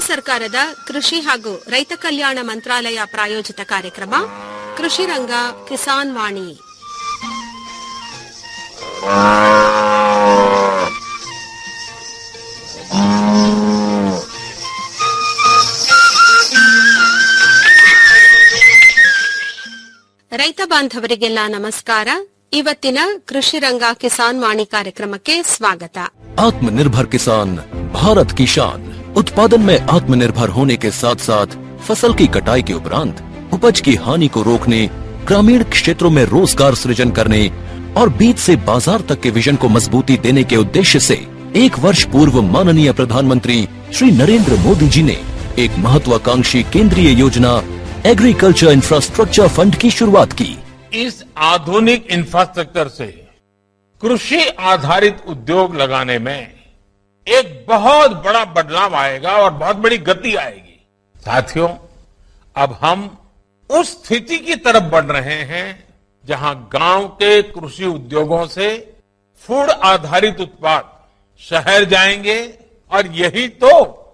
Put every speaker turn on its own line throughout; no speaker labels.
ಸರ್ಕಾರದ ಕೃಷಿ ಹಾಗೂ ರೈತ ಕಲ್ಯಾಣ ಮಂತ್ರಾಲಯ ಪ್ರಾಯೋಜಿತ ಕಾರ್ಯಕ್ರಮ ಕೃಷಿ ರಂಗ ಕಿಸಾನ್ ವಾಣಿ ರೈತ ಬಾಂಧವರಿಗೆಲ್ಲ ನಮಸ್ಕಾರ ಇವತ್ತಿನ ಕೃಷಿ ರಂಗ ಕಿಸಾನ್ ವಾಣಿ ಕಾರ್ಯಕ್ರಮಕ್ಕೆ ಸ್ವಾಗತ
आत्मनिर्भर किसान भारत की शान उत्पादन में आत्मनिर्भर होने के साथ साथ फसल की कटाई के उपरांत उपज की हानि को रोकने ग्रामीण क्षेत्रों में रोजगार सृजन करने और बीज से बाजार तक के विजन को मजबूती देने के उद्देश्य से एक वर्ष पूर्व माननीय प्रधानमंत्री श्री नरेंद्र मोदी जी ने एक महत्वाकांक्षी केंद्रीय योजना एग्रीकल्चर इंफ्रास्ट्रक्चर फंड की शुरुआत की
इस आधुनिक इंफ्रास्ट्रक्चर से कृषि आधारित उद्योग लगाने में एक बहुत बड़ा बदलाव आएगा और बहुत बड़ी गति आएगी साथियों अब हम उस स्थिति की तरफ बढ़ रहे हैं जहां गांव के कृषि उद्योगों से फूड आधारित उत्पाद शहर जाएंगे और यही तो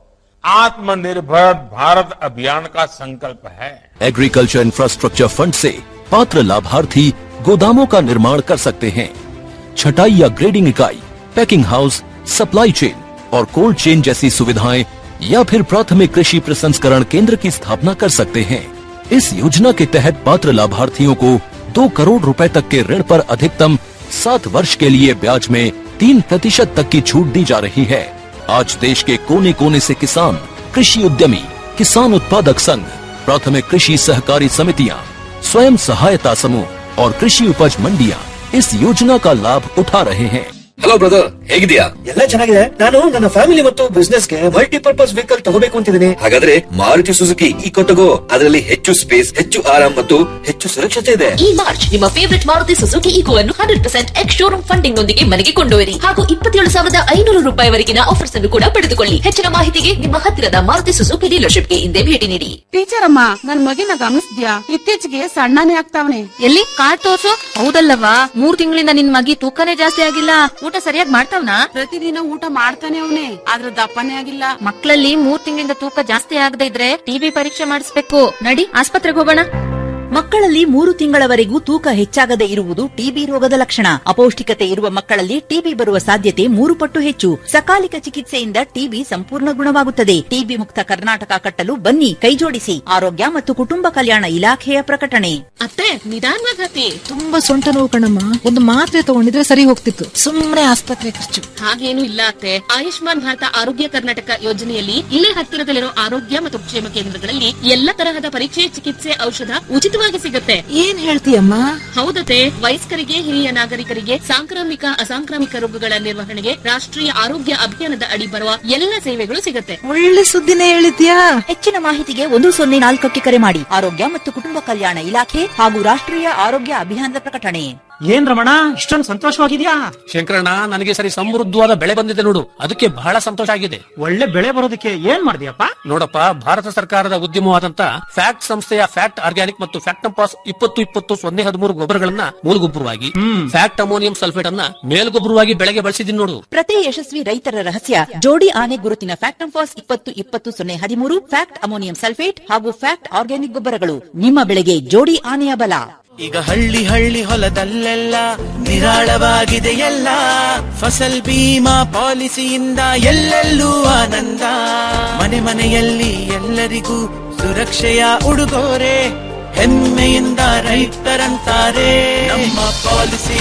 आत्मनिर्भर भारत अभियान का संकल्प है
एग्रीकल्चर इंफ्रास्ट्रक्चर फंड से पात्र लाभार्थी गोदामों का निर्माण कर सकते हैं छटाई या ग्रेडिंग इकाई पैकिंग हाउस सप्लाई चेन और कोल्ड चेन जैसी सुविधाएं या फिर प्राथमिक कृषि प्रसंस्करण केंद्र की स्थापना कर सकते हैं इस योजना के तहत पात्र लाभार्थियों को दो करोड़ रुपए तक के ऋण पर अधिकतम सात वर्ष के लिए ब्याज में तीन प्रतिशत तक की छूट दी जा रही है आज देश के कोने कोने से किसान कृषि उद्यमी किसान उत्पादक संघ प्राथमिक कृषि सहकारी समितियां स्वयं सहायता समूह और कृषि उपज मंडियां इस योजना का लाभ उठा रहे हैं
ಹಲೋ ಬ್ರದರ್ ಹೇಗಿದ್ಯಾ
ಎಲ್ಲ ಚೆನ್ನಾಗಿದೆ ನಾನು ನನ್ನ ಫ್ಯಾಮಿಲಿ ಮತ್ತು ಬಿಸ್ನೆಸ್ ಗೆ ಮಲ್ಟಿಪರ್ಪಸ್ ವೆಹಿಕಲ್ ತಗೋಬೇಕು ಅಂತಿದ್ದೀನಿ
ಹಾಗಾದ್ರೆ ಮಾರುತಿ ಸುಜುಕಿ ಈ ತಗೋ ಅದರಲ್ಲಿ ಹೆಚ್ಚು ಸ್ಪೇಸ್ ಹೆಚ್ಚು ಆರಾಮ್ ಮತ್ತು ಹೆಚ್ಚು ಸುರಕ್ಷತೆ ಇದೆ
ಈ ಮಾರ್ಚ್ ನಿಮ್ಮ ಫೇವರಿಟ್ ಮಾರುತಿ ಸುಜುಕಿ ಈಕೋ ಅನ್ನು ಹಂಡ್ರೆಡ್ ಪರ್ಸೆಂಟ್ ಎಕ್ಸ್ ಶೋರೂಮ್ ಫಂಡಿಂಗ್ ನೊಂದಿಗೆ ಮನೆಗೆ ಕೊಂಡೊಯ್ಯಿರಿ ಹಾಗೂ ಇಪ್ಪತ್ತೇಳು ಸಾವಿರದ ಐನೂರು ರೂಪಾಯಿವರೆಗಿನ ಆಫರ್ಸ್ ಅನ್ನು ಕೂಡ ಪಡೆದುಕೊಳ್ಳಿ ಹೆಚ್ಚಿನ ಮಾಹಿತಿಗೆ ನಿಮ್ಮ ಹತ್ತಿರದ ಮಾರುತಿ ಸುಜುಕಿ ಡೀಲರ್ಶಿಪ್ಗೆ ಹಿಂದೆ ಭೇಟಿ ನೀಡಿ
ಟೀಚರ್ ಅಮ್ಮ ನನ್ ಮಗಿನ ಗಮನಿಸ್ದ್ಯಾ ಇತ್ತೀಚೆಗೆ ಸಣ್ಣನೇ ಆಗ್ತಾವನೆ
ಎಲ್ಲಿ ಕಾರ್ಡ್ ತೋರ್ಸು ಹೌದಲ್ಲವಾ ಮೂರ್ ತಿಂಗಳಿಂದ ನಿನ್ ಮಗಿ ತೂಕನೇ ಜಾಸ್ತಿ ಆಗಿಲ್ಲ ಊಟ ಸರಿಯಾಗಿ ಮಾಡ್ತಾವ್ನಾ
ಪ್ರತಿದಿನ ಊಟ ಮಾಡ್ತಾನೆ ಅವನೇ ಆದ್ರ ದಪ್ಪನೇ ಆಗಿಲ್ಲ
ಮಕ್ಕಳಲ್ಲಿ ಮೂರ್ ತಿಂಗಳಿಂದ ತೂಕ ಜಾಸ್ತಿ ಆಗದೆ ಇದ್ರೆ ಟಿಬಿ ಪರೀಕ್ಷೆ ಮಾಡಿಸ್ಬೇಕು ನಡಿ ಆಸ್ಪತ್ರೆಗೆ ಹೋಗೋಣ
ಮಕ್ಕಳಲ್ಲಿ ಮೂರು ತಿಂಗಳವರೆಗೂ ತೂಕ ಹೆಚ್ಚಾಗದೆ ಇರುವುದು ಟಿಬಿ ರೋಗದ ಲಕ್ಷಣ ಅಪೌಷ್ಟಿಕತೆ ಇರುವ ಮಕ್ಕಳಲ್ಲಿ ಟಿಬಿ ಬರುವ ಸಾಧ್ಯತೆ ಮೂರು ಪಟ್ಟು ಹೆಚ್ಚು ಸಕಾಲಿಕ ಚಿಕಿತ್ಸೆಯಿಂದ ಟಿಬಿ ಸಂಪೂರ್ಣ ಗುಣವಾಗುತ್ತದೆ ಟಿಬಿ ಮುಕ್ತ ಕರ್ನಾಟಕ ಕಟ್ಟಲು ಬನ್ನಿ ಕೈಜೋಡಿಸಿ ಆರೋಗ್ಯ ಮತ್ತು ಕುಟುಂಬ ಕಲ್ಯಾಣ ಇಲಾಖೆಯ ಪ್ರಕಟಣೆ
ಅತ್ತೆ ನಿಧಾನವಾಗಿ ಹತ್ತಿ
ತುಂಬಾ ಸೊಂಟ ನೋವು ಕಣಮ್ಮ ಒಂದು ಮಾತ್ರೆ ತಗೊಂಡಿದ್ರೆ ಸರಿ ಹೋಗ್ತಿತ್ತು ಸುಮ್ನೆ ಆಸ್ಪತ್ರೆ ಖರ್ಚು
ಹಾಗೇನು ಇಲ್ಲ ಅತ್ತೆ ಆಯುಷ್ಮಾನ್ ಭಾರತ ಆರೋಗ್ಯ ಕರ್ನಾಟಕ ಯೋಜನೆಯಲ್ಲಿ ಇಲ್ಲೇ ಹತ್ತಿರದಲ್ಲಿರೋ ಆರೋಗ್ಯ ಮತ್ತು ಕ್ಷೇಮ ಕೇಂದ್ರಗಳಲ್ಲಿ ಎಲ್ಲ ತರಹದ ಪರೀಕ್ಷೆ ಚಿಕಿತ್ಸೆ ಔಷಧ ಉಚಿತವಾಗಿ ಸಿಗುತ್ತೆ
ಏನ್ ಹೇಳ್ತೀಯಮ್ಮ
ಹೌದತೆ ವಯಸ್ಕರಿಗೆ ಹಿರಿಯ ನಾಗರಿಕರಿಗೆ ಸಾಂಕ್ರಾಮಿಕ ಅಸಾಂಕ್ರಾಮಿಕ ರೋಗಗಳ ನಿರ್ವಹಣೆಗೆ ರಾಷ್ಟ್ರೀಯ ಆರೋಗ್ಯ ಅಭಿಯಾನದ ಅಡಿ ಬರುವ ಎಲ್ಲ ಸೇವೆಗಳು ಸಿಗುತ್ತೆ
ಒಳ್ಳೆ ಸುದ್ದಿನೇ ಹೇಳಿದ್ಯಾ
ಹೆಚ್ಚಿನ ಮಾಹಿತಿಗೆ ಒಂದು ಸೊನ್ನೆ ನಾಲ್ಕಕ್ಕೆ ಕರೆ ಮಾಡಿ ಆರೋಗ್ಯ ಮತ್ತು ಕುಟುಂಬ ಕಲ್ಯಾಣ ಇಲಾಖೆ ಹಾಗೂ ರಾಷ್ಟ್ರೀಯ ಆರೋಗ್ಯ ಅಭಿಯಾನದ ಪ್ರಕಟಣೆ
ಏನ್ ರಮಣ ಇಷ್ಟೊಂದು ಸಂತೋಷವಾಗಿದ್ಯಾ
ಶಂಕರಣ್ಣ ನನಗೆ ಸರಿ ಸಮೃದ್ಧವಾದ ಬೆಳೆ ಬಂದಿದೆ ನೋಡು ಅದಕ್ಕೆ ಬಹಳ ಸಂತೋಷ ಆಗಿದೆ
ಒಳ್ಳೆ ಬೆಳೆ ಬರೋದಕ್ಕೆ ಏನ್ ಮಾಡಿದ್ಯಪ್ಪ
ನೋಡಪ್ಪ ಭಾರತ ಸರ್ಕಾರದ ಉದ್ಯಮವಾದಂತ ಫ್ಯಾಕ್ಟ್ ಸಂಸ್ಥೆಯ ಫ್ಯಾಕ್ಟ್ ಆರ್ಗ್ಯಾನಿಕ್ ಮತ್ತು ಫ್ಯಾಕ್ಟಂಪಾಸ್ ಇಪ್ಪತ್ತು ಇಪ್ಪತ್ತು ಸೊನ್ನೆ ಹದಿಮೂರು ಗೊಬ್ಬರಗಳನ್ನ ಮೂಲಗೊಬ್ಬರವಾಗಿ ಫ್ಯಾಕ್ಟ್ ಅಮೋನಿಯಂ ಸಲ್ಫೇಟ್ ಅನ್ನ ಮೇಲ್ಗೊಬ್ಬರವಾಗಿ ಬೆಳೆಗೆ ಬಳಸಿದೀನಿ ನೋಡು
ಪ್ರತಿ ಯಶಸ್ವಿ ರೈತರ ರಹಸ್ಯ ಜೋಡಿ ಆನೆ ಗುರುತಿನ ಫ್ಯಾಕ್ಟ್ ಫಾಸ್ ಇಪ್ಪತ್ತು ಇಪ್ಪತ್ತು ಸೊನ್ನೆ ಹದಿಮೂರು ಫ್ಯಾಕ್ಟ್ ಅಮೋನಿಯಂ ಸಲ್ಫೇಟ್ ಹಾಗೂ ಫ್ಯಾಕ್ಟ್ ಆರ್ಗ್ಯಾನಿಕ್ ಗೊಬ್ಬರಗಳು ನಿಮ್ಮ ಬೆಳೆಗೆ ಜೋಡಿ ಆನೆಯ ಬಲ
ಈಗ ಹಳ್ಳಿ ಹಳ್ಳಿ ಹೊಲದಲ್ಲೆಲ್ಲ ನಿರಾಳವಾಗಿದೆ ಎಲ್ಲ ಫಸಲ್ ಬೀಮಾ ಪಾಲಿಸಿಯಿಂದ ಎಲ್ಲೆಲ್ಲೂ ಆನಂದ ಮನೆ ಮನೆಯಲ್ಲಿ ಎಲ್ಲರಿಗೂ ಸುರಕ್ಷೆಯ ಉಡುಗೊರೆ ಹೆಮ್ಮೆಯಿಂದ ರೈತರಂತಾರೆ ನಮ್ಮ ಪಾಲಿಸಿ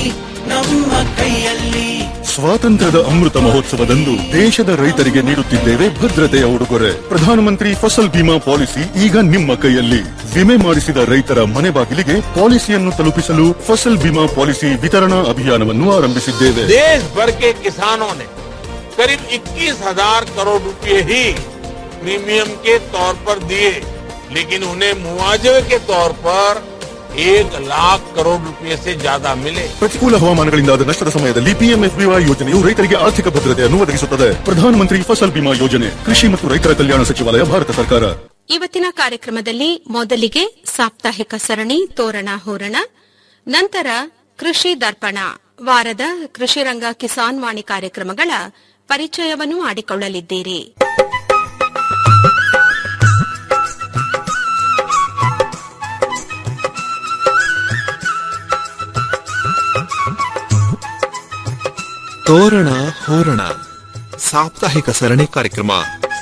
ನಮ್ಮ ಕೈಯಲ್ಲಿ
ಸ್ವಾತಂತ್ರ್ಯದ ಅಮೃತ ಮಹೋತ್ಸವದಂದು ದೇಶದ ರೈತರಿಗೆ ನೀಡುತ್ತಿದ್ದೇವೆ ಭದ್ರತೆಯ ಉಡುಗೊರೆ ಪ್ರಧಾನಮಂತ್ರಿ ಫಸಲ್ ಬಿಮಾ ಪಾಲಿಸಿ ಈಗ ನಿಮ್ಮ ಕೈಯಲ್ಲಿ ವಿಮೆ ಮಾಡಿಸಿದ ರೈತರ ಮನೆ ಬಾಗಿಲಿಗೆ ಪಾಲಿಸಿಯನ್ನು ತಲುಪಿಸಲು ಫಸಲ್ ಬಿಮಾ ಪಾಲಿಸಿ ವಿತರಣಾ ಅಭಿಯಾನವನ್ನು ಆರಂಭಿಸಿದ್ದೇವೆ
देश भर के किसानों ने करीब 21 हजार करोड़ रुपए ही प्रीमियम के तौर पर दिए लेकिन उन्हें मुआवजे के तौर पर एक लाख करोड़ रुपए से ज्यादा मिले
ಪ್ರತಿಕೂಲ ಹವಾಮಾನಗಳಿಂದಾದ ನಷ್ಟದ ಸಮಯದಲ್ಲಿ ಪಿಎಂಎಫ್ಬಿವೈ ಯೋಜನೆಯು ರೈತರಿಗೆ ಆರ್ಥಿಕ ಭದ್ರತೆಯನ್ನು ಒದಗಿಸುತ್ತದೆ ಪ್ರಧಾನಮಂತ್ರಿ ಫಸಲ್ ಬಿಮಾ ಯೋಜನೆ ಕೃಷಿ ಮತ್ತು ರೈತರ ಕಲ್ಯಾಣ ಸಚಿವಾಲಯ ಭಾರತ ಸರ್ಕಾರ
ಇವತ್ತಿನ ಕಾರ್ಯಕ್ರಮದಲ್ಲಿ ಮೊದಲಿಗೆ ಸಾಪ್ತಾಹಿಕ ಸರಣಿ ತೋರಣ ಹೋರಣ ನಂತರ ಕೃಷಿ ದರ್ಪಣ ವಾರದ ಕೃಷಿ ರಂಗ ಕಿಸಾನ್ ವಾಣಿ ಕಾರ್ಯಕ್ರಮಗಳ ಪರಿಚಯವನ್ನು ಮಾಡಿಕೊಳ್ಳಲಿದ್ದೀರಿ
ತೋರಣ ಹೋರಣ ಸಾಪ್ತಾಹಿಕ ಸರಣಿ ಕಾರ್ಯಕ್ರಮ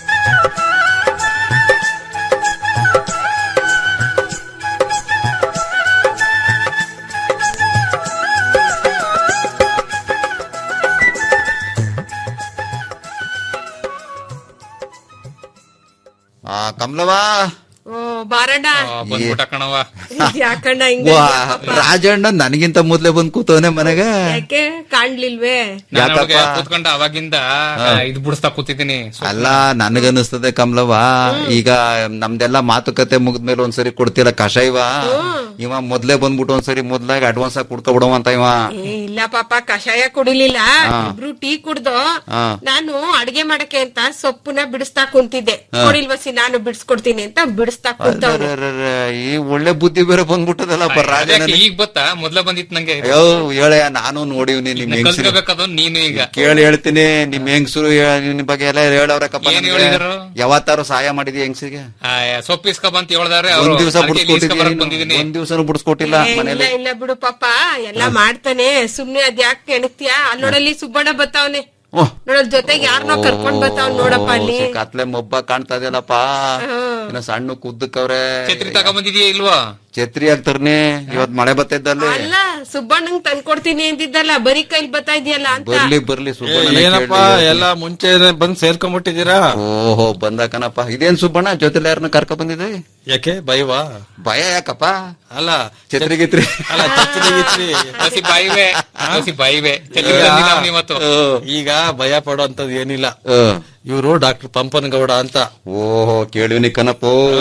ಆ ಕಮಲವಾ
ಓ ಬಾರಣ್ಣ
ಬಂದ್ಬಿಟ್ಟ ಕಣವ
ಯಾಕಣ್ಣ ಹಿಂಗ
ವಾ ರಾಜಣ್ಣ ನನಗಿಂತ ಮೊದ್ಲೇ ಬಂದ್ ಕೂತವನೆ ಮನೆಗೆ
ಯಾಕೆ ಕಾಣ್ಲಿಲ್ವೇ
ನಾನು ಅವ್ಳಿಗೆ
ಯಾಕಪ್ಪ?
ಕೂತ್ಕೊಂಡ ಅವಾಗಿಂದ
ಹಾ.
ಇದು ಬಿಡಿಸ್ತಾ ಕೂತಿದ್ದೀನಿ
ಅಲ್ಲ ನನಗನ್ನಿಸ್ತದೆ ಕಮಲವಾ ಈಗ ನಮ್ದೆಲ್ಲ ಮಾತುಕತೆ ಮುಗಿದ್ಮೇಲೆ ಒಂದ್ಸರಿ ಕೊಡ್ತಿಲ್ಲ ಕಷಾಯವ ಇವ ಮೊದ್ಲೇ ಬಂದ್ಬಿಟ್ಟು ಒಂದ್ಸರಿ ಮೊದ್ಲಾಗ ಅಡ್ವಾನ್ಸ್ ಆಗಿ ಕುಡ್ಕೊಬಿಡವ ಅಂತ ಇವ
ಏ, ಇಲ್ಲ ಪಾಪ ಕಷಾಯ ಕುಡಿಲಿಲ್ಲ
ಹಾ.
ಇಬ್ರು ಟೀ ಕುಡ್ದು
ಹಾ.
ನಾನು ಅಡ್ಗೆ ಮಾಡಕ್ಕೆ ಅಂತ ಸೊಪ್ಪುನ ಬಿಡಿಸ್ತಾ ಕುಂತಿದ್ದೆ
ಹಾ.
ಕೊಡಿಲ್ವಸಿ ನಾನು ಬಿಡಿಸ್ಕೊಡ್ತೀನಿ ಅಂತ ಬಿಡಿಸ್ತಾ ಕುಂತವ್ರು
ಅರೆರೆರೆ, ಈ ಒಳ್ಳೆ ಬುದ್ಧಿ ಬೇರೆ ಬಂದ್ಬಿಟ್ಟದಲ್ಲಪ್ಪ ರಾಜಣ್ಣ
ಅದ್ಯಾಕೆ ಈಗ ಬತ್ತಾ ಮೊದ್ಲ ಬಂದಿತ್ತು ನಂಗೆ
ಅಯ್ಯೋ ಹೇಳಯ್ಯ ನಾನು ನೋಡಿವ್ನಿ ನಿಮ್ ಹೆಂಗ್ಸ್ರು
ಕಲ್ತ್ಕೋಬೇಕದು ನೀನು ಈಗ
ಕೇಳಿ ಹೇಳ್ತೀನಿ ನಿಮ್ ಹೆಂಗ್ಸರು ನಿನ್ ಬಗ್ಗೆ ಎಲ್ಲ ಹೇಳವ್ರಕ್ಕಪ್ಪ
ಏನ್
ನಮ್ಗೆ.
ಹೇಳಿದ್ರು?
ಯಾವತ್ತಾರು ಸಹಾಯ ಮಾಡಿದ್ಯ ಹೆಂಗ್ಸಿಗೆ
ಸೊಪ್ಪು ಇಸ್ಕೊಬಂತ ಹೇಳ್ದಾರೆ
ಒಂದ್ ದಿವಸ ಬಿಡಿಸ್ಕೊಟ್ಟಿದ್ದೀನಿ
ಬಂದಿದ್ದೀನಿ
ಒಂದ್ ದಿವಸನು ಬಿಡಿಸ್ಕೊಟ್ಟಿಲ್ಲ
ಏ, ಇಲ್ಲ
ಮನೇಲಿ
ಇಲ್ಲ ಬಿಡು ಪಾಪ ಎಲ್ಲ ಮಾಡ್ತಾನೆ ಸುಮ್ನೆ ಅದ್ ಯಾಕೆ ಕೆಣಕ್ತಿಯಾ ಅಲ್ಲಿ ನೋಡಲ್ಲಿ ಸುಬ್ಬಣ್ಣ ಬತ್ತಾವನೆ ನೋಡಲ್ ಜೊತೆಗೆ ಯಾರನ್ನೋ ಕರ್ಕೊಂಡ್ ಬತ್ತಾವ್ ನೋಡಪ್ಪ ಅಲ್ಲಿ
ಓ, ಕತ್ಲೆ ಮೊಬ್ಬ ಕಾಣ್ತಾ ಇದೆಯಲ್ಲಪ್ಪ ಇನ್ನ ಸಣ್ಣ ಕುದ್ದಕ್ಕವ್ರೆ
ಛತ್ರಿ ತಗೊಂಬಂದಿದ್ಯಾ ಇಲ್ವಾ
ಛತ್ರಿ ಆಗ್ತಾರ್ನಿ ಇವತ್ ಮಳೆ ಬತ್ತಿದ್ದಲ್ಲಿ
ಅಲ್ಲ ಸುಬ್ಬಣ್ಣಂಗ್ ತಂದ್ಕೊಡ್ತೀನಿ ಅಂದಿದ್ದಲ್ಲ ಬರೀ ಕೈಲಿ ಬತ್ತಾ ಇದೆಯಲ್ಲ ಅಂತ
ಬರ್ಲಿ ಬರ್ಲಿ ಸುಬ್ಬಣ್ಣ
ಏನಪ್ಪ ಎಲ್ಲ ಮುಂಚೆ ಬಂದ್ ಸೇರ್ಕೊಂಡ್ಬಿಟ್ಟಿದ್ದೀರಾ
ಓಹೋ ಬಂದಕನಪ್ಪ ಇದೇನ್ ಸುಬ್ಬಣ್ಣ ಜೊತೆಲಿ ಯಾರನ್ನ ಕರ್ಕ ಬಂದಿದೆ
ಯಾಕೆ ಭಯವಾ
ಭಯ ಯಾಕಪ್ಪ
ಅಲ್ಲ
ಛತ್ರಿ ಗಿತ್ರಿ
ಅಲ್ಲ ಛತ್ರಿ ಗಿತ್ರಿ
ಹಸಿ ಬಾಯಿವೆ ಹಸಿ ಬಾಯಿವೆ ಛತ್ರಿ
ಈಗ-
ತಂದಿಲ್ಲ ಅವ್ನು ಇವತ್ತು
ಈಗ ಭಯ ಪಡೋ ಅಂತದ್ ಏನಿಲ್ಲ ಇವರು ಡಾಕ್ಟರ್ ಪಂಪನಗೌಡ ಅಂತ
ಓಹೋ ಕೇಳಿವ್ನಿ ಕನಪ್ಪ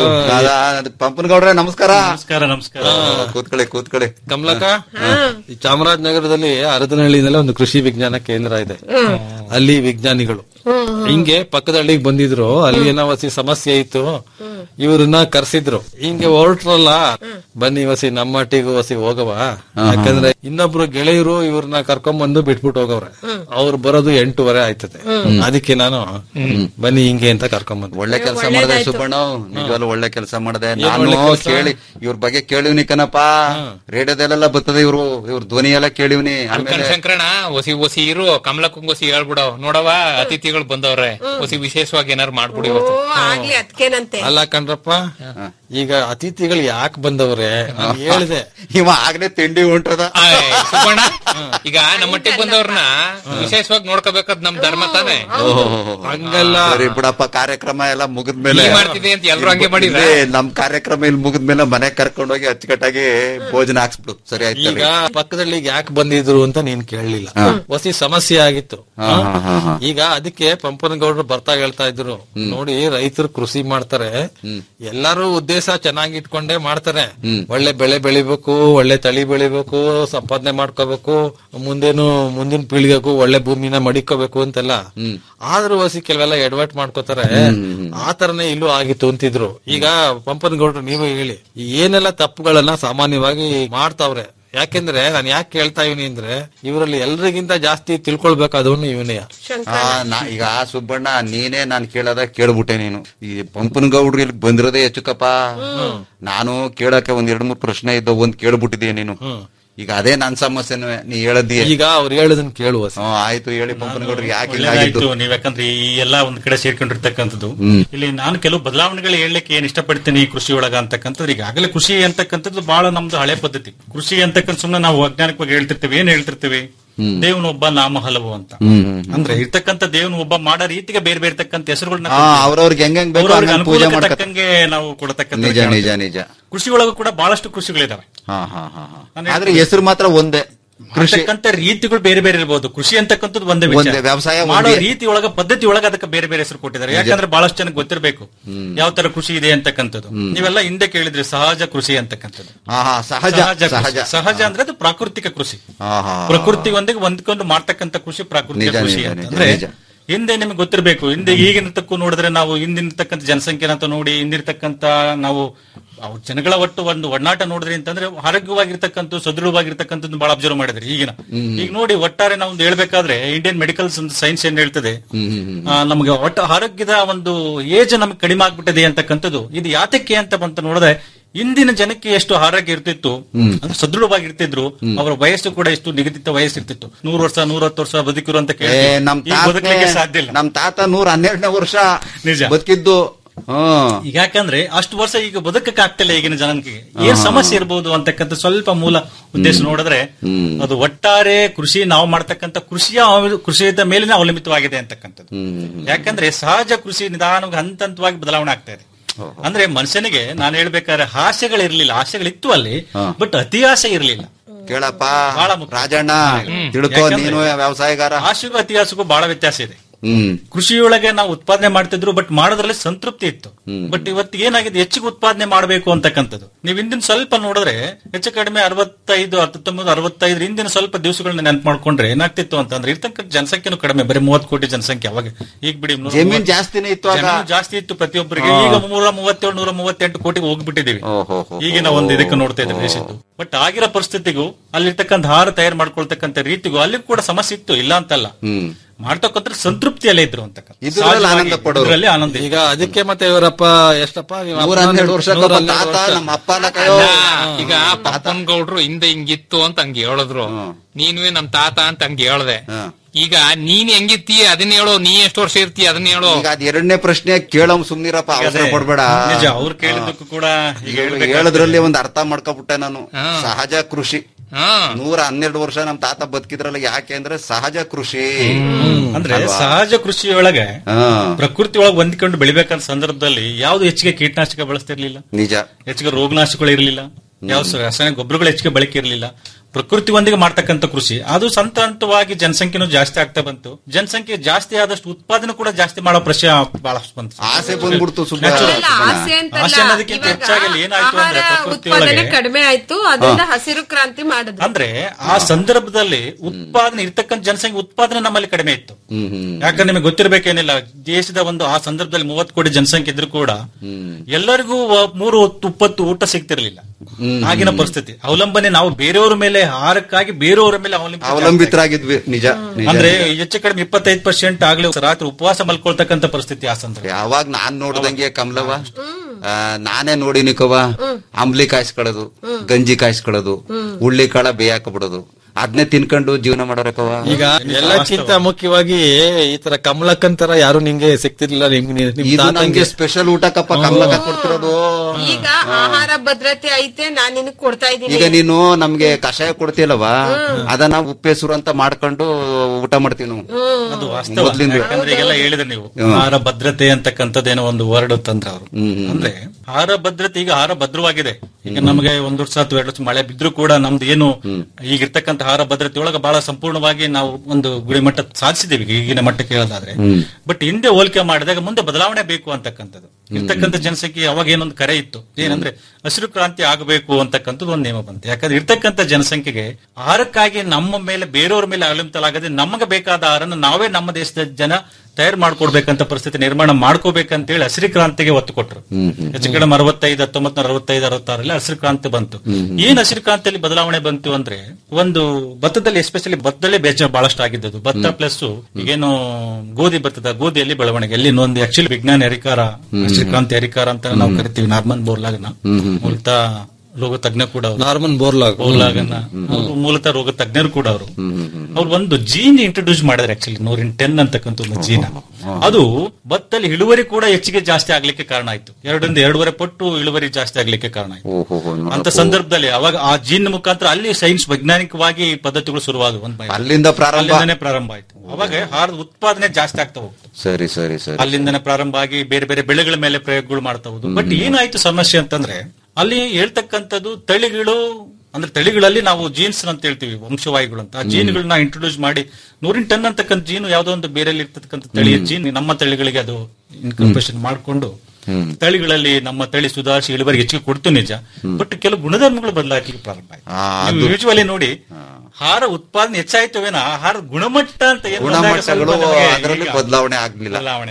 ಪಂಪನಗೌಡ್ರೆ ನಮಸ್ಕಾರ
ನಮಸ್ಕಾರ ನಮಸ್ಕಾರ
ಕೂತ್ಕೊಳ್ಳಿ ಕೂತ್ಕೊಳ್ಳಿ
ಕಮಲಕ ಈ ಚಾಮರಾಜನಗರದಲ್ಲಿ ಅರದನಹಳ್ಳಿನಲ್ಲಿ ಒಂದು ಕೃಷಿ ವಿಜ್ಞಾನ ಕೇಂದ್ರ ಇದೆ ಅಲ್ಲಿ ವಿಜ್ಞಾನಿಗಳು ಹಿಂಗೆ ಪಕ್ಕದ ಹಳ್ಳಿಗೆ ಬಂದಿದ್ರು ಅಲ್ಲಿ ಏನೋ ವಸಿ ಸಮಸ್ಯೆ ಇತ್ತು ಇವ್ರನ್ನ ಕರ್ಸಿದ್ರು ಹಿಂಗೆ ಹೊರಟ್ರಲ್ಲ ಬನ್ನಿ ವಸಿ ನಮ್ಮ ಮಟ್ಟಿಗೂ ವಸಿ ಹೋಗವ ಯಾಕಂದ್ರೆ ಇನ್ನೊಬ್ರು ಗೆಳೆಯರು ಇವ್ರನ್ನ ಕರ್ಕೊಂಡ್ ಬಂದು ಬಿಟ್ಬಿಟ್ಟು ಹೋಗವ್ರೆ ಅವ್ರು ಬರೋದು ಎಂಟೂವರೆ ಆಯ್ತದೆ ಅದಕ್ಕೆ ನಾನು ಬನ್ನಿ ಹಿಂಗೆ ಅಂತ ಕರ್ಕೊಂಡ್ ಬಂದೆ
ಒಳ್ಳೆ ಕೆಲಸ ಮಾಡಿದೆ ಸುಬ್ಬಣ್ಣ ನಿಜವಾಗ್ಲೂ ಒಳ್ಳೆ ಕೆಲಸ ಮಾಡಿದೆ
ಏನ್
ನಾನು
ಒಳ್ಳೆ ಕೆಲ್ಸ?
ಕೇಳಿ ಇವ್ರ ಬಗ್ಗೆ ಕೇಳಿವ್ನಿ ಕನಪ್ಪ ರೇಡಿಯೋದಲ್ಲೆಲ್ಲ ಬರ್ತದೆ ಇವ್ರು ಇವ್ರ ಧ್ವನಿ ಎಲ್ಲ ಕೇಳಿವ್ನಿ ಆಮೇಲೆ
ಶಂಕರಣ ಹೊಸಿ ಹೊಸಿ ಇರು ಕಮಲಕ್ಕಂಗ್ ಹೊಸಿ ಹೇಳ್ಬಿಡವ್ ನೋಡವ ಅತಿಥಿಗಳು ಬಂದವ್ರೆ ಹೊಸಿ ವಿಶೇಷವಾಗಿ ಏನಾರು ಮಾಡ್ಬಿಡಿ ಇವತ್ತು
ಓ ಆಗ್ಲಿ ಅದ್ಕೇನಂತೆ
ಅಲ್ಲ ಕಣ್ರಪ್ಪ ಈಗ ಅತಿಥಿಗಳು ಯಾಕೆ ಬಂದವ್ರೆ ನಾನ್ ಹೇಳ್ದೆ
ಇವ ಆಗ್ಲೇ ತಿಂಡಿ ಉಂಟದ
ಆಯ್, ಸುಬ್ಬಣ್ಣ ಈಗ ನಮ್ಮ ಮಟ್ಟಿಗೆ ಬಂದವ್ರನ್ನ ವಿಶೇಷವಾಗಿ ನೋಡ್ಕೋಬೇಕಾದ್ ನಮ್ ಧರ್ಮ ತಾನೆ
ಹಂಗಲ್ಲ
ಸರಿ ಬಿಡಪ್ಪ ಕಾರ್ಯಕ್ರಮ ಎಲ್ಲ ಮುಗಿದ್ಮೇಲೆ
ನೀ ಮಾಡ್ತಿದ್ದೆ ಅಂತ ಎಲ್ರು ಹಂಗೆ ಮಾಡಿದ್ರ?
ಇದೇ ನಮ್ ಕಾರ್ಯಕ್ರಮ ಇಲ್ಲಿ ಮುಗಿದ್ಮೇಲೆ ಮನೆ ಕರ್ಕೊಂಡೋಗಿ ಅಚ್ಚುಕಟ್ಟಾಗಿ ಭೋಜನ ಹಾಕ್ಸ್ಬಿಡು ಸರಿ ಆಯ್ತು
ಈಗ ಪಕ್ಕದಲ್ಲಿ ಯಾಕೆ ಬಂದಿದ್ರು ಅಂತ ನೀನ್ ಕೇಳಲಿಲ್ಲ ಹೊಸಿ ಸಮಸ್ಯೆ ಆಗಿತ್ತು
ಹಾ, ಹಾ, ಹಾ, ಹಾ.
ಈಗ ಅದಕ್ಕೆ ಪಂಪನಗೌಡರು ಬರ್ತಾ ಹೇಳ್ತಾ ಇದ್ರು ನೋಡಿ ರೈತರು ಕೃಷಿ ಮಾಡ್ತಾರೆ ಎಲ್ಲಾರು ಉದ್ದೇಶ ಚೆನ್ನಾಗಿ ಇಟ್ಕೊಂಡೇ ಮಾಡ್ತಾರೆ ಒಳ್ಳೆ ಬೆಳೆ ಬೆಳಿಬೇಕು ಒಳ್ಳೆ ತಳಿ ಬೆಳಿಬೇಕು ಸಂಪಾದನೆ ಮಾಡ್ಕೋಬೇಕು ಮುಂದೇನು ಮುಂದಿನ ಪೀಳಿಗೆಗೂ ಒಳ್ಳೆ ಭೂಮಿನ ಮಡಿಕೋಬೇಕು ಅಂತೆಲ್ಲ ಆದ್ರೂ ಹೊಸಿ ಕೆಲವೆಲ್ಲ ಎಡವಟ್ ಮಾಡ್ಕೋತಾರೆ ಆ ತರನೇ ಇಲ್ಲೂ ಆಗಿತ್ತು ಅಂತಿದ್ರು ಈಗ ಪಂಪನಗೌಡರು ನೀವೇ ಹೇಳಿ ಈ ಏನೆಲ್ಲ ತಪ್ಪುಗಳನ್ನ ಸಾಮಾನ್ಯವಾಗಿ ಮಾಡ್ತಾವ್ರೆ ಯಾಕೆಂದ್ರೆ ನಾನು ಯಾಕೆ ಕೇಳ್ತಾ ಇವನಿ ಅಂದ್ರೆ ಇವರಲ್ಲಿ ಎಲ್ರಿಗಿಂತ ಜಾಸ್ತಿ ತಿಳ್ಕೊಳ್ಬೇಕಾದವನು ಇವನೇ
ಆ, ನಾ ಈಗ ಸುಬ್ಬಣ್ಣ ನೀನೇ ನಾನ್ ಕೇಳದ ಕೇಳ್ಬಿಟ್ಟೆ ನೀನು ಈ ಪಂಪನ ಗೌಡ್ರು ಇಲ್ಲಿ ಬಂದಿರೋದೇ ಹೆಚ್ಚುಕಪ್ಪ ನಾನು ಕೇಳಕ್ಕೆ ಒಂದ್ ಎರಡ್ ಮೂರ್ ಪ್ರಶ್ನೆ ಇದ್ದ ಒಂದ್ ಕೇಳ್ಬಿಟ್ಟಿದೀಯ ನೀನು ಈಗ ಅದೇ ನನ್ ಸಮಸ್ಯೆನು ನೀ ಹೇಳದ್ದಿ
ಈಗ ಅವ್ರು ಹೇಳೋದನ್ನ ಕೇಳುವ
ಹ್ಮ್, ಆಯ್ತು ಹೇಳಿ ಪಂಪನ ಗೌಡ್ರು ಯಾಕೆ ಹಿಂಗಾಗಿದ್ದು
ಒಳ್ಳೇದಾಯ್ತು ನೀವ್ ಯಾಕಂದ್ರೆ ಈ ಎಲ್ಲಾ ಒಂದ್ ಕಡೆ ಸೇರ್ಕೊಂಡಿರ್ತಕ್ಕಂಥದ್ದು
ಹ್ಮ್.
ಇಲ್ಲಿ ನಾನು ಕೆಲವು ಬದಲಾವಣೆಗಳು ಹೇಳಲಿಕ್ಕೆ ಏನ್ ಇಷ್ಟಪಡ್ತೀನಿ ಈ ಕೃಷಿ ಒಳಗ ಅಂತಕ್ಕಂಥದ್ದು ಈಗಾಗಲೇ ಕೃಷಿ ಅಂತಕ್ಕಂಥದ್ದು ಬಹಳ ನಮ್ದು ಹಳೆ ಪದ್ಧತಿ ಕೃಷಿ ಅಂತಕ್ಕಂಥ ಸುಮ್ಮನೆ ನಾವು ವೈಜ್ಞಾನಿಕವಾಗಿ ಹೇಳ್ತಿರ್ತೀವಿ ಏನ್ ಹೇಳ್ತಿರ್ತೀವಿ ದೇವನ ಒಬ್ಬ ನಾಮ ಹಲವು ಅಂತ ಅಂದ್ರೆ ಇರ್ತಕ್ಕಂಥ ದೇವನ ಒಬ್ಬ ಮಾಡೋ ರೀತಿಗೆ ಬೇರೆ ಬೇರೆ ತಕ್ಕಂತ ಹೆಸರುಗಳನ್ನ
ಹಾ ಅವ್ರವ್ರಿಗೆ ಹೆಂಗ್ ಬೇಕೋ
ಅವ್ರವ್ರಿಗೆ
ಹಂಗಂಗ್ ಪೂಜೆ
ಅನುಕೂಲಕ್ಕೆ
ಮಾಡ್ಕತ್ತ
ತಕ್ಕಂಗೆ ನಾವು ಕೊಡತಕ್ಕಂಥ
ನಿಜ ನಿಜ ನಿಜ
ಕೃಷಿ ಒಳಗೂ ಕೂಡ ಬಹಳಷ್ಟು ಕೃಷಿಗಳಿದಾವೆ
ಹಾ ಹಾ ಹಾ ಹಾ. ಆದ್ರೆ ಹೆಸರು ಮಾತ್ರ ಒಂದೇ ಕೃಷಿ
ಅಂತಕ್ಕಂಥ ರೀತಿಗಳು ಬೇರೆ ಬೇರೆ ಇರಬಹುದು ಕೃಷಿ ಅಂತಕ್ಕಂಥದ್ದು ಒಂದೇ
ಒಂದೇ,
ವಿಚಾರ.
ವ್ಯವಸಾಯ
ಮಾಡೋ
ಒಂದೇ.
ರೀತಿ ಒಳಗ ಪದ್ಧತಿ ಒಳಗ ಅದಕ್ಕೆ ಬೇರೆ ಬೇರೆ ಹೆಸರು ಕೊಟ್ಟಿದ್ದಾರೆ
ನಿಜ.
ಯಾಕಂದ್ರೆ ಬಹಳಷ್ಟು ಜನಕ್ಕೆ ಗೊತ್ತಿರಬೇಕು ಯಾವ ತರ ಕೃಷಿ ಇದೆ ಅಂತಕ್ಕಂಥದ್ದು ನೀವೆಲ್ಲ ಹಿಂದೆ ಕೇಳಿದ್ರಿ ಸಹಜ ಕೃಷಿ ಅಂತಕ್ಕಂಥದ್ದು
ಹಾ ಹಾ ಸಹಜ
ಕೃಷಿ.
ಸಹಜ
ಸಹಜ ಅಂದ್ರೆ ಅದು ಪ್ರಾಕೃತಿಕ ಕೃಷಿ
ಹಾ ಹಾ
ಪ್ರಕೃತಿಯೊಂದಿಗೆ ಹೊಂದ್ಕೊಂಡು ಮಾಡ್ತಕ್ಕಂಥ ಕೃಷಿ ಪ್ರಾಕೃತಿಕ
ನಿಜ,
ಕೃಷಿ
ನಿಜ,
ಅಂತ
ನಿಜ,
ಅಂದ್ರೆ
ನಿಜ.
ಹಿಂದೆ ನಿಮಗೆ ಗೊತ್ತಿರಬೇಕು ಹಿಂದೆ ಈಗಿನ ತಕ್ಕೂ ನೋಡಿದ್ರೆ ನಾವು ಹಿಂದಿರ್ತಕ್ಕಂಥ ಜನಸಂಖ್ಯೆನಂತ ನೋಡಿ ಹಿಂದಿರ್ತಕ್ಕಂಥ ನಾವು ಅವ್ರ ಜನಗಳ ಒಟ್ಟು ಒಂದು ಒಡನಾಟ ನೋಡಿದ್ರಿ ಅಂತಂದ್ರೆ ಆರೋಗ್ಯವಾಗಿರ್ತಕ್ಕಂಥ ಸದೃಢವಾಗಿರ್ತಕ್ಕಂಥದ್ದು ಬಹಳ ಅಬ್ಸರ್ವ್ ಮಾಡಿದ್ರಿ ಈಗಿನ ಈಗ ನೋಡಿ ಒಟ್ಟಾರೆ ನಾವು ಒಂದು ಹೇಳ್ಬೇಕಾದ್ರೆ ಇಂಡಿಯನ್ ಮೆಡಿಕಲ್ ಸೈನ್ಸ್ ಏನ್ ಹೇಳ್ತದೆ ಆ, ನಮಗೆ ಒಟ್ಟು ಆರೋಗ್ಯದ ಒಂದು ಏಜ್ ನಮ್ಗೆ ಕಡಿಮೆ ಆಗ್ಬಿಟ್ಟಿದೆ ಅಂತಕ್ಕಂಥದ್ದು ಇದು ಯಾತಕ್ಕೆ ಅಂತ ಬಂತ ನೋಡಿದ್ರೆ ಇಂದಿನ ಜನಕ್ಕೆ ಎಷ್ಟು ಆರೋಗ್ಯ ಇರ್ತಿತ್ತು ಅಂದ್ರೆ ಸದೃಢವಾಗಿರ್ತಿದ್ರು ಅವರ ವಯಸ್ಸು ಕೂಡ ಎಷ್ಟು ನಿಗದಿತ ವಯಸ್ಸು ಇರ್ತಿತ್ತು ನೂರು ವರ್ಷ ನೂರತ್ತು ವರ್ಷ ಬದುಕಿರು ಅಂತ
ಏ
ಕೇಳ್ತೀವಿ.
ನಮ್
ಈಗ ಬದುಕಲಿಕ್ಕೆ ಸಾಧ್ಯ ಇಲ್ಲ
ನಮ್ ತಾತ ನೂರ ಹನ್ನೆರಡನೇ ವರ್ಷ
ನಿಜ.
ಬದುಕಿದ್ದು ಹ್ಮ್
ಈಗ ಯಾಕಂದ್ರೆ ಅಷ್ಟು ವರ್ಷ ಈಗ ಬದುಕಕ್ಕೆ ಆಗ್ತಿಲ್ಲ ಈಗಿನ ಜನಕ್ಕೆ ಏನ್ ಸಮಸ್ಯೆ ಇರಬಹುದು ಅಂತಕ್ಕಂಥ ಸ್ವಲ್ಪ ಮೂಲ ಉದ್ದೇಶ ನೋಡಿದ್ರೆ ಅದು ಒಟ್ಟಾರೆ ಕೃಷಿ ನಾವು ಮಾಡ್ತಕ್ಕಂಥ ಕೃಷಿಯ ಅವ- ಕೃಷಿಯ ಮೇಲಿನ ಅವಲಂಬಿತವಾಗಿದೆ ಅಂತಕ್ಕಂಥದ್ದು ಯಾಕಂದ್ರೆ ಸಹಜ ಕೃಷಿ ನಿಧಾನವಾಗಿ ಹಂತ ಹಂತವಾಗಿ ಬದಲಾವಣೆ ಆಗ್ತಾ ಇದೆ ಅಂದ್ರೆ ಮನುಷ್ಯನಿಗೆ ನಾನು ಹೇಳ್ಬೇಕಾದ್ರೆ ಆಸೆಗಳಿರ್ಲಿಲ್ಲ ಆಸೆಗಳಿತ್ತು ಅಲ್ಲಿ ಬಟ್ ಅತಿ ಆಸೆ ಇರ್ಲಿಲ್ಲ
ಕೇಳಪ್ಪ
ಬಹಳ ಮುಖ್ಯ.
ರಾಜಣ್ಣ
ಹ್ಮ್.
ತಿಳ್ಕೊ
ಯಾಕಂದ್ರೆ
ನೀನು ವ್ಯವಸಾಯಗಾರ
ಆಸೆಗೂ ಅತಿ ಆಸೆಗೂ ಬಹಳ ವ್ಯತ್ಯಾಸ ಇದೆ
ಹ್ಮ್
ಕೃಷಿಯೊಳಗೆ ನಾವು ಉತ್ಪಾದನೆ ಮಾಡ್ತಿದ್ರು ಬಟ್ ಮಾಡೋದ್ರಲ್ಲಿ ಸಂತೃಪ್ತಿ ಇತ್ತು ಬಟ್ ಇವತ್ತು ಏನಾಗಿದೆ ಹೆಚ್ಚಿಗೆ ಉತ್ಪಾದನೆ ಮಾಡಬೇಕು ಅಂತಕ್ಕಂಥದ್ದು ನೀವು ಹಿಂದಿನ ಸ್ವಲ್ಪ ನೋಡಿದ್ರೆ ಹೆಚ್ಚು ಕಡಿಮೆ ಅರವತ್ತೈದು ಹತ್ತೊಂಬತ್ತು ಅರವತ್ತೈದು ಹಿಂದಿನ ಸ್ವಲ್ಪ ದಿವಸಗಳನ್ನ ನೆನಪು ಮಾಡ್ಕೊಂಡ್ರೆ ಏನಾಗ್ತಿತ್ತು ಅಂತಂದ್ರೆ ಇರ್ತಕ್ಕಂಥ ಜನಸಂಖ್ಯೆನೂ ಕಡಿಮೆ ಬರೀ ಮೂವತ್ತು ಕೋಟಿ ಜನಸಂಖ್ಯೆ ಅವಾಗ ಈಗ ಬಿಡಿ ನೂರ
ಜಮೀನ್
ಮೂವತ್ತು-
ಜಾಸ್ತಿನೇ ಇತ್ತು ಆಗ.
ಜಮೀನು ಜಾಸ್ತಿ ಇತ್ತು ಪ್ರತಿಯೊಬ್ಬರಿಗೆ
ಹಾ.
ಈಗ ನೂರ ಮೂವತ್ತೇಳು ನೂರ ಮೂವತ್ತೆಂಟು ಕೋಟಿಗೆ ಹೋಗ್ಬಿಟ್ಟಿದೀವಿ ಈಗಿನ ಒಂದು ಇದಕ್ಕೆ ನೋಡ್ತಾ ಇದ್ದೀವಿ ದೇಶದ್ದು ಬಟ್ ಆಗಿರೋ ಪರಿಸ್ಥಿತಿಗೂ ಅಲ್ಲಿರ್ತಕ್ಕಂಥ ಆಹಾರ ತಯಾರು ಮಾಡ್ಕೊಳ್ತಕ್ಕಂಥ ರೀತಿಗೂ ಅಲ್ಲಿ ಕೂಡ ಸಮಸ್ಯೆ ಇತ್ತು ಇಲ್ಲ ಅಂತಲ್ಲ
ಹ್ಮ್
ಮಾಡ್ತಕ್ಕಂಥ ಸಂತೃಪ್ತಿಯಲ್ಲೇ ಇದ್ರು ಅಂತ
ಇದ್ರಲ್ಲಿ ಆನಂದ ಪಡೋರು.
ಇದ್ರಲ್ಲಿ ಆನಂದ
ಈಗ ಅದಕ್ಕೆ ಮತ್ತೆ ಇವರಪ್ಪ ಎಷ್ಟಪ್ಪ ನೀವು
ನೂರ ಹನ್ನೆರಡು ವರ್ಷ
ನೂರ ಹನ್ನೆರಡು
ತಾತ
ವರ್ಷ.
ನಮ್ಮ ಅಪ್ಪನ ಕೈಯೋ
ಅಲ್ಲ, ಈಗ ಪಪ್ಪನ್ ಗೌಡ್ರು ಹಿಂದೆ ಹಿಂಗಿತ್ತು ಅಂತ ಹಂಗೆ ಹೇಳಿದ್ರು ನೀನುವೆ ನಮ್ ತಾತ ಅಂತ ಹಂಗೆ ಹೇಳ್ದೆ ಈಗ ನೀನ್ ಹೆಂಗಿರ್ತೀಯ ಅದನ್ನ ಹೇಳೋ ನೀ ಎಷ್ಟು ವರ್ಷ ಇರ್ತೀಯ ಅದನ್ನ ಹೇಳೋ
ಈಗ ಅದ್ ಎರಡನೇ ಪ್ರಶ್ನೆ ಕೇಳೋ ಸುಮ್ನಿರಪ್ಪ ಅವಸರ ಪಡ್ಬೇಡ
ನಿಜ ಅವ್ರು ಕೇಳಿದ್ದಕ್ಕೂ ಕೂಡ ಈಗ ಹೇಳ್ಬೇಕಾಗ್ತದೆ.
ಹೇಳದ್ರಲ್ಲಿ ಒಂದ್ ಅರ್ಥ ಮಾಡ್ಕೊಬಿಟ್ಟೆ ನಾನು ಸಹಜ ಕೃಷಿ ನೂರ ಹನ್ನೆರಡು ವರ್ಷ ನಮ್ ತಾತ ಬದುಕಿದ್ರಲ್ಲ ಯಾಕೆ ಅಂದ್ರೆ ಸಹಜ ಕೃಷಿ
ಅಂದ್ರೆ
ಅಲ್ವಾ?
ಸಹಜ ಕೃಷಿಯೊಳಗೆ
ಹಾ.
ಪ್ರಕೃತಿ ಒಳಗೆ ಹೊಂದಿಕೊಂಡು ಬೆಳಿಬೇಕಂತ ಸಂದರ್ಭದಲ್ಲಿ ಯಾವ್ದು ಹೆಚ್ಚಿಗೆ ಕೀಟನಾಶಕ ಬಳಸ್ತಿರ್ಲಿಲ್ಲ
ನಿಜ
ಹೆಚ್ಚಿಗೆ ರೋಗನಾಶಕಗಳು ಇರಲಿಲ್ಲ ಯಾವ ರಾಸಾಯನಿಕ ಗೊಬ್ಬರಗಳು ಹೆಚ್ಚಿಗೆ ಬಳಕೆ ಇರಲಿಲ್ಲ ಪ್ರಕೃತಿ ಒಂದಿಗೆ ಮಾಡ್ತಕ್ಕಂಥ ಕೃಷಿ ಅದು ಹಂತ ಹಂತವಾಗಿ ಜನಸಂಖ್ಯೆನೂ ಜಾಸ್ತಿ ಆಗ್ತಾ ಬಂತು ಜನಸಂಖ್ಯೆ ಜಾಸ್ತಿ ಆದಷ್ಟು ಉತ್ಪಾದನೆ ಕೂಡ ಜಾಸ್ತಿ ಮಾಡೋ ಪ್ರಶ್ನೆ ಬಹಳಷ್ಟು ಬಂತು
ಆಸೆ ಬಂದ್ಬಿಡ್ತು ಸುಬ್ಬ
ಅಲ್ಲ, ಆಸೆ ಅಂತಲ್ಲ.
ಆಸೆ ಅನ್ನೋದಕ್ಕಿಂತ
ಇವಾಗ
ಹೆಚ್ಚಾಗಿ ಅಲ್ಲಿ ಏನಾಯ್ತು ಅಂದ್ರೆ
ಆಹಾರ
ಪ್ರಕೃತಿ
ಉತ್ಪಾದನೆ
ಒಳಗೆ
ಕಡಿಮೆ ಆಯ್ತು ಅದರಿಂದ ಹಸಿರು ಕ್ರಾಂತಿ ಮಾಡಿದ್ರು
ಅಂದ್ರೆ ಆ ಸಂದರ್ಭದಲ್ಲಿ ಉತ್ಪಾದನೆ ಇರ್ತಕ್ಕಂಥ ಜನಸಂಖ್ಯೆ ಉತ್ಪಾದನೆ ನಮ್ಮಲ್ಲಿ ಕಡಿಮೆ ಇತ್ತು ಯಾಕಂದ್ರೆ ನಿಮಗೆ ಗೊತ್ತಿರಬೇಕೇನಿಲ್ಲ ದೇಶದ ಒಂದು ಆ ಸಂದರ್ಭದಲ್ಲಿ ಮೂವತ್ತು ಕೋಟಿ ಜನಸಂಖ್ಯೆ ಇದ್ರು ಕೂಡ ಎಲ್ಲರಿಗೂ ವ- ಮೂರು ಹೊತ್ತು ಉಪ್ಪತ್ತು ಊಟ ಸಿಗ್ತಿರ್ಲಿಲ್ಲ ಆಗಿನ ಪರಿಸ್ಥಿತಿ ಅವಲಂಬನೆ ನಾವು ಬೇರೆಯವರ ಮೇಲೆ ಆಹಾರಕ್ಕಾಗಿ ಬೇರೆಯವರ ಮೇಲೆ ಅವಲಂಬಿತ
ಅವಲಂಬಿತರಾಗಿದ್ವಿ ನಿಜ ನಿಜ
ಅಂದ್ರೆ
ನಿಜ.
ಹೆಚ್ಚು ಕಡಿಮೆ ಇಪ್ಪತ್ತೈದು ಪರ್ಸೆಂಟ್ ಆಗ್ಲಿ ರಾತ್ರಿ ಉಪವಾಸ ಮಲ್ಕೊಳ್ತಕ್ಕಂಥ ಪರಿಸ್ಥಿತಿ ಆ ಸಂದರ್ಭ
ಯಾವಾಗ ನಾನ್ ನೋಡ್ದಂಗೆ ಕಮಲವ ಆ, ನಾನೇ ನೋಡಿ ನಿಕವ ಅಂಬ್ಲಿ ಕಾಯಿಸ್ಕೊಳ್ಳೋದು ಗಂಜಿ ಕಾಯಿಸ್ಕೊಳ್ಳೋದು ಉಳ್ಳಿ ಕಾಳ ಬೇಯಾಕ ಬಿಡೋದು ಅದನ್ನೇ ತಿನ್ಕೊಂಡು ಜೀವನ ಮಾಡೋರಕವ
ಈಗ ಎಲ್ಲಕ್ಕಿಂತ ಮುಖ್ಯವಾಗಿ ಈ ತರ ಕಮಲಕ್ಕಂತರ ಯಾರು ನಿಂಗೆ ಸಿಕ್ತಿರ್ಲಿಲ್ಲ ನಿಮ್ ನಿಮ್
ಇದು
ತಾತಂಗೆ
ನಂಗೆ ಸ್ಪೆಷಲ್ ಊಟಕ್ಕಪ್ಪ ಕಮಲಕ್ಕ ಕೊಡ್ತಿರೋದು
ಈಗ ಆಹಾರ ಭದ್ರತೆ ಐತೆ ನಾನ್ ನಿನಗ್ ಕೊಡ್ತಾ
ಈಗ
ಇದ್ದೀನಿ
ನೀನು ನಮ್ಗೆ ಕಷಾಯ ಕೊಡ್ತೀಯಲ್ಲವಾ ಅದನ್ನ ಉಪ್ಪೆಸುರು ಅಂತ ಮಾಡ್ಕೊಂಡು ಊಟ ಮಾಡ್ತೀವಿ ನಾವು
ಅದು ವಾಸ್ತವ
ಮೊದ್ಲಿಂದ.
ಯಾಕಂದ್ರೆ ಈಗೆಲ್ಲ ಹೇಳಿದ್ರೆ ನೀವು
ಹ್ಮ್.
ಆಹಾರ ಭದ್ರತೆ ಅಂತಕ್ಕಂಥದ್ದೇನೋ ಒಂದು ವರ್ಡ್ ತಂದ್ರ ಅವರು ಅಂದ್ರೆ ಆಹಾರ ಭದ್ರತೆ ಈಗ ಆಹಾರ ಭದ್ರವಾಗಿದೆ ಈಗ ನಮಗೆ ಒಂದ್ ವರ್ಷ ಅಥವಾ ಎರಡು ವರ್ಷ ಮಳೆ ಬಿದ್ರು ಕೂಡ ನಮ್ದು ಏನು ಈಗಿರ್ತಕ್ಕಂಥ ಆಹಾರ ಭದ್ರತೆ ಒಳಗೆ ಬಹಳ ಸಂಪೂರ್ಣವಾಗಿ ನಾವು ಒಂದು ಗುರಿಮಟ್ಟ ಸಾಧಿಸಿದ್ದೀವಿ ಈಗ ಈಗಿನ ಮಟ್ಟಕ್ಕೆ ಹೇಳೋದಾದ್ರೆ ಬಟ್ ಹಿಂದೆ ಹೋಲಿಕೆ ಮಾಡಿದಾಗ ಮುಂದೆ ಬದಲಾವಣೆ ಬೇಕು ಅಂತಕ್ಕಂಥದ್ದು ಇರ್ತಕ್ಕಂಥ ಜನಸಂಖ್ಯೆ ಅವಾಗ ಏನೊಂದು ಕರೆ ಇತ್ತು ಏನಂದ್ರೆ ಹಸಿರು ಕ್ರಾಂತಿ ಆಗಬೇಕು ಅಂತಕ್ಕಂಥದ್ದು ಒಂದು ನಿಯಮ ಬಂತು ಯಾಕಂದ್ರೆ ಇರ್ತಕ್ಕಂಥ ಜನಸಂಖ್ಯೆಗೆ ಆಹಾರಕ್ಕಾಗಿ ನಮ್ಮ ಮೇಲೆ ಬೇರೆಯವ್ರ ಮೇಲೆ ಅವಲಂಬಿತಲಾಗದೆ ನಮಗೆ ಬೇಕಾದ ಆಹಾರನ ನಾವೇ ನಮ್ಮ ದೇಶದ ಜನ ತಯಾರು ಮಾಡ್ಕೊಡ್ಬೇಕಂತ ಪರಿಸ್ಥಿತಿ ನಿರ್ಮಾಣ ಮಾಡ್ಕೋಬೇಕಂತ ಹೇಳಿ ಹಸಿರು ಕ್ರಾಂತಿಗೆ ಒತ್ತು ಕೊಟ್ಟರು ಹೆಚ್ಚು ಕಡಿಮೆ ಅರವತ್ತೈದು ಹತ್ತೊಂಬತ್ತು ನೂರ ಅರವತ್ತೈದು ಅರವತ್ತಾರಲ್ಲಿ ಹಸಿರು ಕ್ರಾಂತಿ ಬಂತು ಏನ್ ಹಸಿರು ಕ್ರಾಂತಿಯಲ್ಲಿ ಬದಲಾವಣೆ ಬಂತು ಅಂದ್ರೆ ಒಂದು ಭತ್ತದಲ್ಲಿ ಎಸ್ಪೆಷಲಿ ಭತ್ತದಲ್ಲೇ ಬೇಜ ಬಹಳಷ್ಟು ಆಗಿದ್ದದು ಭತ್ತ ಪ್ಲಸ್ ಈಗೇನು ಗೋಧಿ ಭತ್ತದ ಗೋಧಿಯಲ್ಲಿ ಬೆಳವಣಿಗೆ ಅಲ್ಲಿ ಒಂದು ಆಕ್ಚುಲಿ ವಿಜ್ಞಾನ ಹರಿಕಾರ ಹಸಿರು ಕ್ರಾಂತಿ ಹರಿಕಾರ ಅಂತ ನಾವು ಕರಿತೀವಿ ನಾರ್ಮನ್ ಬೋರ್ಲಾಗನ ಮೂಲತಃ ರೋಗ ತಜ್ಞ ಕೂಡ ಅವ್ರು.
ನಾರ್ಮನ್ ಬೋರ್ಲಾಗ್
ಬೋರ್ಲಾಗನ್ನ ಅವ್ರು ಮೂಲತಃ ರೋಗ ತಜ್ಞರು ಕೂಡ ಅವರು ಅವ್ರು ಒಂದು ಜೀನ್ ಇಂಟ್ರೊಡ್ಯೂಸ್ ಮಾಡಿದ್ರೆ ಆಕ್ಚುಲಿ ನೂರಿನ್ ಟೆನ್ ಅಂತಕ್ಕಂಥ ಒಂದು ಜೀನ್ ಅದು ಭತ್ತಲ್ಲಿ ಇಳುವರಿ ಕೂಡ ಹೆಚ್ಚಿಗೆ ಜಾಸ್ತಿ ಆಗ್ಲಿಕ್ಕೆ ಕಾರಣ ಆಯ್ತು ಎರಡರಿಂದ ಎರಡೂವರೆ ಪಟ್ಟು ಇಳುವರಿ ಜಾಸ್ತಿ ಆಗ್ಲಿಕ್ಕೆ ಕಾರಣ ಆಯ್ತು ಅಂತ ಸಂದರ್ಭದಲ್ಲಿ ಅವಾಗ ಆ ಜೀನ್ ಮುಖಾಂತರ ಅಲ್ಲಿ ಸೈನ್ಸ್ ವೈಜ್ಞಾನಿಕವಾಗಿ ಪದ್ಧತಿಗಳು ಶುರುವಾದವು ಒಂದು ಮೈಲಿ.
ಅಲ್ಲಿಂದ ಪ್ರಾರಂಭ
ಅಲ್ಲಿಂದನೇ ಪ್ರಾರಂಭ ಆಯ್ತು ಅವಾಗ ಆಹಾರದ ಉತ್ಪಾದನೆ ಜಾಸ್ತಿ ಆಗ್ತಾ ಹೋಗ್ತು
ಸರಿ ಸರಿ ಸರಿ
ಅಲ್ಲಿಂದನೇ ಪ್ರಾರಂಭ ಆಗಿ ಬೇರೆ ಬೇರೆ ಬೆಳೆಗಳ ಮೇಲೆ ಪ್ರಯೋಗಗಳು ಮಾಡ್ತಾ ಹೋದು ಬಟ್ ಏನಾಯ್ತು ಸಮಸ್ಯೆ ಅಂತಂದ್ರೆ ಅಲ್ಲಿ ಹೇಳ್ತಕ್ಕಂಥದ್ದು ತಳಿಗಳು ಅಂದ್ರೆ ತಳಿಗಳಲ್ಲಿ ನಾವು ಜೀನ್ಸ್ ಅಂತ ಹೇಳ್ತೀವಿ ವಂಶವಾಹಿಗಳು ಅಂತ ಆ ಜೀನ್ಗಳನ್ನ ಇಂಟ್ರೊಡ್ಯೂಸ್ ಮಾಡಿ ನೂರಿನ ಟನ್ ಅಂತಕ್ಕಂಥ ಜೀನು ಯಾವ್ದೋ ಒಂದು ಬೇರೆಯಲ್ಲಿ ಇರ್ತಕ್ಕಂಥ ತಳಿಯ ಜೀನ್ ನಮ್ಮ ತಳಿಗಳಿಗೆ ಅದು ಇನ್ಕರ್ಪರೇಷನ್ ಮಾಡಿಕೊಂಡು ತಳಿಗಳಲ್ಲಿ ನಮ್ಮ ತಳಿ ಸುಧಾರಿಸಿ ಇಳುವರಿ ಹೆಚ್ಚಿಗೆ ಕೊಡ್ತು ನಿಜ ಬಟ್ ಕೆಲವು ಗುಣಧರ್ಮಗಳು ಬದಲಾಗ್ಲಿಕ್ಕೆ ಪ್ರಾರಂಭ ಆಯ್ತು ಯೂಶುವಲಿ ನೋಡಿ ಆಹಾರ ಉತ್ಪಾದನೆ ಹೆಚ್ಚಾಯ್ತವೇನ ಆಹಾರದ ಗುಣಮಟ್ಟ ಅಂತ ಏನು ಬಂದಾಗ ಸ್ವಲ್ಪ
ಗುಣಮಟ್ಟಗಳು
ನಮಗೆ
ಅದರಲ್ಲಿ
ಈಗ
ಬದಲಾವಣೆ ಆಗ್ಲಿಲ್ಲ
ಬದಲಾವಣೆ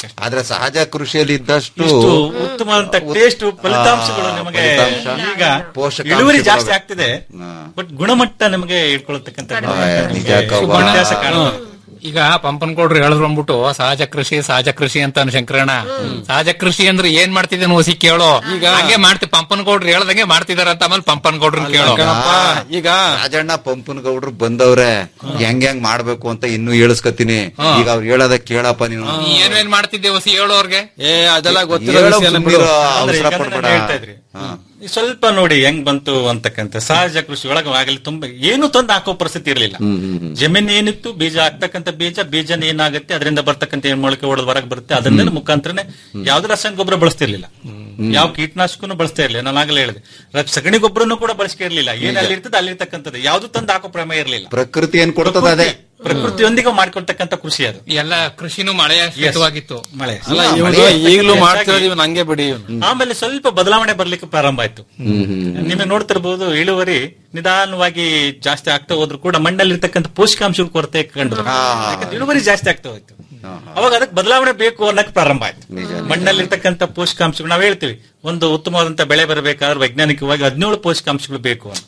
ಆದ್ರೆ ಸಹಜ ಕೃಷಿಯಲ್ಲಿ ಇದ್ದಷ್ಟು
ಇಷ್ಟು ಉತ್ತಮವಾದಂತ ಟೇಸ್ಟ್ ಫಲಿತಾಂಶಗಳು
ಆ,
ನಿಮಗೆ
ಫಲಿತಾಂಶ,
ಈಗ
ಪೋಷಕಾಂಶಗಳು.
ಇಳುವರಿ ಜಾಸ್ತಿ ಆಗ್ತಿದೆ ಬಟ್ ಗುಣಮಟ್ಟ ನಿಮಗೆ ಇಟ್ಕೊಳ್ತಕ್ಕಂಥ
ನಿಜ ಕವ್ವ.
ವ್ಯತ್ಯಾಸ ಕಾಣುತ್ತೆ.
ಈಗ ಪಂಪನ್ಗೌಡ್ರು ಹೇಳಿದ್ರು ಅಂದ್ಬಿಟ್ಟು ಸಹಜ ಕೃಷಿ ಸಹಜ ಕೃಷಿ ಅಂತ ಶಂಕರಣ್ಣ ಸಹಜ ಕೃಷಿ ಅಂದ್ರೆ ಏನ್ ಮಾಡ್ತಿದ್ದೆ ಓಸಿ ಕೇಳೋ ಈಗ ಹಂಗೆ ಮಾಡ್ತಿ ಪಂಪನ್ಗೌಡ್ರು ಹೇಳ್ದಂಗೆ ಮಾಡ್ತಿದಾರ ಅಂತ ಆಮೇಲೆ ಪಂಪನ್ಗೌಡ್ರನ್ ಕೇಳೋ
ಈಗ ರಾಜಣ್ಣ ಪಂಪನ್ ಗೌಡ್ರು ಬಂದವ್ರೆ ಹೆಂಗ್ ಹೆಂಗ್ ಮಾಡ್ಬೇಕು ಅಂತ ಇನ್ನು ಹೇಳಿಸ್ಕತೀನಿ
ಹಾ.
ಈಗ ಅವ್ರು ಹೇಳೋದ ಕೇಳಪ್ಪ ನೀನು
ನೀ ಏನೇನ್ ಮಾಡ್ತಿದ್ದೆ ಓಸಿ ಹೇಳೋ ಅವ್ರಿಗೆ
ಏ ಅದೆಲ್ಲ ಗೊತ್ತಿರೋ
ಹೇಳೋ
ವಿಷಯನೇ
ಸುಮ್ನಿರು,
ಬಿಡು.
ಅಂದ್ರೆ
ಅವಸರ
ಈಗ
ಪಡ್ಬೇಡ
ನಾನು ಹೇಳ್ತಾ ಇದ್ರಿ ಈ ಸ್ವಲ್ಪ ನೋಡಿ ಹೆಂಗ್ ಬಂತು ಅಂತಕ್ಕಂಥ ಸಹಜ ಕೃಷಿ ಒಳಗೆ ಆಗಲಿ ತುಂಬಾ ಏನು ತಂದು ಹಾಕೋ ಪರಿಸ್ಥಿತಿ ಇರಲಿಲ್ಲ ಜಮೀನ್ ಏನಿತ್ತು ಬೀಜ ಹಾಕ್ತಕ್ಕಂಥ ಬೀಜ ಬೀಜನ ಏನಾಗುತ್ತೆ ಅದರಿಂದ ಬರ್ತಕ್ಕಂಥ ಏನ್ ಮೊಳಕೆ ಹೊಡೆದ್ ಹೊರಗೆ ಬರುತ್ತೆ ಅದನ್ನ ಮುಖಾಂತರನೇ ಯಾವ್ದು ರಾಸಾಯನಿಕ ಗೊಬ್ಬರ ಬಳಸ್ತಿರ್ಲಿಲ್ಲ ಯಾವ ಕೀಟನಾಶಕನು ಬಳಸ್ತಾ ಇರ್ಲಿಲ್ಲ ನಾನು ಆಗಲೇ ಹೇಳಿದೆ ರ- ಸಗಣಿ ಗೊಬ್ಬರನು ಕೂಡ ಬಳಸ್ಕೆ ಇರ್ಲಿಲ್ಲ ಏನ್ ಅಲ್ಲಿ ಇರ್ತದೆ ಅಲ್ಲಿ ಇರ್ತಕ್ಕಂಥದ್ದು ಯಾವ್ದು ತಂದು ಹಾಕೋ ಪ್ರಮೇಯ ಇರಲಿಲ್ಲ
ಪ್ರಕೃತಿ ಏನ್ ಕೊಡ್ತದ ಅದೇ
ಪ್ರಕೃತಿಯೊಂದಿಗೆ ಮಾಡ್ಕೊಳ್ತಕ್ಕಂಥ ಕೃಷಿ ಅದು
ಎಲ್ಲ ಕೃಷಿನೂ ಮಳೆಯ ಶ್ವೇತವಾಗಿತ್ತು
ಮಳೆ
ಅಲ್ಲ ಇವ್ನು ಈಗ್ಲೂ ಮಾಡ್ತಿರೋದು ಇವ್ನು ಹಂಗೆ ಬಿಡಿ ಇವ್ನು
ಆಮೇಲೆ ಸ್ವಲ್ಪ ಬದಲಾವಣೆ ಬರ್ಲಿಕ್ಕೆ ಪ್ರಾರಂಭ ಆಯ್ತು ನಿಮಗೆ ನೋಡ್ತಿರ್ಬೋದು ಇಳುವರಿ ನಿಧಾನವಾಗಿ ಜಾಸ್ತಿ ಆಗ್ತಾ ಹೋದ್ರು ಕೂಡ ಮಣ್ಣಲ್ಲಿ ಇರ್ತಕ್ಕಂಥ ಪೋಷಕಾಂಶಗಳ ಕೊರತೆ ಕಂಡು ಬಂತು. ಯಾಕಂದ್ರೆ ಇಳುವರಿ ಜಾಸ್ತಿ ಆಗ್ತಾ ಹೋಯ್ತು ಅವಾಗ ಅದಕ್ಕೆ ಬದಲಾವಣೆ ಬೇಕು ಅನ್ನಕ್ಕೆ ಪ್ರಾರಂಭ ಆಯ್ತು ಮಣ್ಣಲ್ಲಿ ಇರ್ತಕ್ಕಂಥ ಪೋಷಕಾಂಶಗಳು ನಾವು ಹೇಳ್ತೀವಿ ಒಂದು ಉತ್ತಮವಾದಂತ ಬೆಳೆ ಬರಬೇಕಾದ್ರೆ ವೈಜ್ಞಾನಿಕವಾಗಿ ಹದಿನೇಳು ಪೋಷಕಾಂಶಗಳು ಬೇಕು ಅಂತ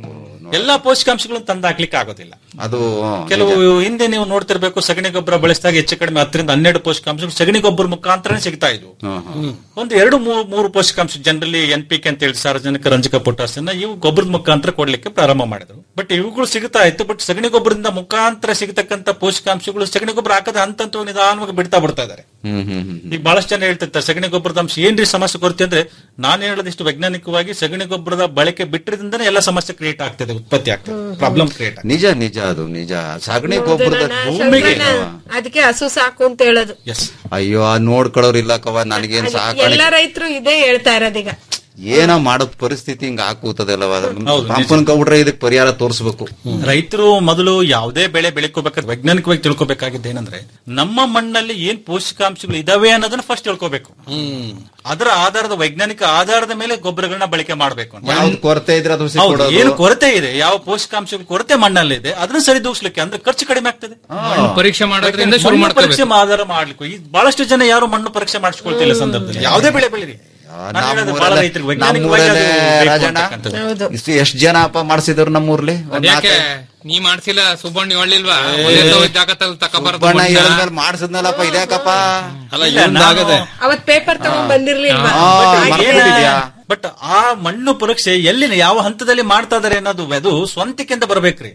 ಎಲ್ಲಾ ಪೋಷಕಾಂಶಗಳನ್ನು ತಂದು ಹಾಕ್ಲಿಕ್ಕೆ ಆಗೋದಿಲ್ಲ
ಅದು
ಕೆಲವು ಹಿಂದೆ ನೀವು ನೋಡ್ತಿರ್ಬೇಕು ಸಗಣಿ ಗೊಬ್ಬರ ಬಳಸಿದಾಗ ಹೆಚ್ಚು ಕಡಿಮೆ ಹತ್ತರಿಂದ ಹನ್ನೆರಡು ಪೋಷಕಾಂಶಗಳು ಸಗಣಿ ಗೊಬ್ಬರ ಮುಖಾಂತರನೇ ಸಿಗ್ತಾ ಇದ್ವು ಒಂದು ಎರಡು ಮೂರು ಮೂರು ಪೋಷಕಾಂಶ ಜನರಲಿ ಎನ್ ಪಿ ಕೆ ಅಂತ ಹೇಳಿ ಸಾರ್ವಜನಿಕ ರಂಜಕ ಪೊಟಾಸ್ ಇವು ಗೊಬ್ಬರದ ಮುಖಾಂತರ ಕೊಡ್ಲಿಕ್ಕೆ ಪ್ರಾರಂಭ ಮಾಡಿದ್ರು ಬಟ್ ಇವುಗಳು ಸಿಗ್ತಾ ಇತ್ತು ಬಟ್ ಸಗಣಿ ಗೊಬ್ಬರದಿಂದ ಮುಖಾಂತರ ಸಿಗತಕ್ಕಂತ ಪೋಷಕಾಂಶಗಳು ಸಗಣಿ ಗೊಬ್ಬರ ಹಾಕದ ಹಂತ ಹಂತವಾಗಿ ನಿಧಾನವಾಗಿ ಬಿಡ್ತಾ ಬಿಡ್ತಾ ಇದಾರೆ
ಹ್ಮ್ ಹ್ಮ್ ಹ್ಮ್
ಈಗ ಬಹಳಷ್ಟು ಜನ ಹೇಳ್ತಿರ್ತಾರೆ ಸಗಣಿ ಗೊಬ್ಬರದ ಅಂಶ ಏನ್ರಿ ಸಮಸ್ಯೆ ಕೊರತೆ ಅಂದ್ರೆ ನಾನು ಹೇಳೋದಿಷ್ಟು ವೈಜ್ಞಾನಿಕವಾಗಿ ಸಗಣಿ ಗೊಬ್ಬರದ ಬಳಕೆ ಬಿಟ್ಟಿರಿಂದನೇ ಎಲ್ಲ ಸಮಸ್ಯೆ ಕ್ರಿಯೇಟ್ ಆಗ್ತದೆ ಉತ್ಪತ್ತಿ ಆಗ್ತದೆ ಪ್ರಾಬ್ಲಮ್ ಕ್ರಿಯೇಟ್
ನಿಜ ನಿಜ ಅದು ನಿಜ ಸಗಣಿ ಗೊಬ್ಬರದ
ಹೌದಣ್ಣ,
ಭೂಮಿಗೆ
ಶಂಕರಣ್ಣ, ಅದಕ್ಕೆ ಹಸು ಸಾಕು ಅಂತ ಹೇಳೋದು
ಅಯ್ಯೋ ಆ ನೋಡ್ಕೊಳ್ಳೋರು ಇಲ್ಲ ಕವ ನನಗೇನ್ ಸಾಕಾಣಿ
ಎಲ್ಲ ರೈತರು ಇದೇ ಹೇಳ್ತಾ ಇರೋದೀಗ
ಏನೋ ಮಾಡೋದ್ ಪರಿಸ್ಥಿತಿ ಹಿಂಗ ಹಾಕೂತದಲ್ಲವ ಪಂಪನ್ ಗೌಡ್ರೆ ಇದಕ್ ಪರಿಹಾರ ತೋರಿಸ್ಬೇಕು
ರೈತರು ಮೊದಲು ಯಾವುದೇ ಬೆಳೆ ಬೆಳ್ಕೋಬೇಕಾದ್ರೆ ವೈಜ್ಞಾನಿಕವಾಗಿ ತಿಳ್ಕೊಬೇಕಾಗಿದ್ದು ಏನಂದ್ರೆ ನಮ್ಮ ಮಣ್ಣಲ್ಲಿ ಏನ್ ಪೋಷಕಾಂಶಗಳು ಇದಾವೆ ಅನ್ನೋದನ್ನ ಫಸ್ಟ್ ತಿಳ್ಕೊಬೇಕು ಅದರ ಆಧಾರದ ವೈಜ್ಞಾನಿಕ ಆಧಾರದ ಮೇಲೆ ಗೊಬ್ಬರಗಳನ್ನ ಬಳಕೆ ಮಾಡಬೇಕು
ಯಾವ್ದು ಕೊರತೆ ಇದ್ರೆ ಅದು
ಹೌದು,
ಕೊಡೋದು.
ಏನು ಕೊರತೆ ಇದೆ ಯಾವ ಪೋಷಕಾಂಶಗಳ ಕೊರತೆ ಮಣ್ಣಲ್ಲಿ ಇದೆ ಅದನ್ನ ಸರಿದೂಗಿಸ್ಲಿಕ್ಕೆ ಅಂದ್ರೆ ಖರ್ಚು ಕಡಿಮೆ ಆಗ್ತದೆ
ಮಣ್ಣು ಪರೀಕ್ಷೆ ಮಾಡೋದ್ರಿಂದ ಶುರು
ಮಣ್ಣು
ಮಾಡ್ಕೋಬೇಕು.
ಪರೀಕ್ಷೆ ಆಧಾರ ಮಾಡ್ಲಿಕ್ಕೆ ಈ ಬಹಳಷ್ಟು ಜನ ಯಾರು ಮಣ್ಣು ಪರೀಕ್ಷೆ ಮಾಡಿಸ್ಕೊಳ್ತಿಲ್ಲ ಸಂದರ್ಭದಲ್ಲಿ ಯಾವುದೇ ಬೆಳೆ ಬೆಳಿರಿ ನಾನು ಹೇಳೋದು ಬಹಳ ರೈತರಿಗೆ ವೈಜ್ಞಾನಿಕವಾಗಿ ಅದು
ನಮ್ಮೂರಲ್ಲೇ
ಬೇಕು
ರಾಜಣ್ಣ
ಅಂತಕ್ಕಂಥದ್ದು.
ಇಷ್ಟು ಎಷ್ಟ್ ಜನ ಅಪ್ಪ ಮಾಡಿಸಿದ್ರು ನಮ್ಮೂರ್ಲಿ ಒಂದ್
ಅದ್ಯಾಕೆ
ನಾಲ್ಕೈದು-
ನೀ ಮಾಡ್ಸಿಲ್ಲ ಸುಬ್ಬಣ್ಣ ಹೇಳಿಲ್ವಾ ತಕಬಾರದು
ಬಣ್ಣ ಹೇಳಿದ್ಮೇಲೆ ಮಾಡಿಸಿದ್ನಲ್ಲಪ್ಪ ಇದ್ಯಾಕಪ್ಪ
ಅಲ್ಲ
ಇಲ್ಲ, ನಾನು
ಅವತ್ ಪೇಪರ್ ತಗೊಂಡ್ ಬಂದಿರ್ಲಿಲ್ವಾ
ಬಟ್ ಆ ಮಣ್ಣು ಪರೀಕ್ಷೆ ಎಲ್ಲಿ ಯಾವ ಹಂತದಲ್ಲಿ ಮಾಡ್ತಾ ಇದಾರೆ ಅನ್ನೋದು ಅದು ಸ್ವಂತಕ್ಕಿಂತ ಬರ್ಬೇಕ್ರಿ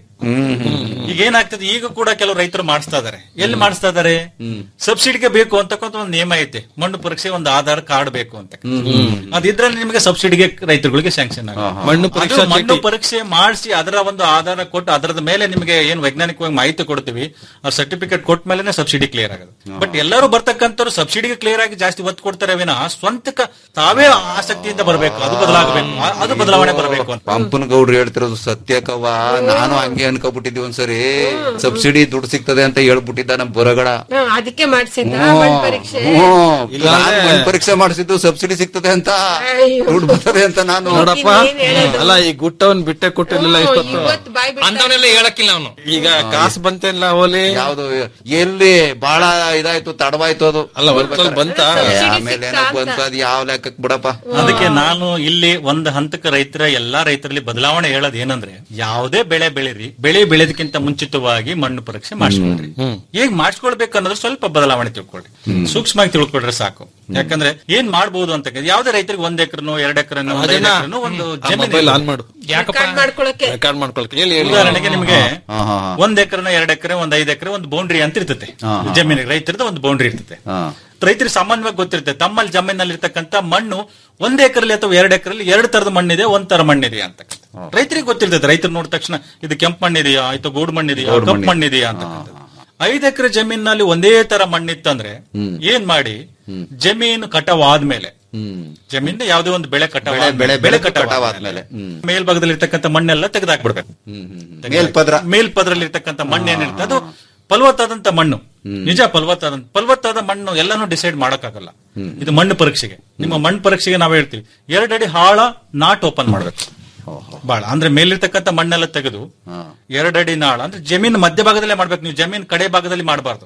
ಈಗ ಏನಾಗ್ತದೆ ಈಗ ಕೂಡ ಕೆಲವು ರೈತರು ಮಾಡಿಸ್ತಾ ಇದಾರೆ ಎಲ್ಲಿ ಮಾಡಿಸ್ತಾ ಇದಾರೆ ಸಬ್ಸಿಡಿಗೆ ಬೇಕು ಅಂತಕ್ಕಂಥ ಒಂದು ನಿಯಮ ಐತೆ ಮಣ್ಣು ಪರೀಕ್ಷೆ ಒಂದು ಆಧಾರ್ ಕಾರ್ಡ್ ಬೇಕು ಅಂತ ಅದಿದ್ರೆ ನಿಮಗೆ ಸಬ್ಸಿಡಿಗೆ ರೈತರುಗಳಿಗೆ ಸ್ಯಾಂಕ್ಷನ್
ಮಣ್ಣು ಪರೀಕ್ಷಾ
ಮಣ್ಣು
ಚೀಟಿ.
ಪರೀಕ್ಷೆ ಮಾಡಿಸಿ ಅದರ ಒಂದು ಆಧಾರ ಕೊಟ್ಟು ಅದರದ ಮೇಲೆ ನಿಮಗೆ ಏನ್ ವೈಜ್ಞಾನಿಕವಾಗಿ ಮಾಹಿತಿ ಕೊಡ್ತೀವಿ ಆ ಸರ್ಟಿಫಿಕೇಟ್ ಕೊಟ್ಟ ಮೇಲೆ ಸಬ್ಸಿಡಿ ಕ್ಲಿಯರ್ ಆಗೋದು ಬಟ್ ಎಲ್ಲರೂ ಬರ್ತಕ್ಕಂಥವ್ರು ಸಬ್ಸಿಡಿಗೆ ಕ್ಲಿಯರ್ ಆಗಿ ಜಾಸ್ತಿ ಒತ್ತು ಕೊಡ್ತಾರೆ ವಿನಃ ಸ್ವಂತಕ ತಾವೇ ಆಸಕ್ತಿಯಿಂದ ಬರಬೇಕು ಅದು ಬದಲಾಗಬೇಕು ಆ- ಅದು ಬದಲಾವಣೆ ಬರಬೇಕು ಅಂತ
ಪಂಪನ್ ಗೌಡ್ರು ಹೇಳ್ತಿರೋದು ಸತ್ಯಕವ ನಾನು ಹಂಗೆ ಅನ್ಕೊಬಿಟ್ಟಿದ್ವಿ ಒಂದ್ಸರಿ ಸಬ್ಸಿಡಿ ದುಡ್ಡು ಸಿಗ್ತದೆ ಅಂತ ಹೇಳ್ಬಿಟ್ಟಿದ್ದ ನಮ್ ಬರಗಡ
ಹಾ, ಅದಕ್ಕೆ ಮಾಡ್ಸಿದ್ದ
ಹ್ಮ್.
ಮಣ್ಣ್ ಪರೀಕ್ಷೆ
ಹ್ಮ್. ನಾನ್ ಮಣ್ಣ್ ಪರೀಕ್ಷೆ ಮಾಡಿಸಿದ್ದು ಸಬ್ಸಿಡಿ ಸಿಗ್ತದೆ ಅಂತ ದುಡ್ಡು ಬರ್ತದೆ ಅಂತ ನಾನು
ನೋಡಪ್ಪ ಅಲ್ಲ ಈ ಗುಟ್ಟವನ್ ಬಿಟ್ಟೆ ಕೊಟ್ಟಿರ್ಲಿಲ್ಲ ಇಷ್ಟೊತ್ತು
ಅಂತವನ್ನೆಲ್ಲ ಹೇಳಕ್ಕಿಲ್ಲ ಅವನು
ಈಗ ಕಾಸು ಬಂತೆಲ್ಲ ಹೋಲಿ
ಯಾವ್ದು ಎಲ್ಲಿ ಬಹಳ ಇದಾಯ್ತು ತಡವಾಯ್ತು ಅದು
ಅಲ್ಲ ಒಂದ್ಸಲ ಬಂತ
ಏ, ಆಮೇಲೆ ಏನೋ ಬಂತು ಅದು ಯಾವ ಲೆಕ್ಕಕ್ ಬಿಡಪ್ಪ
ಅದಕ್ಕೆ ನಾನು ಇಲ್ಲಿ ಒಂದು ಹಂತಕ್ಕೆ ರೈತರ ಎಲ್ಲಾ ರೈತರಲ್ಲಿ ಬದಲಾವಣೆ ಹೇಳೋದು ಏನಂದ್ರೆ ಯಾವುದೇ ಬೆಳೆ ಬೆಳಿರಿ ಬೆಳೆ ಬೆಳೆದಕ್ಕಿಂತ ಮುಂಚಿತವಾಗಿ ಮಣ್ಣು ಪರೀಕ್ಷೆ ಮಾಡಿಸ್ಕೊಳ್ರಿ ಹೇಗ್ ಮಾಡಿಸ್ಕೊಳ್ಬೇಕು ಅನ್ನೋದು ಸ್ವಲ್ಪ ಬದಲಾವಣೆ ತಿಳ್ಕೊಳ್ರಿ ಸೂಕ್ಷ್ಮವಾಗಿ ತಿಳ್ಕೊಳ್ರೆ ಸಾಕು ಯಾಕಂದ್ರೆ ಏನ್ ಮಾಡ್ಬೋದು ಅಂತ ಯಾವ್ದೇ ರೈತರಿಗೆ ಒಂದ್ ಎಕರೆನೋ ಎರಡ್ ಎಕರೆನೋ ಒಂದ್ ಐದ್ ಎಕರೆನೋ ಒಂದು
ಮೊಬೈಲ್ ಆನ್ ಮಾಡು
ಯಾಕಪ್ಪ
ಮಾಡ್ಕೊಳಕ್ಕೆ
ರೆಕಾರ್ಡ್ ಮಾಡ್ಕೊಳಕ್ಕೆ ಹೇಳಿ ಹೇಳಿ
ಉದಾಹರಣೆಗೆ ನಿಮಗೆ
ಹಾ, ಹಾ, ಹಾ.
ಒಂದ್ ಎಕರೆನ ಎರಡ್ ಎಕರೆ ಒಂದ್ ಐದ್ ಎಕರೆ ಒಂದು ಬೌಂಡ್ರಿ ಅಂತ ಇರ್ತದೆ
ಹಾ, ಹಾ.
ಜಮೀನಿಗೆ ರೈತರದ ಒಂದು ಬೌಂಡ್ರಿ ಇರ್ತದೆ
ಹಾ.
ರೈತರಿಗೆ ಸಾಮಾನ್ಯವಾಗಿ ಗೊತ್ತಿರುತ್ತೆ ತಮ್ಮಲ್ಲಿ ಜಮೀನಲ್ಲಿ ಇರ್ತಕ್ಕಂತ ಮಣ್ಣು ಒಂದ್ ಎಕರೆಲಿ ಅಥವಾ ಎರಡ್ ಎಕರೆಲಿ ಎರಡು ತರದ ಮಣ್ಣಿದೆ ಒಂದ್ ತರ ಮಣ್ಣಿದೆಯಾ ಅಂತ ರೈತರಿಗೆ ಗೊತ್ತಿರ್ತದೆ ರೈತರು ನೋಡಿದ ತಕ್ಷಣ ಇದು ಕೆಂಪು ಮಣ್ಣಿದೆಯಾ ಆಯ್ತು ಗೂಡು ಮಣ್ಣಿದೆಯಾ
ಗೌಡು
ಕಪ್ಪು
ಮಣ್ಣಿ-
ಮಣ್ಣಿದೆಯಾ ಅಂತ ಐದ್ ಎಕರೆ ಜಮೀನಿನಲ್ಲಿ ಒಂದೇ ತರ ಮಣ್ಣಿತ್ತಂದ್ರೆ ಏನ್ ಮಾಡಿ ಜಮೀನು ಕಟಾವ್ ಆದ್ಮೇಲೆ ಜಮೀನ್ ಯಾವುದೇ ಒಂದು ಬೆಳೆ ಕಟಾವ್
ಬೆಳೆ-
ಆದ್ಮೇಲೆ,
ಬೆಳೆ-
ಬೆಳೆ
ಬೆಳೆ
ಕಟಾವ್
ಕಟಾವ್
ಆದ್ಮೇಲೆ
ಹ್ಮ್.
ಮೇಲ್ಭಾಗದಲ್ಲಿ ಇರ್ತಕ್ಕಂಥ ಮಣ್ಣೆಲ್ಲ ತೆಗೆದಾಕ್ಬಿಡ್ಬೇಕು
ಮೇಲ್ಪದ್ರ
ಮೇಲ್ಪದ್ರಲ್ಲಿ ಇರ್ತಕ್ಕಂಥ ಮಣ್ಣು ಏನಿರುತ್ತೆ ಅದು ಫಲವತ್ತಾದಂತ ಮಣ್ಣು ನಿಜ ಫಲವತ್ತಾದ ಫಲವತ್ತಾದ ಮಣ್ಣು ಎಲ್ಲಾನು ಡಿಸೈಡ್ ಮಾಡಕ್ಕಾಗಲ್ಲ ಇದು ಮಣ್ಣು ಪರೀಕ್ಷೆಗೆ ನಿಮ್ಮ ಮಣ್ಣು ಪರೀಕ್ಷೆಗೆ ನಾವು ಹೇಳ್ತೀವಿ ಎರಡಡಿ ಹಾಳ ನಾಟ್ ಓಪನ್ ಮಾಡ್ಬೇಕು ಬಾಳ ಅಂದ್ರೆ ಮೇಲಿರ್ತಕ್ಕಂಥ ಮಣ್ಣೆಲ್ಲ ತೆಗೆದು ಎರಡಡಿ ನಾಳ ಅಂದ್ರೆ ಜಮೀನ್ ಮಧ್ಯಭಾಗದಲ್ಲೇ ಮಾಡ್ಬೇಕು ನೀವು ಜಮೀನ್ ಕಡೆ ಭಾಗದಲ್ಲಿ ಮಾಡಬಾರ್ದು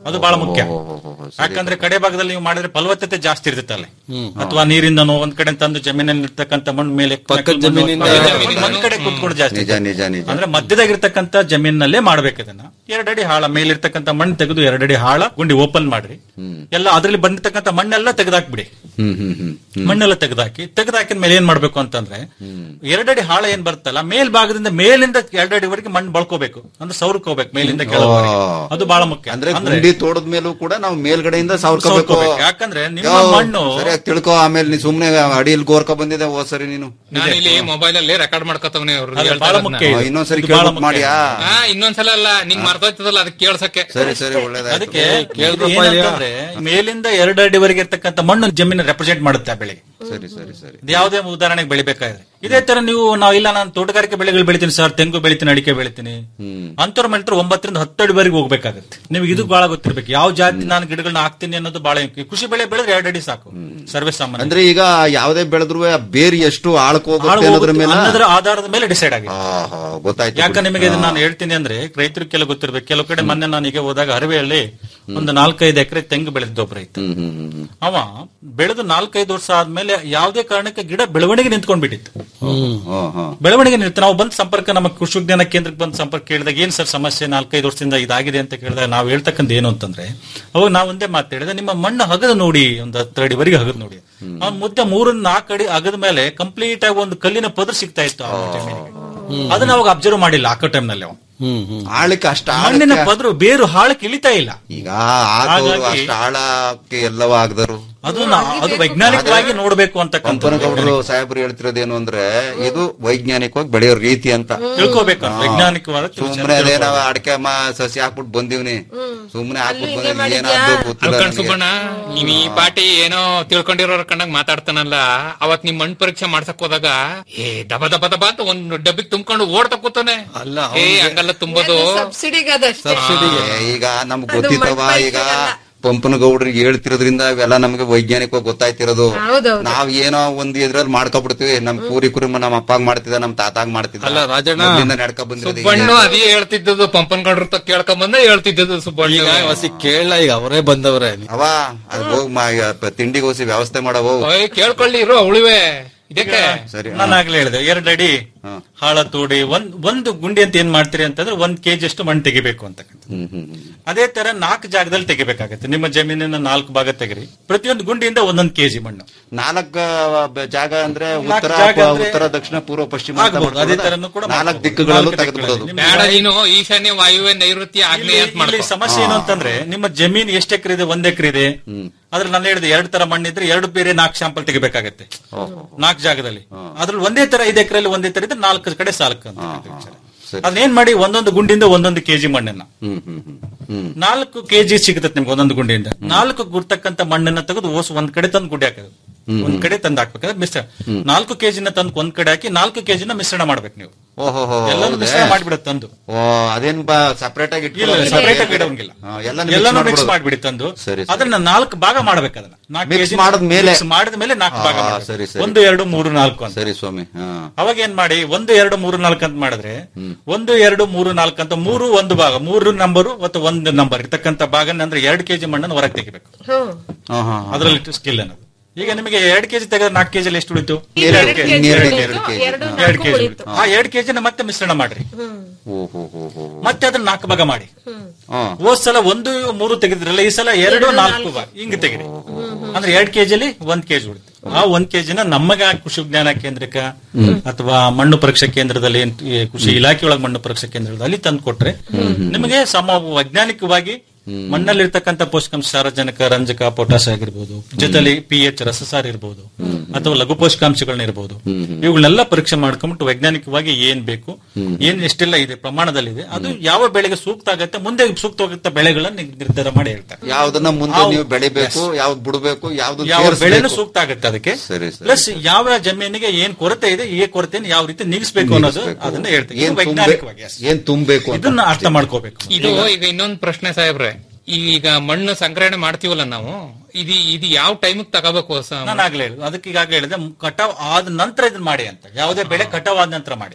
ಅದು ಬಹಳ ಮುಖ್ಯ ಯಾಕಂದ್ರೆ ಕಡೆ ಭಾಗದಲ್ಲಿ ನೀವು ಮಾಡಿದ್ರೆ ಫಲವತ್ತತೆ ಜಾಸ್ತಿ ಇರ್ತೈತೆ ಅಲ್ಲಿ ಅಥವಾ ನೀರಿಂದನೋ ಒಂದ್ ಕಡೆ ತಂದು ಜಮೀನಲ್ಲಿ ಇರ್ತಕ್ಕಂಥ ಮಣ್ಣು ಮೇಲೆ
ಪಕ್ಕದ ಜಮೀನಿಂದ-
ಒಂದ್ ಕಡೆ ಕುತ್ಕೊಂಡು ಜಾಸ್ತಿ
ನಿಜ ನಿಜ ನಿಜ
ಅಂದ್ರೆ ಮಧ್ಯದಾಗಿರ್ತಕ್ಕಂಥ ಜಮೀನಲ್ಲೇ ಮಾಡ್ಬೇಕು ಇದನ್ನ ಎರಡಡಿ ಹಾಳ ಮೇಲಿರ್ತಕ್ಕಂಥ ಮಣ್ಣು ತೆಗೆದು ಎರಡಡಿ ಹಾಳ ಗುಂಡಿ ಓಪನ್ ಮಾಡ್ರಿ ಎಲ್ಲ ಅದ್ರಲ್ಲಿ ಬಂದಿರ್ತಕ್ಕಂಥ ಮಣ್ಣೆಲ್ಲ ತೆಗೆದಾಕ್ಬಿಡಿ
ಹ್ಮ್ ಹ್ಮ್ ಹ್ಮ್
ಮಣ್ಣೆಲ್ಲ ತೆಗೆದಾಕಿ ತೆಗೆದಾಕಿದ ಮೇಲೆ ಏನ್ ಮಾಡ್ಬೇಕು ಅಂತಂದ್ರೆ ಎರಡಡಿ ಹಾಳ ಏನ್ ಬರ್ತಲ್ಲ ಮೇಲ್ಭಾಗದಿಂದ ಮೇಲಿಂದ ಎರಡಡಿವರೆಗೆ ಮಣ್ಣು ಬಳ್ಕೋಬೇಕು ಅಂದ್ರೆ ಸೌರ್ಕೋಬೇಕು ಮೇಲಿಂದ ಕೆಳವರೆಗೆ ಅದು ಬಹಳ ಮುಖ್ಯ
ಅಂದ್ರೆ ಗುಂಡಿ ತೋಡದ ಮೇಲೂ ಕೂಡ ನಾವು ಮೇಲ್ಗಡೆಯಿಂದ ಸೌರ್ಕೋಬೇಕು
ಸೌರ್ಕೋಬೇಕು. ಯಾಕಂದ್ರೆ ನಿಮ್ಮ
ಯೋ,
ಮಣ್ಣು
ಸರಿಯಾಗಿ ತಿಳ್ಕೊ ಆಮೇಲೆ ನೀ ಸುಮ್ನೆ ಅಡಿಯಲ್ಲಿ ಗೋರ್ಕ ಬಂದಿದೆ ಹೋದ್ ಸರಿ ನೀನು
ನಾನು ಇಲ್ಲಿ ಮೊಬೈಲ್ ಅಲ್ಲಿ ರೆಕಾರ್ಡ್ ಮಾಡ್ಕೊತವನೆ ಅವ್ರು
ಅದು
ಹೇಳ್ತಾ
ಬಹಳ
ಇರೋದ್ನ.
ಮುಖ್ಯ ಇದು.
ಆ, ಇನ್ನೊಂದ್ಸರಿ
ಇದು ಬಹಳ
ಕೇಳ್ಬಿಟ್ಟು
ಮುಖ್ಯ.
ಮಾಡ್ಯಾ
ಹಾ ಇನ್ನೊಂದ್ಸಲ ಅಲ್ಲ ನಿಂಗ್ ಮರ್ತೋಯ್ತದಲ್ಲ ಅದಕ್ಕೆ ಕೇಳ್ಸಕ್ಕೆ
ಸರಿ ಸರಿ ಒಳ್ಳೇದಾಯ್ತು
ಅದಕ್ಕೆ
ಕೇಳ್ರಪ್ಪ
ಇದು
ಇದೆಯಾ?
ಏನಂತಂದ್ರೆ ಮೇಲಿಂದ ಎರಡು ಅಡಿವರೆಗೆ ಇರ್ತಕ್ಕಂಥ ಮಣ್ಣು ಜಮೀನು ರೆಪ್ರೆಸೆಂಟ್ ಮಾಡುತ್ತೆ ಆ ಬೆಳೆಗೆ
ಸರಿ ಸರಿ ಸರಿ
ಇದು ಯಾವುದೇ ಉದಾಹರಣೆಗೆ ಬೆಳಿಬೇಕಾದ್ರೆ ಇದೇ ತರ ನೀವು ನಾವು ಇಲ್ಲ ನಾನು ತೋಟಗಾರಿಕೆ ಬೆಳೆಗಳು ಬೆಳಿತೀನಿ ಸರ್ ತೆಂಗು ಬೆಳಿತೀನಿ ಅಡಿಕೆ ಬೆಳಿತೀನಿ ಅಂತವ್ರ ಮೇಲೆ ಒಂಬತ್ತರಿಂದ ಹತ್ತು ಅಡಿವರೆಗೆ ಹೋಗ್ಬೇಕಾಗತ್ತೆ ನಿಮ್ಗೆ ಇದು ಬಹಳ ಗೊತ್ತಿರ್ಬೇಕು ಯಾವ ಜಾತಿ ನಾನು ಗಿಡಗಳನ್ನ ಹಾಕ್ತೀನಿ ಅನ್ನೋದು ಬಹಳ ಮುಖ್ಯ. ಕೃಷಿ ಬೆಳೆ ಬೆಳೆದ್ರೆ ಎರಡು ಅಡಿ ಸಾಕು ಸರ್ವೇ ಸಾಮಾನ್ಯ
ಅಂದ್ರೆ ಈಗ ಯಾವ್ದೇ ಬೆಳೆದ್ರು ಬೇರೆ ಎಷ್ಟು ಆಳಕ್
ಹಾಳು
ಹೋಗುತ್ತೆ ಅನ್ನೋದ್ರ
ಹೋಗುತ್ತೆ
ಮೇಲೆ
ಅನ್ನೋದ್ರ ಆಧಾರದ ಮೇಲೆ ಡಿಸೈಡ್ ಆಗಿದೆ
ಆಹಾ, ಗೊತ್ತಾಯ್ತು
ಯಾಕ
ಬಿಡಿ.
ನಿಮಗೆ ಇದನ್ನ ನಾನು ಹೇಳ್ತೀನಿ ಅಂದ್ರೆ ರೈತರು ಕೆಲವು ಗೊತ್ತಿರ್ಬೇಕು ಕೆಲವು ಕಡೆ ಮೊನ್ನೆ ನಾನು ಈಗ ಹೋದಾಗ ಹರವೆಯಲ್ಲಿ ಒಂದು ನಾಲ್ಕೈದು ಎಕರೆ ತೆಂಗು ಬೆಳೆದ ಒಬ್ಬ ರೈತ
ಹ್ಮ್ ಹ್ಮ್ ಹ್ಮ್ ಹ್ಮ್.
ಅವ ಬೆಳೆದು ನಾಲ್ಕೈದು ವರ್ಷ ಆದ್ಮೇಲೆ ಯಾವುದೇ ಕಾರಣಕ್ಕೆ ಗಿಡ ಬೆಳವಣಿಗೆ ನಿಂತ್ಕೊಂಡ್ಬಿಟ್ಟಿತ್ತು
ಹಾ, ಹಾ.
ಬೆಳವಣಿಗೆ ನಿಂತು ನಾವು ಬಂದ್ ಸಂಪರ್ಕ ನಮ್ಮ ಕೃಷಿ ವಿಜ್ಞಾನ ಕೇಂದ್ರಕ್ಕೆ ಬಂದ್ ಸಂಪರ್ಕ ಕೇಳಿದಾಗ ಏನ್ ಸರ್ ಸಮಸ್ಯೆ ನಾಲ್ಕೈದು ವರ್ಷದಿಂದ ಇದಾಗಿದೆ ಅಂತ ಕೇಳಿದಾಗ ನಾವು ಹೇಳ್ತಕ್ಕಂಥ ಏನು ಅಂತಂದ್ರೆ ಅವಾಗ ನಾವು ಒಂದೇ ಮಾತು ಹೇಳಿದೆ ನಿಮ್ಮ ಮಣ್ಣು ಹಗದು ನೋಡಿ ಒಂದು ಹತ್ತು ಅಡಿವರೆಗೆ ಹಗದು ನೋಡಿ ಅವ್ನ ಮುದ್ದೆ ಮೂರರಿಂದ ನಾಲ್ಕು ಅಡಿ ಅಗದ ಮೇಲೆ ಕಂಪ್ಲೀಟ್ ಆಗಿ ಒಂದು ಕಲ್ಲಿನ ಪದ್ರ ಸಿಗ್ತಾ ಇತ್ತು ಆ ಜಮೀನಿಗೆ. ಅದನ್ನ ಅವಾಗ ಅಬ್ಸರ್ವ್ ಮಾಡಿಲ್ಲ ಹಾಕೋ ಟೈಮ್ ನಲ್ಲಿ ಅವ
ಆಳಕ್ಕೆ ಅಷ್ಟ
ಮಣ್ಣಿನ ಪದರು ಬೇರು ಹಾಳಕ್ಕೆ ಇಳಿತಾ ಇಲ್ಲ
ಈಗ ಹಾಕೋರು
ಹಾಗಾಗಿ-
ಅಷ್ಟ ಆಳಕ್ಕೆ ಎಲ್ಲವ ಆಗದರು
ಅದು ನಾ- ಅದು ವೈಜ್ಞಾನಿಕವಾಗಿ ನೋಡ್ಬೇಕು ಅಂತ
ಕಂಪನಗೌಡರು ಸಾಹೇಬರು ಹೇಳ್ತಿರೋದೇನು ಅಂದ್ರೆ ಇದು ವೈಜ್ಞಾನಿಕವಾಗಿ ಬೆಳೆಯೋ ರೀತಿ ಅಂತ
ತಿಳ್ಕೊಬೇಕು
ಹಾ.
ವೈಜ್ಞಾನಿಕವಾದ
ಸುಮ್ನೆ ಅದೇ ನಾವ್ ಅಡಕೆ ಮ ಸಸಿ ಹಾಕ್ಬಿಟ್ಟು ಬಂದಿವ್ನಿ ಸುಮ್ನೆ ಹಾಕ್ಬಿಟ್ಟು ಬಂದಿವ್ನಿ ಏನಾದ್ರು ಗೊತ್ತಿಲ್ಲ
ಅಲ್ಕಣ್
ನನಗೆ.
ಸುಬ್ಬಣ್ಣ ನೀವ್ ಈ ಪಾಟಿ ಏನೋ ತಿಳ್ಕೊಂಡಿರೋರ್ ಕಂಡಂಗ್ ಮಾತಾಡ್ತಾನಲ್ಲ ಅವತ್ ನಿಮ್ ಮಣ್ಣು ಪರೀಕ್ಷೆ ಮಾಡ್ಸಕ್ ಹೋದಾಗ ಏ ದಬ ದಬ ದಬ ಅಂತ ಒಂದ್ ಡಬ್ಬಿಗ್ ತುಂಬ್ಕೊಂಡು ಓಡ್ತಾ ಕೂತಾನೆ
ಅಲ್ಲ
ಏ ಹಂಗಲ್ಲ ತುಂಬೋದು
ಸಬ್ಸಿಡಿಗೆ ಅದಷ್ಟೇ
ಏ, ಈಗ ನಮ್ಗ್
ಅದು
ಗೊತ್ತಿತ್ತವ
ಮಣ್ಣ್
ಈಗ
ಪರೀಕ್ಷೆಗಲ್ಲ.
ಪಂಪನ ಗೌಡ್ರಿಗೆ ಹೇಳ್ತಿರೋದ್ರಿಂದ ಇವೆಲ್ಲ ನಮ್ಗೆ ವೈಜ್ಞಾನಿಕವಾಗಿ ಗೊತ್ತಾಯ್ತಿರೋದು
ಹೌದೌದು.
ನಾವ್ ಏನೋ ಒಂದ್ ಇದ್ರಲ್ಲಿ ಮಾಡ್ಕೊಬಿಡ್ತೀವಿ ನಮ್ ಪೂರ್ವಿಕರು ನಮ್ಮ ಅಪ್ಪಾಗ ಮಾಡ್ತಿದ್ದ ನಮ್ ತಾತಾಗ ಮಾಡ್ತಿದ್ದ
ಅಲ್ಲ, ರಾಜಣ್ಣ.
ಮೊದ್ಲಿಂದ ನಡ್ಕ ಬಂದಿರೋದು ಈಗ.
ಸುಬ್ಬಣ್ಣ ಅದೇ ಹೇಳ್ತಿದ್ದದು ಪಂಪನ್ಗೌಡ್ರ ತ ಕೇಳ್ಕೊಂಡ್ ಬಂದ ಹೇಳ್ತಿದ್ದದು ಸುಬ್ಬಣ್ಣ
ಈಗ ಹೊಸಿ ಕೇಳ ಈಗ ಅವರೇ ಬಂದವ್ರೆ
ಅವ ಅದ್ ಹೋಗ್ ಮಾ- ಈಗ ಪ- ತಿಂಡಿಗೆ ಹೋಸಿ ವ್ಯವಸ್ಥೆ ಮಾಡವು
ಓಯ್ ಕೇಳ್ಕೊಳ್ಳಿ ಇರೋ ಅವಳಿವೆ ಇದಕ್ಕೆ
ಸರಿ
ನಾನು ಆಗ್ಲೇ ಹೇಳಿದೆ ಎರಡು ಅಡಿ ಹಾಳ ತೋಡಿ ಒಂದ್ ಒಂದು ಗುಂಡಿ ಅಂತ ಏನ್ ಮಾಡ್ತೀರಿ ಅಂತಂದ್ರೆ ಒಂದ್ ಕೆಜಿ ಅಷ್ಟು ಮಣ್ಣು ತೆಗಿಬೇಕು ಅಂತಕ್ಕಂಥ
ಹ್ಮ್ ಹ್ಮ್ ಹ್ಮ್.
ಅದೇ ತರ ನಾಲ್ಕು ಜಾಗದಲ್ಲಿ ತೆಗಿಬೇಕಾಗತ್ತೆ ನಿಮ್ಮ ಜಮೀನಿನ ನಾಲ್ಕು ಭಾಗ ತೆಗಿರಿ ಪ್ರತಿಯೊಂದು ಗುಂಡಿಯಿಂದ ಒಂದೊಂದ್ ಕೆಜಿ ಮಣ್ಣು
ನಾಲ್ಕ್ ಬ- ಜಾಗ ಅಂದ್ರೆ
ನಾಲ್ಕ್
ಉತ್ತರ
ಜಾಗ ಅಂದ್ರೆ-
ಉತ್ತರ ದಕ್ಷಿಣ ಪೂರ್ವ ಪಶ್ಚಿಮ ಅಂತ
ಆಗ್ಬೋದು. ಅದೇ
ಮಾಡ್ಕೊಳ್ಳೋದಾ?
ತರನು ಕೂಡ
ನಾಲ್ಕ್
ಮಾಡ್ಬೋದು.
ದಿಕ್ಕುಗಳಲ್ಲೂ
ನಾಲ್ಕು
ತೆಗೆದ್ಬಿಡೋದು
ದಿಕ್ಕುಗಳಲ್ಲಿ.
ಬೇಡ ನೀನು ಈಶಾನ್ಯ ವಾಯುವ್ಯ ನೈಋತ್ಯ ಆಗ್ನೇಯ ಅಂತ
ಇಲ್ಲಿ
ಮಾಡ್ಕೊ
ಸಮಸ್ಯೆ ಏನು ಅಂತಂದ್ರೆ ನಿಮ್ಮ ಜಮೀನ್ ಎಷ್ಟು ಎಕರೆ ಇದೆ ಒಂದ್ ಎಕರೆ ಇದೆ ಅದ್ರಲ್ಲಿ ನಾನು ಹೇಳಿದೆ ಎರಡು ತರ ಮಣ್ಣಿದ್ರೆ ಎರಡು ಬೇರೆ ನಾಲ್ಕು ಶಾಂಪಲ್ ತೆಗಿಬೇಕಾಗತ್ತೆ ನಾಲ್ಕು ಜಾಗದಲ್ಲಿ ಅದ್ರಲ್ಲಿ ಒಂದೇ ತರ ಐದು ಎಕರೆಯಲ್ಲಿ ಒಂದೇ ತರ ಇದ್ರೆ ನಾಲ್ಕು ಕಡೆ ಸಾಲಕ್ಕೆ ಅಂತ ಅದನ್ನೇನ್ ಮಾಡಿ ಒಂದೊಂದು ಗುಂಡಿಯಿಂದ ಒಂದೊಂದು ಕೆಜಿ ಮಣ್ಣನ್ನ
ಹ್ಮ್ ಹ್ಮ್ ಹ್ಮ್ ಹ್ಮ್
ನಾಲ್ಕು ಕೆಜಿ ಸಿಗುತ್ತೆ ನಿಮ್ಗೆ ಒಂದೊಂದು ಗುಂಡಿಯಿಂದ ನಾಲ್ಕು ಗುರ್ತಕ್ಕಂತ ಮಣ್ಣನ್ನ ತೆಗೆದು ಓಸ್ ಒಂದ್ ಕಡೆ ತಂದು ಗುಂಡಿ ಹಾಕೋದು ಒಂದ್ ಕಡೆ ತಂದು ಹಾಕ್ಬೇಕಾದ್ರೆ ಮಿಶ್ರ ನಾಲ್ಕು ಕೆಜಿನ ತಂದು ಒಂದ್ ಕಡೆ ಹಾಕಿ ನಾಲ್ಕು ಕೆಜಿನ ಮಿಶ್ರಣ ಮಾಡ್ಬೇಕು ನೀವು
ಓಹೋ
ಎಲ್ಲಾನು ಮಿಶ್ರಣ ಮಾಡ್ಬಿಡತ್ತೆ ತಂದು
ಓ ಅದೇನ್ ಸಪರೇಟ್ ಆಗಿ
ಇಲ್ಲ ಸಪರೇಟ್ ಆಗಿ ಇಡೋಂಗಿಲ್ಲ ಎಲ್ಲಾನು ಮಿಕ್ಸ್ ಮಾಡ್ಬಿಡಿ ತಂದು
ಸರಿ
ಅದನ್ನ ನಾಲ್ಕು ಭಾಗ ಮಾಡ್ಬೇಕು ಅದನ್ನ ನಾಲ್ಕು
Mix
ಕೆಜಿ
ಮಾಡಿದ್ಮೇಲೆ?
ಮಾಡಿದ ಮೇಲೆ ನಾಲ್ಕು ಭಾಗ
ಆ,
ಮಾಡ್ಬೇಕು.
ಸರಿ, ಸರಿ.
ಒಂದು ಎರಡು ಮೂರು ನಾಲ್ಕು ಅಂತ
ಸರಿ ಸ್ವಾಮಿ ಹಾ
ಅವಾಗ ಏನ್ ಮಾಡಿ ಒಂದು ಎರಡು ಮೂರು ನಾಲ್ಕು ಅಂತ ಮಾಡಿದ್ರೆ ಒಂದು ಎರಡು ಮೂರು ನಾಲ್ಕು ಅಂತ ಮೂರು ಒಂದು ಭಾಗ ಮೂರು ನಂಬರು ಮತ್ತು ಒಂದು ನಂಬರ್ ಇರ್ತಕ್ಕಂಥ ಭಾಗನ ಅಂದ್ರೆ ಎರಡು ಕೆಜಿ ಮಣ್ಣನ್ನು ಹೊರಗೆ ತೆಗಿಬೇಕು
ಹ್ಮ್
ಹಾ ಹಾ
ಅದ್ರಲ್ಲಿ ಸ್ಕಿಲ್ ಅನ್ನೋದು ಈಗ ನಿಮಗೆ ಎರಡು ಕೆಜಿ ತೆಗೆದ್ರೆ ನಾಲ್ಕು ಕೆಜಿ ಎಷ್ಟು ಉಳಿತು
ಎರಡು
ಎರಡು
ಕೆಜಿ,
ಕೆಜಿ
ಎರಡು
ಉಳಿತು.
ಕೆಜಿ.
ಎರಡು
ಎರಡು
ನಾಲ್ಕು
ಕೆಜಿ
ಉಳಿತು.
ಉಳಿತು. ಆ ಎರಡು ಕೆಜಿನ ಮತ್ತೆ ಮಿಶ್ರಣ ಮಾಡ್ರಿ
ಓ ಹೋ ಹೋ ಹೋ
ಮತ್ತೆ ಅದನ್ನ ನಾಲ್ಕು ಭಾಗ ಮಾಡಿ
ಹಾ
ಹೋದ್ ಸಲ ಒಂದು ಮೂರು ತೆಗೆದ್ರಲ್ಲ ಈ ಸಲ ಎರಡು ನಾಲ್ಕು ಭಾಗ ಹಿಂಗ್ ತೆಗಿರಿ ಅಂದ್ರೆ ಎರಡ್ ಕೆಜಿಲಿ ಒಂದ್ ಕೆಜಿ ಉಳಿತು ಆ ಒಂದ್ ಕೆಜಿನ ನಮಗೆ ಕೃಷಿ ವಿಜ್ಞಾನ ಕೇಂದ್ರಕ್ಕ ಅಥವಾ ಮಣ್ಣು ಪರೀಕ್ಷಾ ಕೇಂದ್ರದಲ್ಲಿ ಏನ್ ಈ ಕೃಷಿ ಇಲಾಖೆ ಒಳಗೆ ಮಣ್ಣು ಪರೀಕ್ಷಾ ಕೇಂದ್ರದಲ್ಲಿ ಅಲ್ಲಿ ತಂದು ಕೊಟ್ರೆ ನಿಮಗೆ ಸಮ ವೈಜ್ಞಾನಿಕವಾಗಿ ಮಣ್ಣಲ್ಲಿರ್ತಕ್ಕಂಥ ಪೋಷಕಾಂಶ ಸಾರಜನಕ ರಂಜಕ ಪೊಟಾಸ್ ಆಗಿರ್ಬೋದು ಜೊತೆಲಿ ಪಿ ಎಚ್ ರಸಸಾರ ಇರ್ಬೋದು ಅಥವಾ ಲಘು ಪೋಷಕಾಂಶಗಳನ್ನ ಇರ್ಬೋದು ಇವುಗಳನ್ನೆಲ್ಲ ಪರೀಕ್ಷೆ ಮಾಡ್ಕೊಂಡ್ಬಿಟ್ಟು ವೈಜ್ಞಾನಿಕವಾಗಿ ಏನ್ ಬೇಕು ಏನ್ ಎಷ್ಟೆಲ್ಲ ಇದೆ ಪ್ರಮಾಣದಲ್ಲಿದೆ ಅದು ಯಾವ ಬೆಳೆಗೆ ಸೂಕ್ತ ಆಗತ್ತೆ ಮುಂದೆ ಸೂಕ್ತವಾಗುತ್ತ ಬೆಳೆಗಳನ್ನ ನಿರ್- ನಿರ್ಧಾರ ಮಾಡಿ ಹೇಳ್ತಾರೆ
ಯಾವ್ದನ್ನ ಮುಂದೆ
ಯಾವ-
ನೀವು ಬೆಳಿಬೇಕು ಯಾವ್ದು ಬಿಡಬೇಕು ಯಾವ್ದು
ಯಾವ
ಸೇರ್ಸ್ಬೇಕು.
ಬೆಳೆನೂ ಸೂಕ್ತ ಆಗುತ್ತೆ ಅದಕ್ಕೆ
ಸರಿ ಸರಿ
ಪ್ಲಸ್ ಯಾವ ಜಮೀನಿಗೆ ಏನ್ ಕೊರತೆ ಇದೆ ಈ ಕೊರತೆಯನ್ನು ಯಾವ ರೀತಿ ನೀಗಿಸಬೇಕು ಅನ್ನೋದು ಅದನ್ನ ಹೇಳ್ತೀವಿ
ಏನ್
ಇದು ವೈಜ್ಞಾನಿಕವಾಗಿ
ತುಂಬೆ- ಏನ್ ತುಂಬಬೇಕು ಅಂತ
ಇದನ್ನ ಅರ್ಥ ಮಾಡ್ಕೋಬೇಕು
ಇದು ಈಗ ಇನ್ನೊಂದು ಪ್ರಶ್ನೆ ಸಾಹೇಬ್ರೆ ಈಗ ಮಣ್ಣು ಸಂಗ್ರಹಣೆ ಮಾಡ್ತೀವಲ್ಲ ನಾವು ಇದು ಇದು ಯಾವ ಟೈಮಿಗೆ ತಗೋಬೇಕು ಸ-
ನಾನು ಆಗ್ಲೇ ಹೇಳಿದೆ ಅದಕ್ಕೆ ಈಗಾಗಲೇ ಹೇಳಿದೆ ಕಟಾವ್ ಆದ ನಂತರ ಇದನ್ನ ಮಾಡಿ ಅಂತ ಯಾವುದೇ ಬೆಳೆ ಕಟಾವ್ ಆದ ನಂತರ ಮಾಡಿ ಅಂತ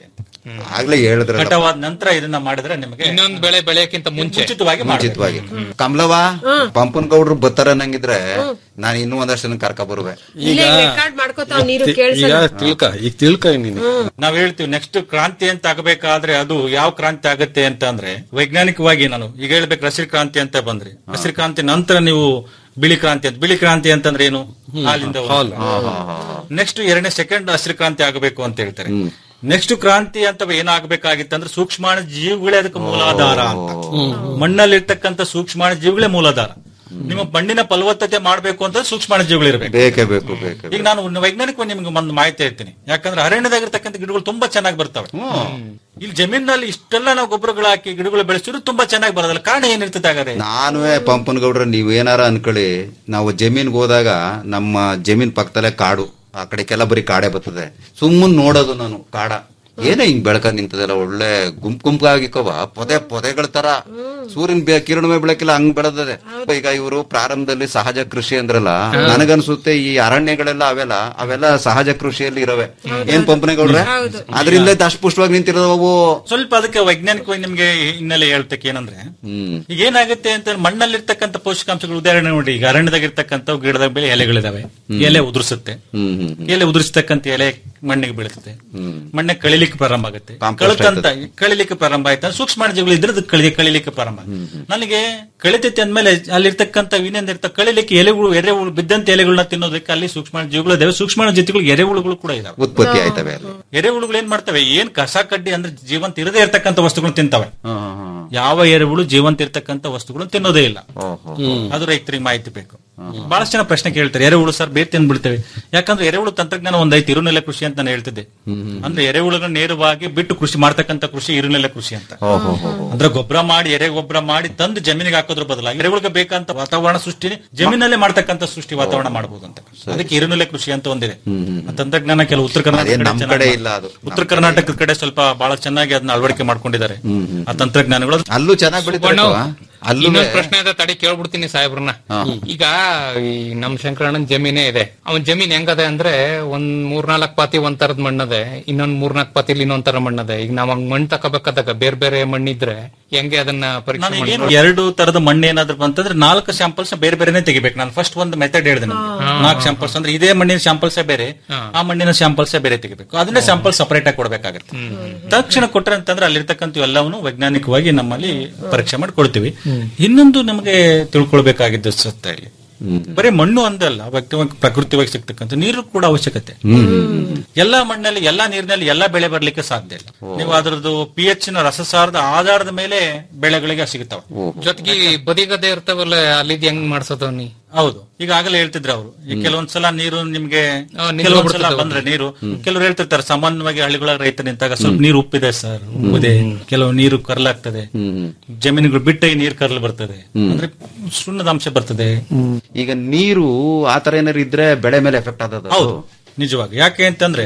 ಆಗ್ಲೇ ಹೇಳಿದ್ರಲ್ಲ
ಕಟಾವಾದ ನಂತರ ಇದನ್ನ ಮಾಡಿದ್ರೆ ನಿಮಗೆ
ಇನ್ನೊಂದು ಬೆಳೆ ಬೆಳೆಯಕ್ಕಿಂತ ಮುಂಚೆ
ಮುಂಚಿತವಾಗಿ ಮಾಡ್ಬೇಕು.
ಮುಂಚಿತವಾಗಿ ಕಮಲವ ಪಂಪನ್ ಗೌಡ್ರು ಬತ್ತಾರ ನಂಗಿದ್ರೆ ನಾನು ಇನ್ನೂ ಒಂದಷ್ಟು ಜನ ಕರ್ಕ ಬರುವೆ
ಇಲ್ಲೇ ರೆಕಾರ್ಡ್ ಮಾಡ್ಕೋತಾವ್ ನೀರು
ಈಗ
ಕೇಳ್ಸಲ್ಲ
ತಿಳ್ಕ ಈಗ ತಿಳ್ಕ ನೀನು
ನಾವ್ ಹೇಳ್ತೀವಿ ನೆಕ್ಸ್ಟ್ ಕ್ರಾಂತಿ ಅಂತ ಆಗಬೇಕಾದ್ರೆ ಅದು ಯಾವ ಕ್ರಾಂತಿ ಆಗುತ್ತೆ ಅಂತ ಅಂದ್ರೆ ವೈಜ್ಞಾನಿಕವಾಗಿ ನಾನು ಈಗ ಹೇಳ್ಬೇಕು ಹಸಿರು ಕ್ರಾಂತಿ ಅಂತ ಬಂದ್ರಿ ಹಸಿರು ಕ್ರಾಂತಿ ನಂತರ ನೀವು ಬಿಳಿ ಕ್ರಾಂತಿ ಅಂತ ಬಿಳಿ ಕ್ರಾಂತಿ ಅಂತಂದ್ರೆ ಏನು ಹಾಲಿಂದ ನೆಕ್ಸ್ಟ್ ಎರಡನೇ ಸೆಕೆಂಡ್ ಹಸಿರು ಕ್ರಾಂತಿ ಆಗಬೇಕು ಅಂತ ಹೇಳ್ತಾರೆ ನೆಕ್ಸ್ಟ್ ಕ್ರಾಂತಿ ಅಂತ ಏನಾಗಬೇಕಾಗಿತ್ತಂದ್ರೆ ಸೂಕ್ಷ್ಮಾಣು ಜೀವಿಗಳೇ ಅದಕ್ಕೆ ಮೂಲಾಧಾರ ಅಂತ ಮಣ್ಣಲ್ಲಿರ್ತಕ್ಕಂಥ ಸೂಕ್ಷ್ಮಾಣು ಜೀವಿಗಳೇ ಮೂಲಾಧಾರ ನಿಮ್ಮ ಮಣ್ಣಿನ ಫಲವತ್ತತೆ ಮಾಡಬೇಕು ಅಂತ ಸೂಕ್ಷ್ಮಾಣು ಜೀವಿಗಳು ಇರಬೇಕು
ಬೇಕೇ ಬೇಕು ಬೇಕು
ಈಗ ನಾನು ವೈಜ್ಞಾನಿಕವಾಗಿ ನಿಮ್ಗೆ ಒಂದು ಮಾಹಿತಿ ಹೇಳ್ತೀನಿ ಯಾಕಂದ್ರೆ ಅರಣ್ಯದಾಗಿರ್ತಕ್ಕಂಥ ಗಿಡಗಳು ತುಂಬಾ ಚೆನ್ನಾಗಿ ಬರ್ತವೆ ಇಲ್ಲಿ ಜಮೀನಲ್ಲಿ ಇಷ್ಟೆಲ್ಲ ನಾವು ಗೊಬ್ಬರಗಳು ಹಾಕಿ ಗಿಡಗಳು ಬೆಳೆಸಿದ್ರು ತುಂಬಾ ಚೆನ್ನಾಗಿ ಬರೋದಿಲ್ಲ ಕಾರಣ ಏನಿರ್ತದೆ ಹಾಗಾದ್ರೆ
ನಾನುವೇ ಪಂಪನ್ ಗೌಡ್ರ ನೀವೇನಾರ ಅನ್ಕೊಳ್ಳಿ ನಾವು ಜಮೀನ್ಗೆ ಹೋದಾಗ ನಮ್ಮ ಜಮೀನ್ ಪಕ್ಕದಲ್ಲೇ ಕಾಡು ಆ ಕಡೆಗೆಲ್ಲ ಬರೀ ಕಾಡೆ ಬರ್ತದೆ ಸುಮ್ಮನ್ ನೋಡೋದು ನಾನು ಕಾಡ ಏನೇ ಹಿಂಗ್ ಬೆಳಕ ನಿಂತದಲ್ಲ ಒಳ್ಳೆ ಗುಂಪು ಗುಂಪಾಗಿಕೋವ ಪೊದೆ ಪೊದೆಗಳ ತರ ಸೂರ್ಯನ ಬೆ ಕಿರಣವೇ ಬೆಳಕಿಲ್ಲ ಹಂಗ್ ಬೆಳೆದದೆ ಈಗ ಇವರು ಪ್ರಾರಂಭದಲ್ಲಿ ಸಹಜ ಕೃಷಿ ಅಂದ್ರಲ್ಲ ನನಗನ್ಸುತ್ತೆ ಈ ಅರಣ್ಯಗಳೆಲ್ಲ ಅವೆಲ್ಲ ಅವೆಲ್ಲ ಸಹಜ ಕೃಷಿಯಲ್ಲಿ ಇರವೆ ಏನ್ ಪಂಪನೆ ಗೌಡ್ರೆ
ಹೌದು.
ಅದ್ರಿಂದ ದಷ್ಟಪುಷ್ಟವಾಗಿ ನಿಂತಿರೋದವು
ಸ್ವಲ್ಪ ಅದಕ್ಕೆ ವೈಜ್ಞಾನಿಕವಾಗಿ ನಿಮ್ಗೆ ಹಿನ್ನೆಲೆ ಹೇಳ್ತಕ್ಕೆ ಏನಂದ್ರೆ
ಹ್ಮ್
ಈಗ ಏನಾಗುತ್ತೆ ಅಂತ ಮಣ್ಣಲ್ಲಿರ್ತಕ್ಕಂಥ ಪೋಷಕಾಂಶಗಳು ಉದಾಹರಣೆ ನೋಡಿ ಈಗ ಅರಣ್ಯದಾಗಿರ್ತಕ್ಕಂಥ ಗಿಡದ ಬೆಳೆ ಎಲೆಗಳಿದಾವೆ ಎಲೆ ಉದುರಿಸುತ್ತೆ
ಹ್ಮ್ ಹ್ಮ್
ಎಲೆ ಉದುರಿಸ್ತಕ್ಕಂಥ ಎಲೆ ಮಣ್ಣಿಗೆ ಬೀಳುತ್ತೆ ಮಣ್ಣೆ ಕಳಿಲಿಕ್ಕೆ ಪ್ರಾರಂಭ ಆಗುತ್ತೆ
Compost
ಕಳತಂತ ಕಳಿಲಿಕ್ಕೆ ಪ್ರಾರಂಭ ಆಯ್ತಾ ಸೂಕ್ಷ್ಮಾಣುಜೀವಿಗಳು ಇದ್ರೆ ಅದು ಕಳಿ ಕಳಿಲಿಕ್ಕೆ ಪ್ರಾರಂಭ ನನಗೆ ಕಳಿತೈತೆ ಅಂದ್ಮೇಲೆ ಅಲ್ಲಿರ್ತಕ್ಕಂಥ ವಿನಿಂದ ಇರ್ತ ಕಳಿಲಿಕ್ಕೆ ಎಲೆಗಳು ಎರೆಹುಳು ಬಿದ್ದಂತ ಎಲೆಗಳನ್ನ ತಿನ್ನೋದಕ್ಕೆ ಅಲ್ಲಿ ಸೂಕ್ಷ್ಮಾಣುಜೀವಿಗಳು ಇದಾವೆ ಸೂಕ್ಷ್ಮಾಣುಜೀವಿಗಳು ಎರೆಹುಳುಗಳು ಕೂಡ ಇದಾವೆ
ಉತ್ಪತ್ತಿ ಆಯ್ತವೆ ಅಲ್ಲಿ
ಎರೆಹುಳುಗಳು ಏನ್ ಮಾಡ್ತವೆ ಏನ್ ಕಸ ಕಡ್ಡಿ ಅಂದ್ರೆ ಜೀವಂತ ಇರದೇ ಇರ್ತಕ್ಕಂಥ ವಸ್ತುಗಳು ತಿಂತವೆ ಯಾವ ಎರೆಹುಳು ಜೀವಂತ ಇರ್ತಕ್ಕಂಥ ವಸ್ತುಗಳು ತಿನ್ನೋದೇ ಇಲ್ಲ ಅದು ರೈತರಿಗೆ ಮಾಹಿತಿ ಬೇಕು ಬಹಳಷ್ಟು ಜನ ಪ್ರಶ್ನೆ ಕೇಳ್ತಾರೆ ಎರೆಹುಳು ಸರ್ ಬೇರೆ ತಿಂದ್ಬಿಡ್ತೇವೆ ಯಾಕಂದ್ರೆ ಎರೆಹುಳು ತಂತ್ರಜ್ಞಾನ ಒಂದೈತಿ ಇರುನೆಲೆ ಕೃಷಿ ಅಂತ ನಾನು ಹೇಳ್ತಿದ್ದೆ ಅಂದ್ರೆ ಎರೆಹುಳುಗಳನ್ನ ನೇರವಾಗಿ ಬಿಟ್ಟು ಕೃಷಿ ಮಾಡ್ತಕ್ಕಂಥ ಕೃಷಿ ಇರುನೆಲೆ ಕೃಷಿ ಅಂತ ಅಂದ್ರೆ ಗೊಬ್ಬರ ಮಾಡಿ ಎರೆ ಗೊಬ್ಬರ ಮಾಡಿ ತಂದು ಜಮೀನಿಗೆ ಹಾಕೋದ್ರ ಬದಲಾಗಿ ಎರೆಹುಳಿಗೆ ಬೇಕಂತ ವಾತಾವರಣ ಸೃಷ್ಟಿ ಜಮೀನಲ್ಲೇ ಮಾಡ್ತಕ್ಕಂಥ ಸೃಷ್ಟಿ ವಾತಾವರಣ ಮಾಡಬಹುದು ಅಂತ ಅದಕ್ಕೆ ಇರುನೆಲೆ ಕೃಷಿ ಅಂತ ಒಂದಿದೆ ಆ ತಂತ್ರಜ್ಞಾನ ಕೆಲವು ಉತ್ತರ ಕರ್ನಾಟಕ
ಅದೇ ನಮ್
ಕಡೆ
ಕಡೆ
ಚೆನ್ನಾಗಿ-
ಇಲ್ಲ ಅದು.
ಉತ್ತರ ಕರ್ನಾಟಕದ ಕಡೆ ಸ್ವಲ್ಪ ಬಹಳ ಚೆನ್ನಾಗಿ ಅದನ್ನ ಅಳವಡಿಕೆ ಮಾಡ್ಕೊಂಡಿದ್ದಾರೆ ಆ ತಂತ್ರಜ್ಞಾನಗಳು
ಅಲ್ಲೂ ಚೆನ್ನಾಗಿ ಬೆಳಿತಾರೆ ಅಲ್ಲೂ
ಇನ್ನೊಂದು ಪ್ರಶ್ನೆ ಅದ ತಡಿ ಕೇಳ್ಬಿಡ್ತೀನಿ ಸಾಹೇಬ್ರನ್ನ ಈಗ ಈ ನಮ್ ಶಂಕರಣ್ಣನ್ ಜಮೀನೇ ಇದೆ ಅವನ್ ಜಮೀನ್ ಹೆಂಗದೆ ಅಂದ್ರೆ ಒಂದ್ ಮೂರ್ನಾಲ್ಕ್ ಪಾತಿ ಒಂದ್ ತರದ್ ಮಣ್ಣದೆ ಇನ್ನೊಂದ್ ಮೂರ್ನಾಲ್ಕ್ ಪಾತಿಲಿ ಇನ್ನೊಂದ್ ತರ ಮಣ್ಣದೆ ಈಗ ನಾವ್ ಹಂಗ್ ಮಣ್ಣ್ ತಗೋಬೇಕಾದಾಗ ಬೇರೆ ಬೇರೆ ಮಣ್ಣಿದ್ರೆ ಹೆಂಗೆ ಅದನ್ನ ಪರೀಕ್ಷೆ
ನಾನು ಏನು
ಮಾಡ್ಕೊಳ್ಳೋದು?
ಎರಡು ತರದ ಮಣ್ಣು ಏನಾದ್ರು ಬಂತಂದ್ರೆ ನಾಲ್ಕು ಶಾಂಪಲ್ಸ್ ಬೇರೆ ಬೇರೆನೆ ತೆಗಿಬೇಕು ನಾನು ಫಸ್ಟ್ ಒಂದು ಮೆಥಡ್ ಹೇಳಿದೆ ನಿಮ್ಗೆ. ನಾಲ್ಕು ಶಾಂಪಲ್ಸ್ ಅಂದ್ರೆ ಇದೇ ಮಣ್ಣಿನ ಶಾಂಪಲ್ಸ್ ಬೇರೆ ಆ ಮಣ್ಣಿನ ಶಾಂಪಲ್ಸ್ ಬೇರೆ ತೆಗಿಬೇಕು ಅದನ್ನೇ ಶಾಂಪಲ್ ಸಪರೇಟ್ ಆಗಿ ಕೊಡ್ಬೇಕಾಗುತ್ತೆ ತಕ್ಷಣ ಕೊಟ್ರೆ ಅಂತಂದ್ರೆ ಅಲ್ಲಿರ್ತಕ್ಕಂಥ ಎಲ್ಲವನ್ನು ವೈಜ್ಞಾನಿಕವಾಗಿ ನಮ್ಮಲ್ಲಿ ಪರೀಕ್ಷೆ ಮಾಡಿ ಕೊಡ್ತೀವಿ ಇನ್ನೊಂದು ನಮಗೆ ತಿಳ್ಕೊಳ್ಬೇಕಾಗಿದ್ದು ಸತ್ತ ಇಲ್ಲಿ ಬರೀ ಮಣ್ಣು ಅಂದಲ್ಲ ವ್ಯಕ್ತಿವಾಗಿ ಪ್ರಕೃತಿವಾಗಿ ಸಿಗ್ತಕ್ಕಂಥ ನೀರು ಕೂಡ ಅವಶ್ಯಕತೆ ಎಲ್ಲಾ ಮಣ್ಣಲ್ಲಿ ಎಲ್ಲಾ ನೀರಿನಲ್ಲಿ ಎಲ್ಲಾ ಬೆಳೆ ಬರ್ಲಿಕ್ಕೆ ಸಾಧ್ಯ ಇಲ್ಲ ನೀವು ಅದರದ್ದು ಪಿ ಎಚ್ ನ ರಸಸಾರದ ಆಧಾರದ ಮೇಲೆ ಬೆಳೆಗಳಿಗೆ ಸಿಗುತ್ತವೆ
ಜೊತೆಗೆ ಈ ಬದಿಗದೆ ಇರ್ತಾವಲ್ಲ ಅಲ್ಲಿದ್ ಹೆಂಗ್ ಮಾಡ್ಸೋದು ನೀ
ಹೌದು ಈಗಾಗಲೇ ಹೇಳ್ತಿದ್ರು ಅವರು ಈ ಕೆಲವೊಂದ್ಸಲ ನೀರು ನಿಮ್ಗೆ
ಆ, ನಿಂತು
ಕೆಲವೊಂದ್ಸಲ
ಹೋಗ್ಬಿಡ್ತದೆ
ಬಂದ್ರೆ ನೀರು ಕೆಲವರು ಹೇಳ್ತಿರ್ತಾರೆ ಸಾಮಾನ್ಯವಾಗಿ ಹಳ್ಳಿಗಳ ರೈತ ನಿಂತಾಗ ಸ್ವಲ್ಪ ನೀರು ಉಪ್ಪಿದೆ ಸರ್ ಉಪ್ಪಿದೆ ಕೆಲವು ನೀರು ಕರ್ಲಾಗ್ತದೆ ಜಮೀನುಗಳು ಬಿಟ್ಟ ಈ ನೀರು ಕರ್ಲು ಬರ್ತದೆ ಅಂದ್ರೆ ಸುಣ್ಣದ ಅಂಶ ಬರ್ತದೆ
ಈಗ ನೀರು ಆತರ ಏನಾರು ಇದ್ರೆ ಬೆಳೆ ಮೇಲೆ ಎಫೆಕ್ಟ್ ಆದದ
ಹೌದು ನಿಜವಾಗಿ ಯಾಕೆ ಅಂತಂದ್ರೆ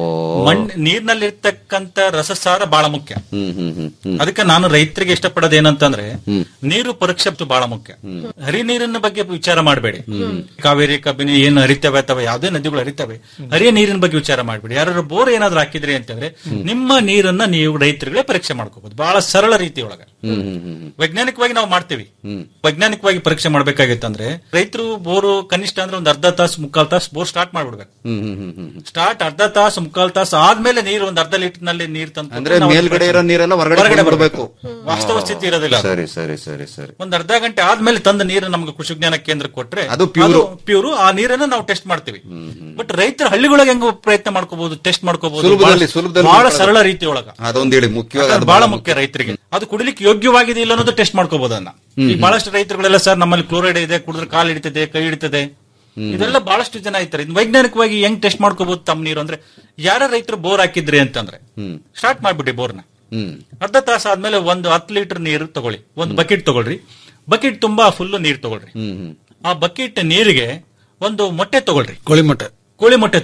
ಮಣ್ ನೀರಿನಲ್ಲಿ ಇರ್ತಕ್ಕಂತ ರಸಸಾರ ಬಹಳ ಮುಖ್ಯ
ಹ್ಮ್ ಹ್ಮ್ ಹ್ಮ್ ಹ್ಮ್
ಅದಕ್ಕೆ ನಾನು ರೈತರಿಗೆ ಇಷ್ಟಪಡೋದು ಏನಂತಂದ್ರೆ ನೀರು ಪರೀಕ್ಷೆ ಬಹಳ ಮುಖ್ಯ ಹರಿ ನೀರಿನ ಬಗ್ಗೆ ವಿಚಾರ ಮಾಡಬೇಡಿ ಕಾವೇರಿ ಕಬಿನಿ ಏನು ಹರಿತವೆ ಅಥವಾ ಯಾವುದೇ ನದಿಗಳು ಹರಿತವೆ ಹರಿಯ ನೀರಿನ ಬಗ್ಗೆ ವಿಚಾರ ಮಾಡಬೇಡಿ ಯಾರು ಬೋರ್ ಏನಾದ್ರು ಹಾಕಿದ್ರಿ ಅಂತಂದ್ರೆ ನಿಮ್ಮ ನೀರನ್ನ ನೀವು ರೈತರುಗಳೇ ಪರೀಕ್ಷೆ ಮಾಡ್ಕೋಬಹುದು ಬಹಳ ಸರಳ ರೀತಿ ಒಳಗೆ
ಹ್ಮ್ ಹ್ಮ್ ಹ್ಮ್
ವೈಜ್ಞಾನಿಕವಾಗಿ ನಾವು ಮಾಡ್ತೀವಿ ವೈಜ್ಞಾನಿಕವಾಗಿ ಪರೀಕ್ಷೆ ಮಾಡ್ಬೇಕಾಗಿತ್ತಂದ್ರೆ ರೈತರು ಬೋರು ಕನಿಷ್ಠ ಅಂದ್ರೆ ಒಂದು ಅರ್ಧ ತಾಸು ಮುಕ್ಕಾಲ್ ತಾಸು ಬೋರ್ ಸ್ಟಾರ್ಟ್ ಮಾಡ್ಬಿಡ್ಬೇಕು
ಹ್ಮ್ ಹ್ಮ್ ಹ್ಮ್ ಹ್ಮ್
ಸ್ಟಾರ್ಟ್ ಅರ್ಧ ತಾಸು ಮುಕ್ಕಾಲ್ ತಾಸು ಆದ್ಮೇಲೆ ನೀರು ಒಂದು ಅರ್ಧ ಲೀಟರ್ ನಲ್ಲಿ ನೀರು ತಂದು
ಅಂದ್ರೆ ಮೇಲ್ಗಡೆ ಇರೋ ನೀರೆಲ್ಲ ಹೊರಗಡೆ
ಬರಬೇಕು
ಬರ್ಬೇಕು
ವಾಸ್ತವ ಸ್ಥಿತಿ ಇರೋದಿಲ್ಲ ಅದು.
ಸರಿ ಸರಿ ಸರಿ ಸರಿ
ಒಂದ್ ಅರ್ಧ ಗಂಟೆ ಆದ್ಮೇಲೆ ತಂದ ನೀರು ನಮ್ಗೆ ಕೃಷಿ ವಿಜ್ಞಾನ ಕೇಂದ್ರ ಕೊಟ್ರೆ
ಅದು pure.
ಪ್ಯೂರ್ ಆ ನೀರನ್ನ ನಾವು ಟೆಸ್ಟ್ ಮಾಡ್ತೀವಿ ಬಟ್ ರೈತರ ಹಳ್ಳಿಗಳಿಗೆ ಹೆಂಗ ಪ್ರಯತ್ನ ಮಾಡ್ಕೋಬಹುದು ಟೆಸ್ಟ್ ಮಾಡ್ಕೋಬಹುದು
ಸುಲಭದಲ್ಲಿ ಸುಲಭದಲ್ಲಿ
ಬಹಳ
ಮಾಡ್ಕೊಳ್ಳೋದು.
ಸರಳ ರೀತಿ ಒಳಗ
ಅದೊಂದು ಹೇಳಿ ಮುಖ್ಯವಾಗಿ ಅದು
ಬಹಳ ಮುಖ್ಯ ರೈತರಿಗೆ ಅದು ಕುಡಿಲಿಕ್ಕೆ ಯೋಗ್ಯವಾಗಿದೆ ಇಲ್ಲ ಅನ್ನೋದು ಟೆಸ್ಟ್ ಮಾಡ್ಕೋಬಹುದು ಅದನ್ನ
ಹ್ಮ್.
ಈಗ ಬಹಳಷ್ಟು ರೈತರುಗಳೆಲ್ಲ ಸರ್ ನಮ್ಮಲ್ಲಿ ಕ್ಲೋರೈಡ್ ಇದೆ ಕುಡಿದ್ರೆ ಕಾಲು ಹಿಡಿತದೆ ಕೈ ಹಿಡಿತದೆ ಇದೆಲ್ಲ ಬಹಳಷ್ಟು ಜನ ಇದ್ದಾರೆ ಇದ್ ವೈಜ್ಞಾನಿಕವಾಗಿ ಹೆಂಗ್ ಟೆಸ್ಟ್ ಮಾಡ್ಕೋಬಹುದು ತಮ್ಮ ನೀರು ಅಂದ್ರೆ ಯಾರ ರೈತರು ಬೋರ್ ಹಾಕಿದ್ರಿ ಅಂತಂದ್ರೆ
ಹ್ಮ್
ಸ್ಟಾರ್ಟ್ ಮಾಡ್ಬಿಡಿ ಬೋರ್ನ
ಹ್ಮ್
ಅರ್ಧ ತಾಸು ಆದ್ಮೇಲೆ ಒಂದು ಹತ್ತು ಲೀಟರ್ ನೀರು ತಗೊಳ್ಳಿ ಒಂದು ಬಕೆಟ್ ತಗೊಳ್ರಿ ಬಕೆಟ್ ತುಂಬಾ ಫುಲ್ ನೀರು ತಗೊಳ್ರಿ
ಹ್ಮ್ ಹ್ಮ್
ಆ ಬಕೆಟ್ ನೀರಿಗೆ ಒಂದು ಮೊಟ್ಟೆ ತಗೊಳ್ರಿ
ಕೋಳಿ ಮೊಟ್ಟೆ
ಕೋಳಿ ಮೊಟ್ಟೆ ತಗೊಳ್ರಿ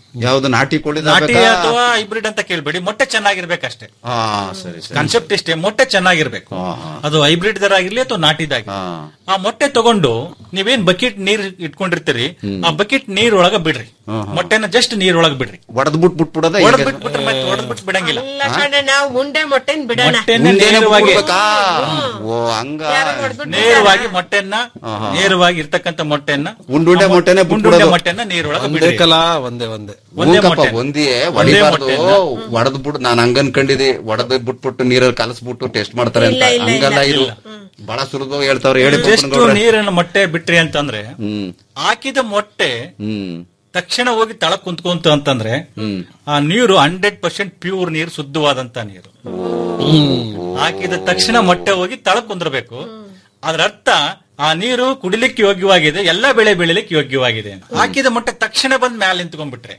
ಯಾವ್ದು ನಾಟಿ ಕೋಳಿ
ನಾಟಿ ಅಥವಾ ಹೈಬ್ರಿಡ್ ಅಂತ ಕೇಳ್ಬೇಡಿ ಮೊಟ್ಟೆ ಚೆನ್ನಾಗಿರ್ಬೇಕಷ್ಟೇ
ಹಾ ಸರಿ ಸರಿ
ಕಾನ್ಸೆಪ್ಟ್ ಇಷ್ಟೇ ಮೊಟ್ಟೆ ಚೆನ್ನಾಗಿರ್ಬೇಕು ಅದು ಹೈಬ್ರಿಡ್ ದರ ಆಗಿರ್ಲಿ ಅಥವಾ ನಾಟಿದಾಗಿ ಆ ಮೊಟ್ಟೆ ತಗೊಂಡು ನೀವೇನ್ ಬಕೆಟ್ ನೀರ್ ಇಟ್ಕೊಂಡಿರ್ತೀರಿ ಆ ಬಕೆಟ್ ನೀರ್ ಒಳಗ ಬಿಡ್ರಿ ಮೊಟ್ಟೆನ ಜಸ್ಟ್ ನೀರ್ ಒಳಗ ಬಿಡ್ರಿ
ಒಡೆದ್ ಬಿಟ್ ಬಿಟ್ಬಿಡೋದ
ಒಡೆದ್ ಬಿಟ್ಬಿಟ್ರೆ ಮತ್ತೆ ಒಡೆದ್ ಬಿಟ್ಟು ಬಿಡಂಗಿಲ್ಲ
ಇಲ್ಲ ಕಣೆ ನಾವು ಮುಂಡೆ ಮೊಟ್ಟೆನ್ ಬಿಡೋಣ
ಮೊಟ್ಟೆನ ನೇರವಾಗಿ
ಓ ಹಂಗ
ನೇರವಾಗಿ ಮೊಟ್ಟೆನ ನೇರವಾಗಿ ಇರ್ತಕ್ಕಂಥ ಮೊಟ್ಟೆನ
ಉಂಡುಂಡೆ ಮೊಟ್ಟೆನೆ
ಉಂಡುಂಡೆ
ಬಿಟ್ಬಿಡೋದು
ಮೊಟ್ಟೆನ ನೀರೊಳಗೆ
ಒಂದೇ
ಬಿಡ್ರಿ
ಕಲಾ ಒಂದೇ ಒಂದೇ
ಒಂದೇ
ಹೂಕಪ್ಪ
ಮೊಟ್ಟೆ.
ಒಂದಿಯೇ
ಒಂದೇ
ಹೊಡಿಬಾರ್ದು
ಮೊಟ್ಟೆನ.
ಒಡೆದ್ ಬಿಟ್ಟು ನಾನು ಹಂಗ ಅನ್ಕೊಂಡಿದ್ದೆ ಒಡೆದ್ ಬಿಟ್ಬಿಟ್ಟು ನೀರಲ್ಲಿ ಕಲಸ್ಬಿಟ್ಟು ಟೆಸ್ಟ್ ಮಾಡ್ತಾರೆ ಅಂತ
ಇಲ್ಲ, ಇಲ್ಲ,
ಹಂಗಲ್ಲ
ಇಲ್ಲ.
ಇದು ಬಹಳ ಸುಲಭವಾಗಿ ಹೇಳ್ತಾವ್ರೆ ಹೇಳಿ
ಎಷ್ಟು
ಪಪ್ಪನ್ಗೌಡ್ರೆ.
ನೀರನ್ನ ಮೊಟ್ಟೆ ಬಿಟ್ರಿ ಅಂತಂದ್ರೆ
ಹ್ಮ್
ಹಾಕಿದ ಮೊಟ್ಟೆ
ಹ್ಮ್
ತಕ್ಷಣ ಹೋಗಿ ತಳ ಕುಂತ್ಕೊಂತ ಅಂತಂದ್ರೆ ಆ ನೀರು ಹಂಡ್ರೆಡ್ ಪರ್ಸೆಂಟ್ ಪ್ಯೂರ್ ನೀರು ಶುದ್ಧವಾದಂತ ನೀರು ಹಾಕಿದ ತಕ್ಷಣ ಮೊಟ್ಟೆ ಹೋಗಿ ತಳ ಕುಂದ್ರಬೇಕು ಅದ್ರ ಅರ್ಥ ಆ ನೀರು ಕುಡಿಲಿಕ್ಕೆ ಯೋಗ್ಯವಾಗಿದೆ ಎಲ್ಲ ಬೆಳೆ ಬೆಳಿಲಿಕ್ಕೆ ಯೋಗ್ಯವಾಗಿದೆ ಹಾಕಿದ ಮೊಟ್ಟೆ ತಕ್ಷಣ ಬಂದ್ ಮ್ಯಾಲ ನಿಂತ್ಕೊಂಡ್ಬಿಟ್ರೆ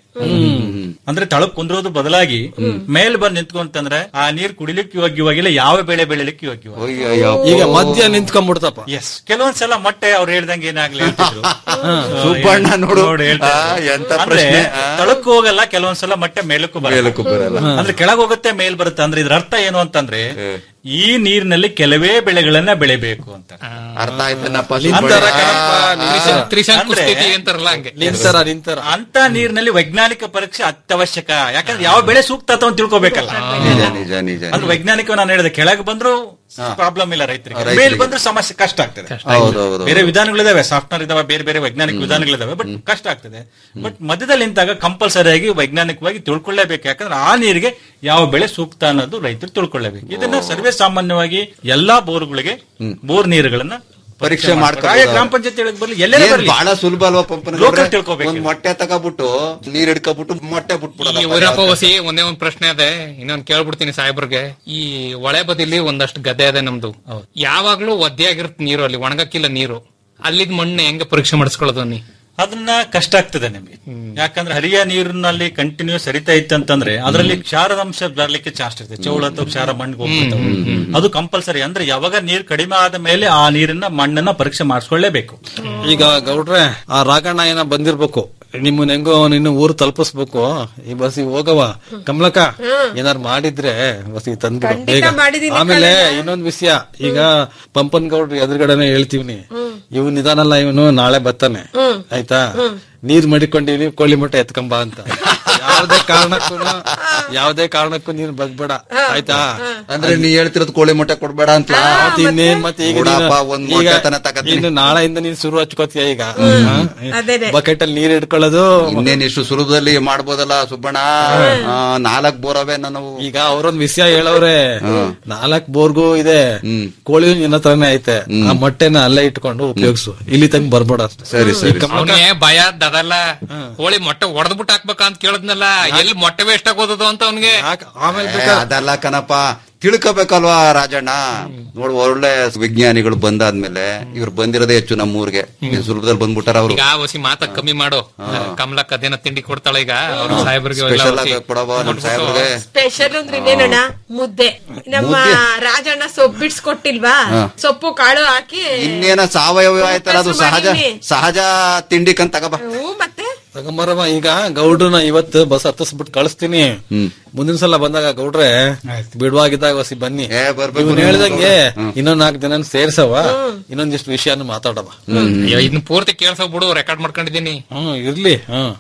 ಅಂದ್ರೆ ತಳಕ್ ಕುಂದ್ರೋದು ಬದಲಾಗಿ ಮೇಲ್ ಬಂದ್ ನಿಂತ್ಕೊಂತಂದ್ರೆ ಆ ನೀರ್ ಕುಡಿಲಿಕ್ಕೆ ಯೋಗ್ಯವಾಗಿಲ್ಲ ಯಾವ ಬೆಳೆ ಬೆಳಿಲಿಕ್ಕೆ ಯೋಗ್ಯವಾಗಿ
ಈಗ ಮಧ್ಯ ನಿಂತ್ಕೊಂಡ್ಬಿಡ್ತಪ್ಪ
ಎಸ್ ಕೆಲವೊಂದ್ಸಲ ಮೊಟ್ಟೆ ಅವ್ರು ಹೇಳ್ದಂಗೆ ಏನಾಗ್ಲಿ ಹೇಳ್ತಿದ್ರು
ಸುಬ್ಬಣ್ಣ ನೋಡು.
ನೋಡಿ ಹೇಳ್ತಿದ್ರು.
ಆ, ಎಂತ
ಅಂದ್ರೆ
ಪ್ರಶ್ನೆ. ಆ.
ತಳಕ್ಕೂ ಹೋಗಲ್ಲ ಕೆಲವೊಂದ್ಸಲ ಮೊಟ್ಟೆ ಮೇಲಕ್ಕೂ
ಮೇಲಕ್ಕೂ ಬರಲ್ಲ.
ಬರಲ್ಲ ಅಂದ್ರೆ ಕೆಳಗ್ ಹೋಗುತ್ತೆ ಮೇಲ್ ಬರುತ್ತೆ ಅಂದ್ರೆ ಇದ್ರ ಅರ್ಥ ಏನು ಅಂತಂದ್ರೆ ಈ ನೀರಿನಲ್ಲಿ ಕೆಲವೇ ಬೆಳೆಗಳನ್ನ ಬೆಳೆಬೇಕು ಅಂತ
ಅರ್ಥ ಆಯ್ತನಪ್ಪ
ನಿಂತರ ಕಣಪ್ಪ, ನಿಂತರ.
ತ್ರಿಶಂಕು
ಅಂದ್ರೆ-
ಸ್ಥಿತಿ ಅಂತಾರಲ್ಲ ಹಂಗೆ
ನಿಂತರ ನಿಂತರ
ಅಂತ ನೀರಿನಲ್ಲಿ ವೈಜ್ಞಾನಿಕ ಪರೀಕ್ಷೆ ಅತ್ಯವಶ್ಯಕ ಯಾಕಂದ್ರೆ ಯಾವ ಬೆಳೆ ಸೂಕ್ತ ಅಂತ ಒಂದ್ ತಿಳ್ಕೊಬೇಕಲ್ಲ
ನಿಜ ನಿಜ ನಿಜ
ಅಂದ್ರೆ ವೈಜ್ಞಾನಿಕ ನಾನು ಹೇಳಿದೆ ಕೆಳಗೆ ಬಂದ್ರು ಪ್ರಾಬ್ಲಮ್ ಇಲ್ಲ ರೈತರಿಗೆ
ರೈತರಿಗೆ.
ಮೇಲ್ ಬಂದ್ರೆ ಸಮಸ್ಯೆ ಕಷ್ಟ ಆಗ್ತದೆ
ಹೌದು, ಹೌದು.
ಬೇರೆ ವಿಧಾನಗಳಿದಾವೆ ಸಾಫ್ಟ್ವೇರ್ ಇದಾವೆ ಬೇರೆ ಬೇರೆ ವೈಜ್ಞಾನಿಕ ವಿಧಾನಗಳಿದಾವೆ ಬಟ್ ಕಷ್ಟ ಆಗ್ತದೆ ಬಟ್ ಮಧ್ಯದಲ್ಲಿ ನಿಂತಾಗ ಕಂಪಲ್ಸರಿಯಾಗಿ ವೈಜ್ಞಾನಿಕವಾಗಿ ತಿಳ್ಕೊಳ್ಳೇಬೇಕು ಯಾಕಂದ್ರೆ ಆ ನೀರಿಗೆ ಯಾವ ಬೆಳೆ ಸೂಕ್ತ ಅನ್ನೋದು ರೈತರು ತಿಳ್ಕೊಳ್ಳೇಬೇಕು ಇದನ್ನ ಸರ್ವೇ ಸಾಮಾನ್ಯವಾಗಿ ಎಲ್ಲಾ ಬೋರ್ಗಳಿಗೆ ಬೋರ್ ನೀರುಗಳನ್ನ
ಪರೀಕ್ಷೆ ಮಾಡ್ಕೊಂಡು
ಆಯಾ ಗ್ರಾಮ ಪಂಚಾಯತ್ ಬರ್ಲಿ ಎಲ್ಲೇ
ಏನ್
ಬರ್ಲಿ
ಬಹಳ ಸುಲಭ ಅಲ್ವಾ ಪಂಪನ
ಲೋಕಲ್ ತಿಳ್ಕೊಬೇಕು
ಒಂದ್ ಮೊಟ್ಟೆ ತಗೋಬಿಟ್ಟು ನೀರ್ ಹಿಡ್ಕೊಬಿಟ್ಟು ಮೊಟ್ಟೆ
ಈ
ಬಿಟ್ಬಿಡೋದು
ವೀರಪ್ಪ ವಸಿ ಒಂದೇ ಒಂದ್ ಪ್ರಶ್ನೆ ಅದೇ ಇನ್ನೊಂದ್ ಕೇಳ್ಬಿಡ್ತೀನಿ ಸಾಹೇಬ್ರಿಗೆ ಈ ಹೊಳೆ ಬದಿಲಿ ಒಂದಷ್ಟು ಗದ್ದೆ ಇದೆ ನಮ್ದು ಯಾವಾಗ್ಲೂ ಒದ್ದೆಯಾಗಿರುತ್ತೆ ನೀರು ಅಲ್ಲಿ ಒಣಗಕ್ಕಿಲ್ಲ ನೀರು ಅಲ್ಲಿದ್ ಮಣ್ಣು ಹೆಂಗೆ ಪರೀಕ್ಷೆ ಮಾಡಿಸ್ಕೊಳ್ಳೋದು ನೀ
ಅದನ್ನ ಕಷ್ಟ ಆಗ್ತದೆ ನಿಮಗೆ ಯಾಕಂದ್ರೆ ಹರಿಯ ನೀರಿನಲ್ಲಿ ಕಂಟಿನ್ಯೂಸ್ ಹರಿತಾ ಇತ್ತಂತಂದ್ರೆ ಅದರಲ್ಲಿ ಕ್ಷಾರದಂಶ ಬರ್ಲಿಕ್ಕೆ ಚಾನ್ಸ್ ಇರ್ತದೆ ಚೌಳ ಅಥವಾ ಕ್ಷಾರ ಮಣ್ಣಿಗೆ ಹೋಗ್ಬಿಡ್ತಾವೆ ಅದು ಕಂಪಲ್ಸರಿ ಅಂದ್ರೆ ಯಾವಾಗ ನೀರು ಕಡಿಮೆ ಆದ ಮೇಲೆ ಆ ನೀರನ್ನ ಮಣ್ಣನ್ನ ಪರೀಕ್ಷೆ ಮಾಡಿಸ್ಕೊಳ್ಳೇಬೇಕು
ಈಗ ಗೌಡ್ರೆ ಆ ರಾಗಣ್ಣ ಏನ ಬಂದಿರ್ಬೇಕು ನಿಮ್ಮನ್ನ ಹೆಂಗೋ ನಿನ್ನ ಊರು ತಲುಪಿಸ್ಬೇಕು ಈ ಬಸ್ ಹೋಗವ ಕಮಲಕ್ಕ ಏನಾರು ಮಾಡಿದ್ರೆ ಬಸ್ ತಂದ್ಬಿಡು
ಖಂಡಿತ
ಬೇಗ
ಮಾಡಿದೀನಿ
ಆಮೇಲೆ ಇನ್ನೊಂದ್ ವಿಷಯ ಈಗ ಪಂಪನ್ ಗೌಡ್ರು ಎದುರುಗಡೆನೆ ಹೇಳ್ತೀವ್ನಿ ಇವ್ ನಿಧಾನಲ್ಲ ಇವನು ನಾಳೆ ಬರ್ತಾನೆ ಆಯ್ತಾ ನೀರ್ ಮಡಿಕೊಂಡಿವಿ ಕೋಳಿ ಮೊಟ್ಟೆ ಎತ್ಕೊಂಬ ಅಂತ ಯಾವ್ದೇ ಕಾರಣಕ್ಕೂ ಯಾವ್ದೇ ಕಾರಣಕ್ಕೂ ನೀನ್ ಬಗ್ಬೇಡ ಆಯ್ತಾ
ಅಂದ್ರೆ ನೀ ಹೇಳ್ತಿರೋದು ಕೋಳಿ ಮೊಟ್ಟೆ ಕೊಡ್ಬೇಡ ಅಂತ
ಮತ್ತೆ ಇನ್ನೇನ್ ಮತ್ತೆ ಈಗ
ಬಿಡಪ್ಪ,
ನೀನು-
ಒಂದ್
ಈಗ
ಮೊಟ್ಟೆ ತನ ತಗತೀನಿ.
ಇನ್ನು ನಾಳೆಯಿಂದ ನೀನ್ ಶುರು ಹಚ್ಕೋತೀಯ ಈಗ
ಅದೇನೆ.
ಬಕೆಟ್ ಅಲ್ಲಿ ನೀರ್ ಇಟ್ಕೊಳ್ಳೋದು
ಇನ್ನೇನ್ ಇಷ್ಟು ಸುಲಭದಲ್ಲಿ ಮಾಡ್ಬೋದಲ್ಲ ಸುಬ್ಬಣ್ಣ ಆ, ನಾಲ್ಕ್ ಬೋರವೆ ನಾನು
ಈಗ ಅವ್ರೊಂದ್ ವಿಷಯ ಹೇಳವ್ರೆ ನಾಲ್ಕ್ ಬೋರ್ಗೂ ಇದೆ ಕೋಳಿ ನಿನ್ನ ಹತ್ರನೇ ಐತೆ ಆ ಮೊಟ್ಟೆನ ಅಲ್ಲೇ ಇಟ್ಕೊಂಡು ಉಪಯೋಗಿಸು ಇಲ್ಲಿ ತಂಗ ಬರ್ಬೇಡ ಅಷ್ಟೇ
ಸರಿ ಸರಿ
ಅವನಿಗೆ ಭಯ ಅದಲ್ಲ ಕೋಳಿ ಮೊಟ್ಟೆ ಹೊಡೆದ್ಬಿಟ್ಟು ಹಾಕ್ಬೇಕ ಅಂತ ಕೇಳದ್ನಲ್ಲ ಎಲ್ಲಿ ಮೊಟ್ಟೆ ವೇಸ್ಟ್ ಆಗೋದದು ಅಂತ ಅವನಿಗೆ
ಆಮೇಲೆ
ಏ, ಅದಲ್ಲ ಕಣಪ್ಪ ತಿಳ್ಕೊಬೇಕಲ್ವಾ ರಾಜಣ್ಣ ನೋಡ್ ಒಳ್ಳೆ ವಿಜ್ಞಾನಿಗಳು ಬಂದಾದ್ಮೇಲೆ ಇವ್ರು ಬಂದಿರೋದೇ ಹೆಚ್ಚು ನಮ್ಮೂರ್ಗೆ ಏನ್ ಸುಲಭದಲ್ಲಿ ಬಂದ್ಬಿಟ್ಟಾರ ಅವ್ರು
ಈಗ ವಸಿ ಮಾತ ಕಮ್ಮಿ ಮಾಡು ಕಮಲಕ್ಕ ಅದೇನ ತಿಂಡಿ ಕೊಡ್ತಾಳೆ ಈಗ ಅವ್ರ ಸಾಹೇಬ್ರಿಗೆ ಎಲ್ಲ
ಸ್ಪೆಷಲ್
ವಸಿ.
ಆಗಿ ಕೊಡವ ನಮ್ ಸಾಹೇಬ್ರಿಗೆ
ಸ್ಪೆಷಲ್ ಅಂದ್ರೆ ಇನ್ನೇನಣ್ಣ ಮುದ್ದೆ ನಮ್ಮ
ಮುದ್ದೆ?
ರಾಜಣ್ಣ ಸೊಪ್ಪು ಬಿಡ್ಸ್ಕೊಟ್ಟಿಲ್ವಾ
ಹಾ.
ಸೊಪ್ಪು ಕಾಳು ಹಾಕಿ
ಇನ್ನೇನ ಸಾವಯವ ಆಯ್ತಲ್ಲ ಅದು ಸಹಜ
ಮಾಡಿವ್ನಿ.
ಸಹಜ ತಿಂಡಿಕಂತ ತಗಬ
ಹ್ಞೂ ಮತ್ತೆ
ತಗೊಂಬರವ ಈಗ ಗೌಡ್ರನ್ನ ಇವತ್ತು ಬಸ್ ಹತ್ತಿಸ್ಬಿಟ್ಟು ಕಳಿಸ್ತೀನಿ ಮುಂದಿನ ಸಲ ಬಂದಾಗ ಗೌಡ್ರೆ ಬಿಡುವಾಗಿದ್ದಾಗ ಹೊಸಿ ಬನ್ನಿ
ಬರ್ಬೇಕು
ಇವ್ನು ಹೇಳ್ದಂಗೆ ಇನ್ನೊಂದ್ ನಾಲ್ಕು ದಿನ ಸೇರ್ಸವ ಇನ್ನೊಂದಿಷ್ಟು ವಿಷಯನ ಮಾತಾಡವ
ಅಯ್ಯೋ, ಇದ್ನ ಪೂರ್ತಿ ಕೇಳ್ಸೋ ಬಿಡು ರೆಕಾರ್ಡ್ ಮಾಡ್ಕೊಂಡಿದ್ದೀನಿ
ಹ್ಮ್ ಇರ್ಲಿ ಹ್ಮ್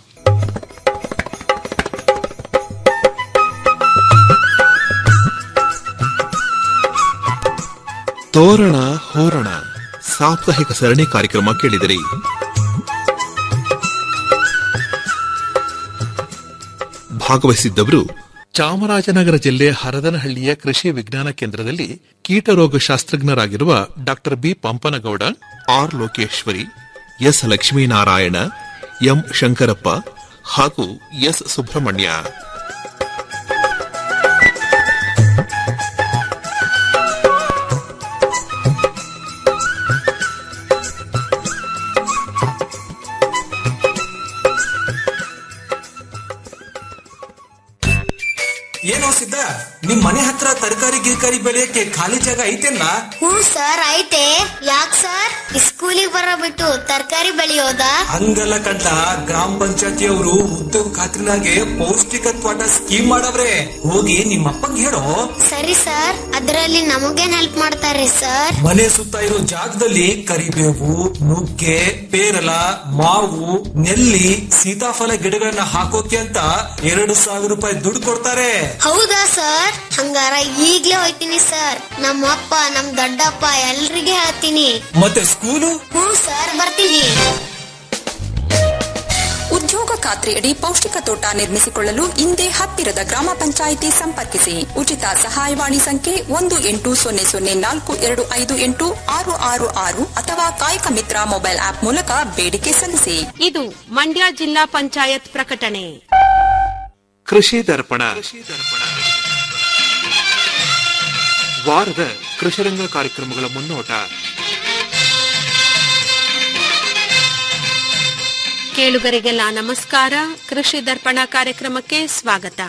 ತೋರಣ ಹೋರಣ ಸಾಪ್ತಾಹಿಕ ಸರಣಿ ಕಾರ್ಯಕ್ರಮ ಕೇಳಿದಿರಿ ಭಾಗವಹಿಸಿದ್ದವರು ಚಾಮರಾಜನಗರ ಜಿಲ್ಲೆ ಹರದನಹಳ್ಳಿಯ ಕೃಷಿ ವಿಜ್ಞಾನ ಕೇಂದ್ರದಲ್ಲಿ ಕೀಟರೋಗ ಶಾಸ್ತ್ರಜ್ಞರಾಗಿರುವ doctor B Pampanagouda R Lokeshwari S Lakshminarayana M Shankarappa ಹಾಗೂ ಎಸ್ ಸುಬ್ರಹ್ಮಣ್ಯ
ಏನೋ ಸಿದ್ಧ ನಿಮ್ ಮನೆ ಹತ್ರ ತರಕಾರಿ ತರಕಾರಿ ಬೆಳೆಯಕ್ಕೆ ಖಾಲಿ ಜಾಗ ಐತೆಲ್ಲ
ಹ್ಞೂ ಸರ್ ಐತೆ ಯಾಕ್ ಸರ್ ಸ್ಕೂಲಿಗೆ ಬರೋ ಬಿಟ್ಟು ತರಕಾರಿ ಬೆಳೆಯೋದಾ
ಹಂಗಲ್ಲ ಕಂಡ ಗ್ರಾಮ ಪಂಚಾಯತಿಯವರು ಉದ್ಯೋಗ ಖಾತ್ರಿನಾಗೆ ಪೌಷ್ಟಿಕ ತ್ವಾಟ ಸ್ಕೀಮ್ ಮಾಡವ್ರೆ ಹೋಗಿ ನಿಮ್ಮಪ್ಪಂಗೆ ಹೇಳೋ
ಸರಿ ಸರ್ ಅದರಲ್ಲಿ ನಮಗೇನ್ ಹೆಲ್ಪ್ ಮಾಡ್ತಾರೆ ಸರ್
ಮನೆ ಸುತ್ತ ಇರೋ ಜಾಗದಲ್ಲಿ ಕರಿಬೇವು ನುಗ್ಗೆ ಪೇರಲ ಮಾವು ನೆಲ್ಲಿ ಸೀತಾಫಲ ಗಿಡಗಳನ್ನ ಹಾಕೋಕೆ ಅಂತ ಎರಡು ಸಾವಿರ ರೂಪಾಯಿ ದುಡ್ಡು ಕೊಡ್ತಾರೆ
ಹೌದಾ ಸರ್ ಹಂಗಾರ ಈಗ್ಲೇ ಹೋಯ್ತೀನಿ ಸರ್ ನಮ್ಮ ಅಪ್ಪ ನಮ್ ದೊಡ್ಡಪ್ಪ ಎಲ್ರಿಗೆ ಹೇಳ್ತೀನಿ
ಮತ್ತೆ ಸ್ಕೂಲು
ಹ್ಞೂ ಸರ್ ಬರ್ತೀನಿ
ಉದ್ಯೋಗ ಖಾತ್ರಿಯಡಿ ಪೌಷ್ಟಿಕ ತೋಟ ನಿರ್ಮಿಸಿಕೊಳ್ಳಲು ಇಂದೇ ಹತ್ತಿರದ ಗ್ರಾಮ ಪಂಚಾಯಿತಿ ಸಂಪರ್ಕಿಸಿ ಉಚಿತ ಸಹಾಯವಾಣಿ ಸಂಖ್ಯೆ ಒಂದು ಎಂಟು ಸೊನ್ನೆ ಸೊನ್ನೆ ನಾಲ್ಕು ಎರಡು ಐದು ಎಂಟು ಆರು ಆರು ಆರು ಅಥವಾ ಕಾಯಕ ಮಿತ್ರ ಮೊಬೈಲ್ ಆಪ್ ಮೂಲಕ ಬೇಡಿಕೆ ಸಲ್ಲಿಸಿ
ಇದು ಮಂಡ್ಯ ಜಿಲ್ಲಾ ಪಂಚಾಯತ್ ಪ್ರಕಟಣೆ
ಕೃಷಿ ದರ್ಪಣ ವಾರದ ಕೃಷಿರಂಗ ಕಾರ್ಯಕ್ರಮಗಳ ಮುನ್ನೋಟ
ಕೇಳುಗರಿಗೆಲ್ಲ ನಮಸ್ಕಾರ ಕೃಷಿ ದರ್ಪಣ ಕಾರ್ಯಕ್ರಮಕ್ಕೆ ಸ್ವಾಗತ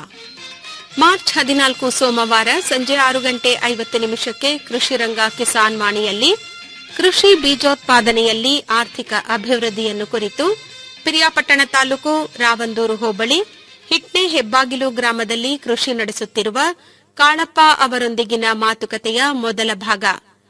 ಮಾರ್ಚ್ ಹದಿನಾಲ್ಕು ಸೋಮವಾರ ಸಂಜೆ ಆರು ಗಂಟೆ ಐವತ್ತು ನಿಮಿಷಕ್ಕೆ ಕೃಷಿ ರಂಗ ಕಿಸಾನ್ ವಾಣಿಯಲ್ಲಿ ಕೃಷಿ ಬೀಜೋತ್ಪಾದನೆಯಲ್ಲಿ ಆರ್ಥಿಕ ಅಭಿವೃದ್ಧಿಯನ್ನು ಕುರಿತು ಪಿರಿಯಾಪಟ್ಟಣ ತಾಲೂಕು ರಾವಂದೂರು ಹೋಬಳಿ ಹಿಟ್ನೆ ಹೆಬ್ಬಾಗಿಲು ಗ್ರಾಮದಲ್ಲಿ ಕೃಷಿ ನಡೆಸುತ್ತಿರುವ ಕಾಳಪ್ಪ ಅವರೊಂದಿಗಿನ ಮಾತುಕತೆಯ ಮೊದಲ ಭಾಗ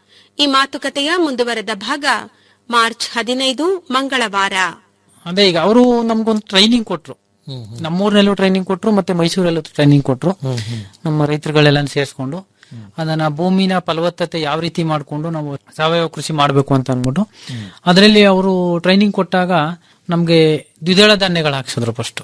ಈ ಮಾತುಕತೆಯ ಮುಂದುವರೆದ ಭಾಗ ಮಾರ್ಚ್ ಹದಿನೈದು ಮಂಗಳವಾರ
ಅದೇ ಈಗ ಅವರು ನಮ್ಗೊಂದು ಟ್ರೈನಿಂಗ್ ಕೊಟ್ರು ನಮ್ಮೂರ್ನಲ್ಲೂ ಟ್ರೈನಿಂಗ್ ಕೊಟ್ರು ಮತ್ತೆ ಮೈಸೂರಲ್ಲೂ ಟ್ರೈನಿಂಗ್ ಕೊಟ್ರು ನಮ್ಮ ರೈತರುಗಳೆಲ್ಲ ಸೇರಿಸ್ಕೊಂಡು ಅದನ್ನ ಭೂಮಿನ ಫಲವತ್ತತೆ ಯಾವ ರೀತಿ ಮಾಡ್ಕೊಂಡು ನಾವು ಸಾವಯವ ಕೃಷಿ ಮಾಡಬೇಕು ಅಂತ ಅಂದ್ಬಿಟ್ಟು ಅದರಲ್ಲಿ ಅವರು ಟ್ರೈನಿಂಗ್ ಕೊಟ್ಟಾಗ ನಮ್ಗೆ ದ್ವಿದಳ ಧಾನ್ಯಗಳು ಹಾಕ್ಸಿದ್ರು ಫಸ್ಟ್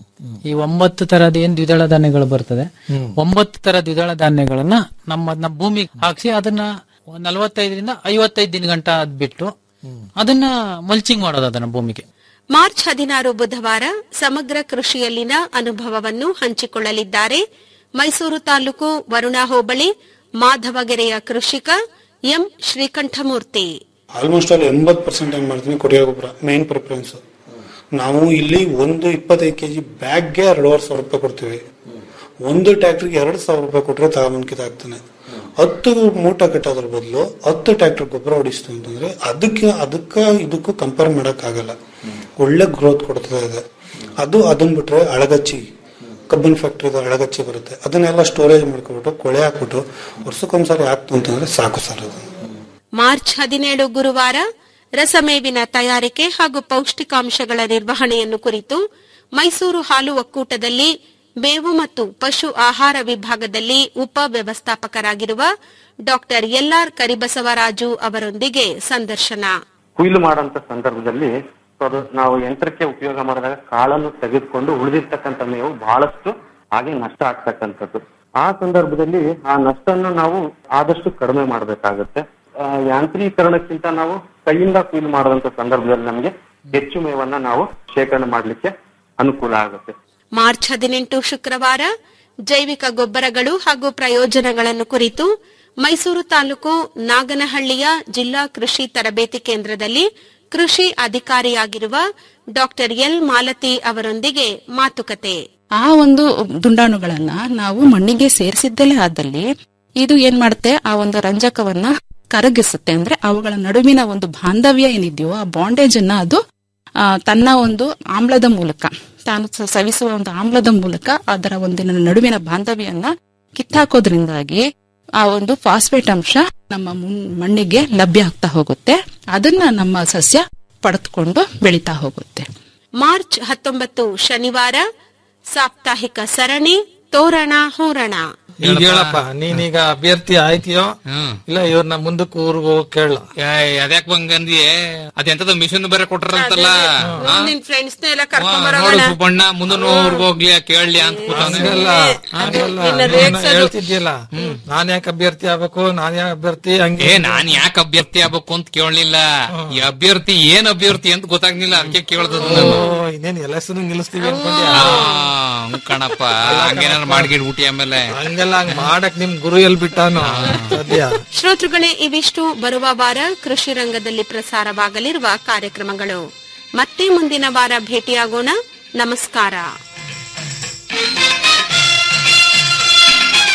ಈ ಒಂಬತ್ತು ತರದ ಏನ್ ದ್ವಿದಳ ಧಾನ್ಯಗಳು ಬರ್ತದೆ ಒಂಬತ್ತು ತರ ದ್ವಿದಳ ಧಾನ್ಯಗಳನ್ನ ನಮ್ಮ ನಮ್ಮ ಭೂಮಿಗೆ ಹಾಕ್ಸಿ ಅದನ್ನ ನಲವತ್ತೈದರಿಂದ ಐವತ್ತೈದು ದಿನ ಗಂಟ ಅದ್ ಬಿಟ್ಟು ಅದನ್ನ ಮಲ್ಚಿಂಗ್ ಮಾಡೋದು ಅದನ್ನ ಭೂಮಿಗೆ
ಮಾರ್ಚ್ ಹದಿನಾರು ಬುಧವಾರ ಸಮಗ್ರ ಕೃಷಿಯಲ್ಲಿನ ಅನುಭವವನ್ನು ಹಂಚಿಕೊಳ್ಳಲಿದ್ದಾರೆ ಮೈಸೂರು ತಾಲೂಕು ವರುಣಾ ಹೋಬಳಿ ಮಾಧವಗೆರೆಯ ಕೃಷಿಕ ಎಂ ಶ್ರೀಕಂಠಮೂರ್ತಿ
ಆಲ್ಮೋಸ್ಟ್ ಅಲ್ಲಿ ಎಂಬತ್ ಪರ್ಸೆಂಟ್ ಏನ್ ಮಾಡ್ತೀನಿ ಕೊಟ್ಟಿಗೆ ಗೊಬ್ಬರ ಮೇನ್ ಪ್ರಿಫರೆನ್ಸ್ ನಾವು ಇಲ್ಲಿ ಒಂದು ಇಪ್ಪತ್ತೈದು ಕೆಜಿ ಬ್ಯಾಗ್ಗೆ ಎರಡೂವರೆ ಸಾವಿರ ರೂಪಾಯಿ ಕೊಡ್ತೀವಿ ಒಂದು ಟ್ರ್ಯಾಕ್ಟರ್ಗೆ ಎರಡು ಸಾವಿರ ರೂಪಾಯಿ ಕೊಟ್ರೆ ತಗೊಂಬಂದ್ಕಿತ ಆಗ್ತಾನೆ ಹತ್ತು ಮೂಟ ಕಟ್ಟೋದ್ರ ಬದಲು ಹತ್ತು ಟ್ರ್ಯಾಕ್ಟರ್ ಗೊಬ್ಬರ ಹೊಡಿಸ್ತು ಅಂತಂದ್ರೆ ಅದಕ್ಕೆ ಅದಕ್ಕ ಇದಕ್ಕೂ ಕಂಪೇರ್ ಮಾಡಕ್ ಆಗಲ್ಲ ಒಳ್ಳೆ ಗ್ರೋತ್ ಕೊಡ್ತಾ ಇದೆ ಅದು ಅದನ್ ಬಿಟ್ರೆ ಅಳಗಚ್ಚಿ ಕಬ್ಬಿನ ಫ್ಯಾಕ್ಟ್ರಿ ಅಳಗಚ್ಚಿ ಬರುತ್ತೆ ಅದನ್ನೆಲ್ಲ ಸ್ಟೋರೇಜ್ ಮಾಡ್ಕೊಬಿಟ್ಟು ಕೊಳೆ ಹಾಕ್ಬಿಟ್ಟು ವರ್ಷಕ್ಕೊಂದ್ಸರಿ ಹಾಕ್ತು ಅಂತಂದ್ರೆ ಸಾಕು ಸರ್ ಅದು
ಮಾರ್ಚ್ ಹದಿನೇಳು ಗುರುವಾರ ರಸಮೇವಿನ ತಯಾರಿಕೆ ಹಾಗೂ ಪೌಷ್ಟಿಕಾಂಶಗಳ ನಿರ್ವಹಣೆಯನ್ನು ಕುರಿತು ಮೈಸೂರು ಹಾಲು ಒಕ್ಕೂಟದಲ್ಲಿ ಬೇವು ಮತ್ತು ಪಶು ಆಹಾರ ವಿಭಾಗದಲ್ಲಿ ಉಪ ವ್ಯವಸ್ಥಾಪಕರಾಗಿರುವ ಡಾಕ್ಟರ್ ಎಲ್ಆರ್ ಕರಿಬಸವರಾಜು ಅವರೊಂದಿಗೆ ಸಂದರ್ಶನ
ಕೊಯ್ಲು ಮಾಡೋಂಥ ಸಂದರ್ಭದಲ್ಲಿ ಸೊ ಅದು ನಾವು ಯಂತ್ರಕ್ಕೆ ಉಪಯೋಗ ಮಾಡಿದಾಗ ಕಾಳನ್ನು ತೆಗೆದುಕೊಂಡು ಉಳಿದಿರ್ತಕ್ಕಂಥ ಮೇವು ಬಹಳಷ್ಟು ಹಾಗೆ ನಷ್ಟ ಆಗ್ತಕ್ಕಂಥದ್ದು ಆ ಸಂದರ್ಭದಲ್ಲಿ ಆ ನಷ್ಟವನ್ನು ನಾವು ಆದಷ್ಟು ಕಡಿಮೆ ಮಾಡಬೇಕಾಗುತ್ತೆ ಯಾಂತ್ರೀಕರಣಕ್ಕಿಂತ ನಾವು ಕೈಯಿಂದ ಕೊಯ್ಲು ಮಾಡುವಂತ ಸಂದರ್ಭದಲ್ಲಿ ನಮಗೆ ಹೆಚ್ಚು ಮೇವನ್ನ ನಾವು ಶೇಖರಣೆ ಮಾಡಲಿಕ್ಕೆ ಅನುಕೂಲ ಆಗುತ್ತೆ
ಮಾರ್ಚ್ ಹದಿನೆಂಟು ಶುಕ್ರವಾರ ಜೈವಿಕ ಗೊಬ್ಬರಗಳು ಹಾಗೂ ಪ್ರಯೋಜನಗಳನ್ನು ಕುರಿತು ಮೈಸೂರು ತಾಲೂಕು ನಾಗನಹಳ್ಳಿಯ ಜಿಲ್ಲಾ ಕೃಷಿ ತರಬೇತಿ ಕೇಂದ್ರದಲ್ಲಿ ಕೃಷಿ ಅಧಿಕಾರಿಯಾಗಿರುವ ಡಾಕ್ಟರ್ ಎಲ್ ಮಾಲತಿ ಅವರೊಂದಿಗೆ ಮಾತುಕತೆ
ಆ ಒಂದು ದುಂಡಾಣುಗಳನ್ನ ನಾವು ಮಣ್ಣಿಗೆ ಸೇರಿಸಿದ್ದಲೇ ಆದಲ್ಲಿ ಇದು ಏನ್ ಮಾಡುತ್ತೆ ಆ ಒಂದು ರಂಜಕವನ್ನ ಕರಗಿಸುತ್ತೆ ಅಂದ್ರೆ ಅವುಗಳ ನಡುವಿನ ಒಂದು ಬಾಂಧವ್ಯ ಏನಿದೆಯೋ ಆ ಬಾಂಡೇಜ್ ಅನ್ನ ಅದು ಆ, ತನ್ನ ಒಂದು ಆಮ್ಲದ ಮೂಲಕ ತಾನು ಸ- ಸವಿಸುವ ಒಂದು ಆಮ್ಲದ ಮೂಲಕ ಅದರ ಒಂದಿನ ನಡುವಿನ ಬಾಂಧವ್ಯನ್ನ ಕಿತ್ತಾಕೋದ್ರಿಂದಾಗಿ ಆ ಒಂದು ಫಾಸ್ಫೇಟ್ ಅಂಶ ನಮ್ಮ ಮುನ್- ಮಣ್ಣಿಗೆ ಲಭ್ಯ ಆಗ್ತಾ ಹೋಗುತ್ತೆ ಅದನ್ನ ನಮ್ಮ ಸಸ್ಯ ಪಡೆದುಕೊಂಡು ಬೆಳೀತಾ ಹೋಗುತ್ತೆ
ಮಾರ್ಚ್ ಹತ್ತೊಂಬತ್ತು ಶನಿವಾರ ಸಾಪ್ತಾಹಿಕ ಸರಣಿ ತೋರಣ ಹೂರಣ
ಈಗ ಹೇಳಪ್ಪ ನೀನೀಗ ಅಭ್ಯರ್ಥಿ ಆಯ್ತೀಯೋ ಇಲ್ಲ ಇವ್ರನ್ನ ಮುಂದಕ್ಕೆ ಊರ್ಗ್ ಹೋಗ್ ಕೇಳ
ಅದ್ಯಾಕ್ ಬಂಗಂದಿಯೇ ಅದೆಂತದ ಮಿಷನ್ ಬೇರೆ ಕೊಟ್ರಂತಲ್ಲ
ನಿನ್ ಫ್ರೆಂಡ್ಸ್ ಎಲ್ಲ
ನೋಡು
ಕರ್ಕೊಂಡ್
ಸುಬ್ಬಣ್ಣ ಮುಂದನ ಊರ್ಗ್ ಹೋಗ್ಲಿ ಕೇಳಲಿ ಅಂತ ಕೂತವ್ನೆ.
ಹಂಗಲ್ಲ ಹಂಗಲ್ಲ
ನಿನ್ನ
ನೀನು
ರೇಗ್ಸೋದು.
ಹೇಳ್ತಿದ್ಯಲ್ಲ ನಾನ್ ಯಾಕೆ ಅಭ್ಯರ್ಥಿ ಆಗ್ಬೇಕು ನಾನ್ ಯಾಕೆ ಅಭ್ಯರ್ಥಿ ಹಂಗೆ
ಏ ನಾನ್ ಯಾಕೆ ಅಭ್ಯರ್ಥಿ ಆಗ್ಬೇಕು ಅಂತ ಕೇಳಲಿಲ್ಲ ಈ ಅಭ್ಯರ್ಥಿ ಏನ್ ಅಭ್ಯರ್ಥಿ ಅಂತ ಗೊತ್ತಾಗ್ಲಿಲ್ಲ ಅದಕ್ಕೆ ಕೇಳ್ದದ ನಾನು
ಓ, ಇನ್ನೇನ್ ಎಲೆಸನು ನಿಲ್ಲಿಸ್ತೀವಿ ಅನ್ಕೊಂಡ್ಯಾ
ಆ, ಹ್ಞೂ ಕಣಪ್ಪ ಹಂಗೇನಾರು ಮಾಡ್ಗಿಡ್ಬಿಟ್ಟಿ ಆಮೇಲೆ
ಹಂಗೆಲ್ಲ ಹಂಗ್ ಮಾಡಕ್ ನಿಮ್ ಗುರು ಎಲ್ ಬಿಟ್ಟಾನು ಸದ್ಯ
ಶ್ರೋತೃಗಳೇ ಇವಿಷ್ಟು ಬರುವ ವಾರ ಕೃಷಿ ರಂಗದಲ್ಲಿ ಪ್ರಸಾರವಾಗಲಿರುವ ಕಾರ್ಯಕ್ರಮಗಳು ಮತ್ತೆ ಮುಂದಿನ ವಾರ ಭೇಟಿಯಾಗೋಣ ನಮಸ್ಕಾರ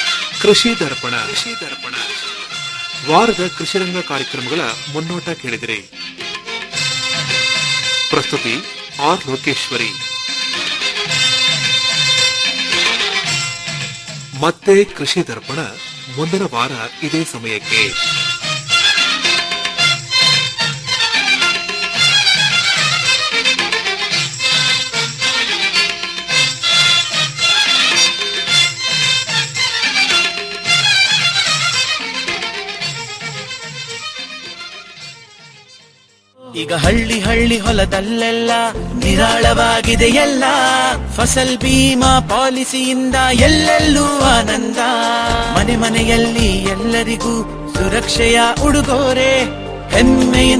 ಕೃಷಿ ದರ್ಪಣ ಕೃಷಿ ದರ್ಪಣ ವಾರದ ಕೃಷಿರಂಗ ಕಾರ್ಯಕ್ರಮಗಳ ಮುನ್ನೋಟ ಕೇಳಿದಿರಿ ಪ್ರಸ್ತುತಿ ಆರ್ ಲೋಕೇಶ್ವರಿ ಮತ್ತೆ ಕೃಷಿ ದರ್ಪಣ ಮುಂದಿನ ವಾರ ಇದೇ ಸಮಯಕ್ಕೆ
ಈಗ ಹಳ್ಳಿ ಹಳ್ಳಿ ಹೊಲದಲ್ಲೆಲ್ಲ ನಿರಾಳವಾಗಿದೆ ಎಲ್ಲ ಫಸಲ್ ಬೀಮಾ ಪಾಲಿಸಿಯಿಂದ ಎಲ್ಲೆಲ್ಲೂ ಆನಂದ ಮನೆ ಮನೆಯಲ್ಲಿ ಎಲ್ಲರಿಗೂ ಸುರಕ್ಷೆಯ ಉಡುಗೊರೆ ಹೆಮ್ಮೆಯಿಂದ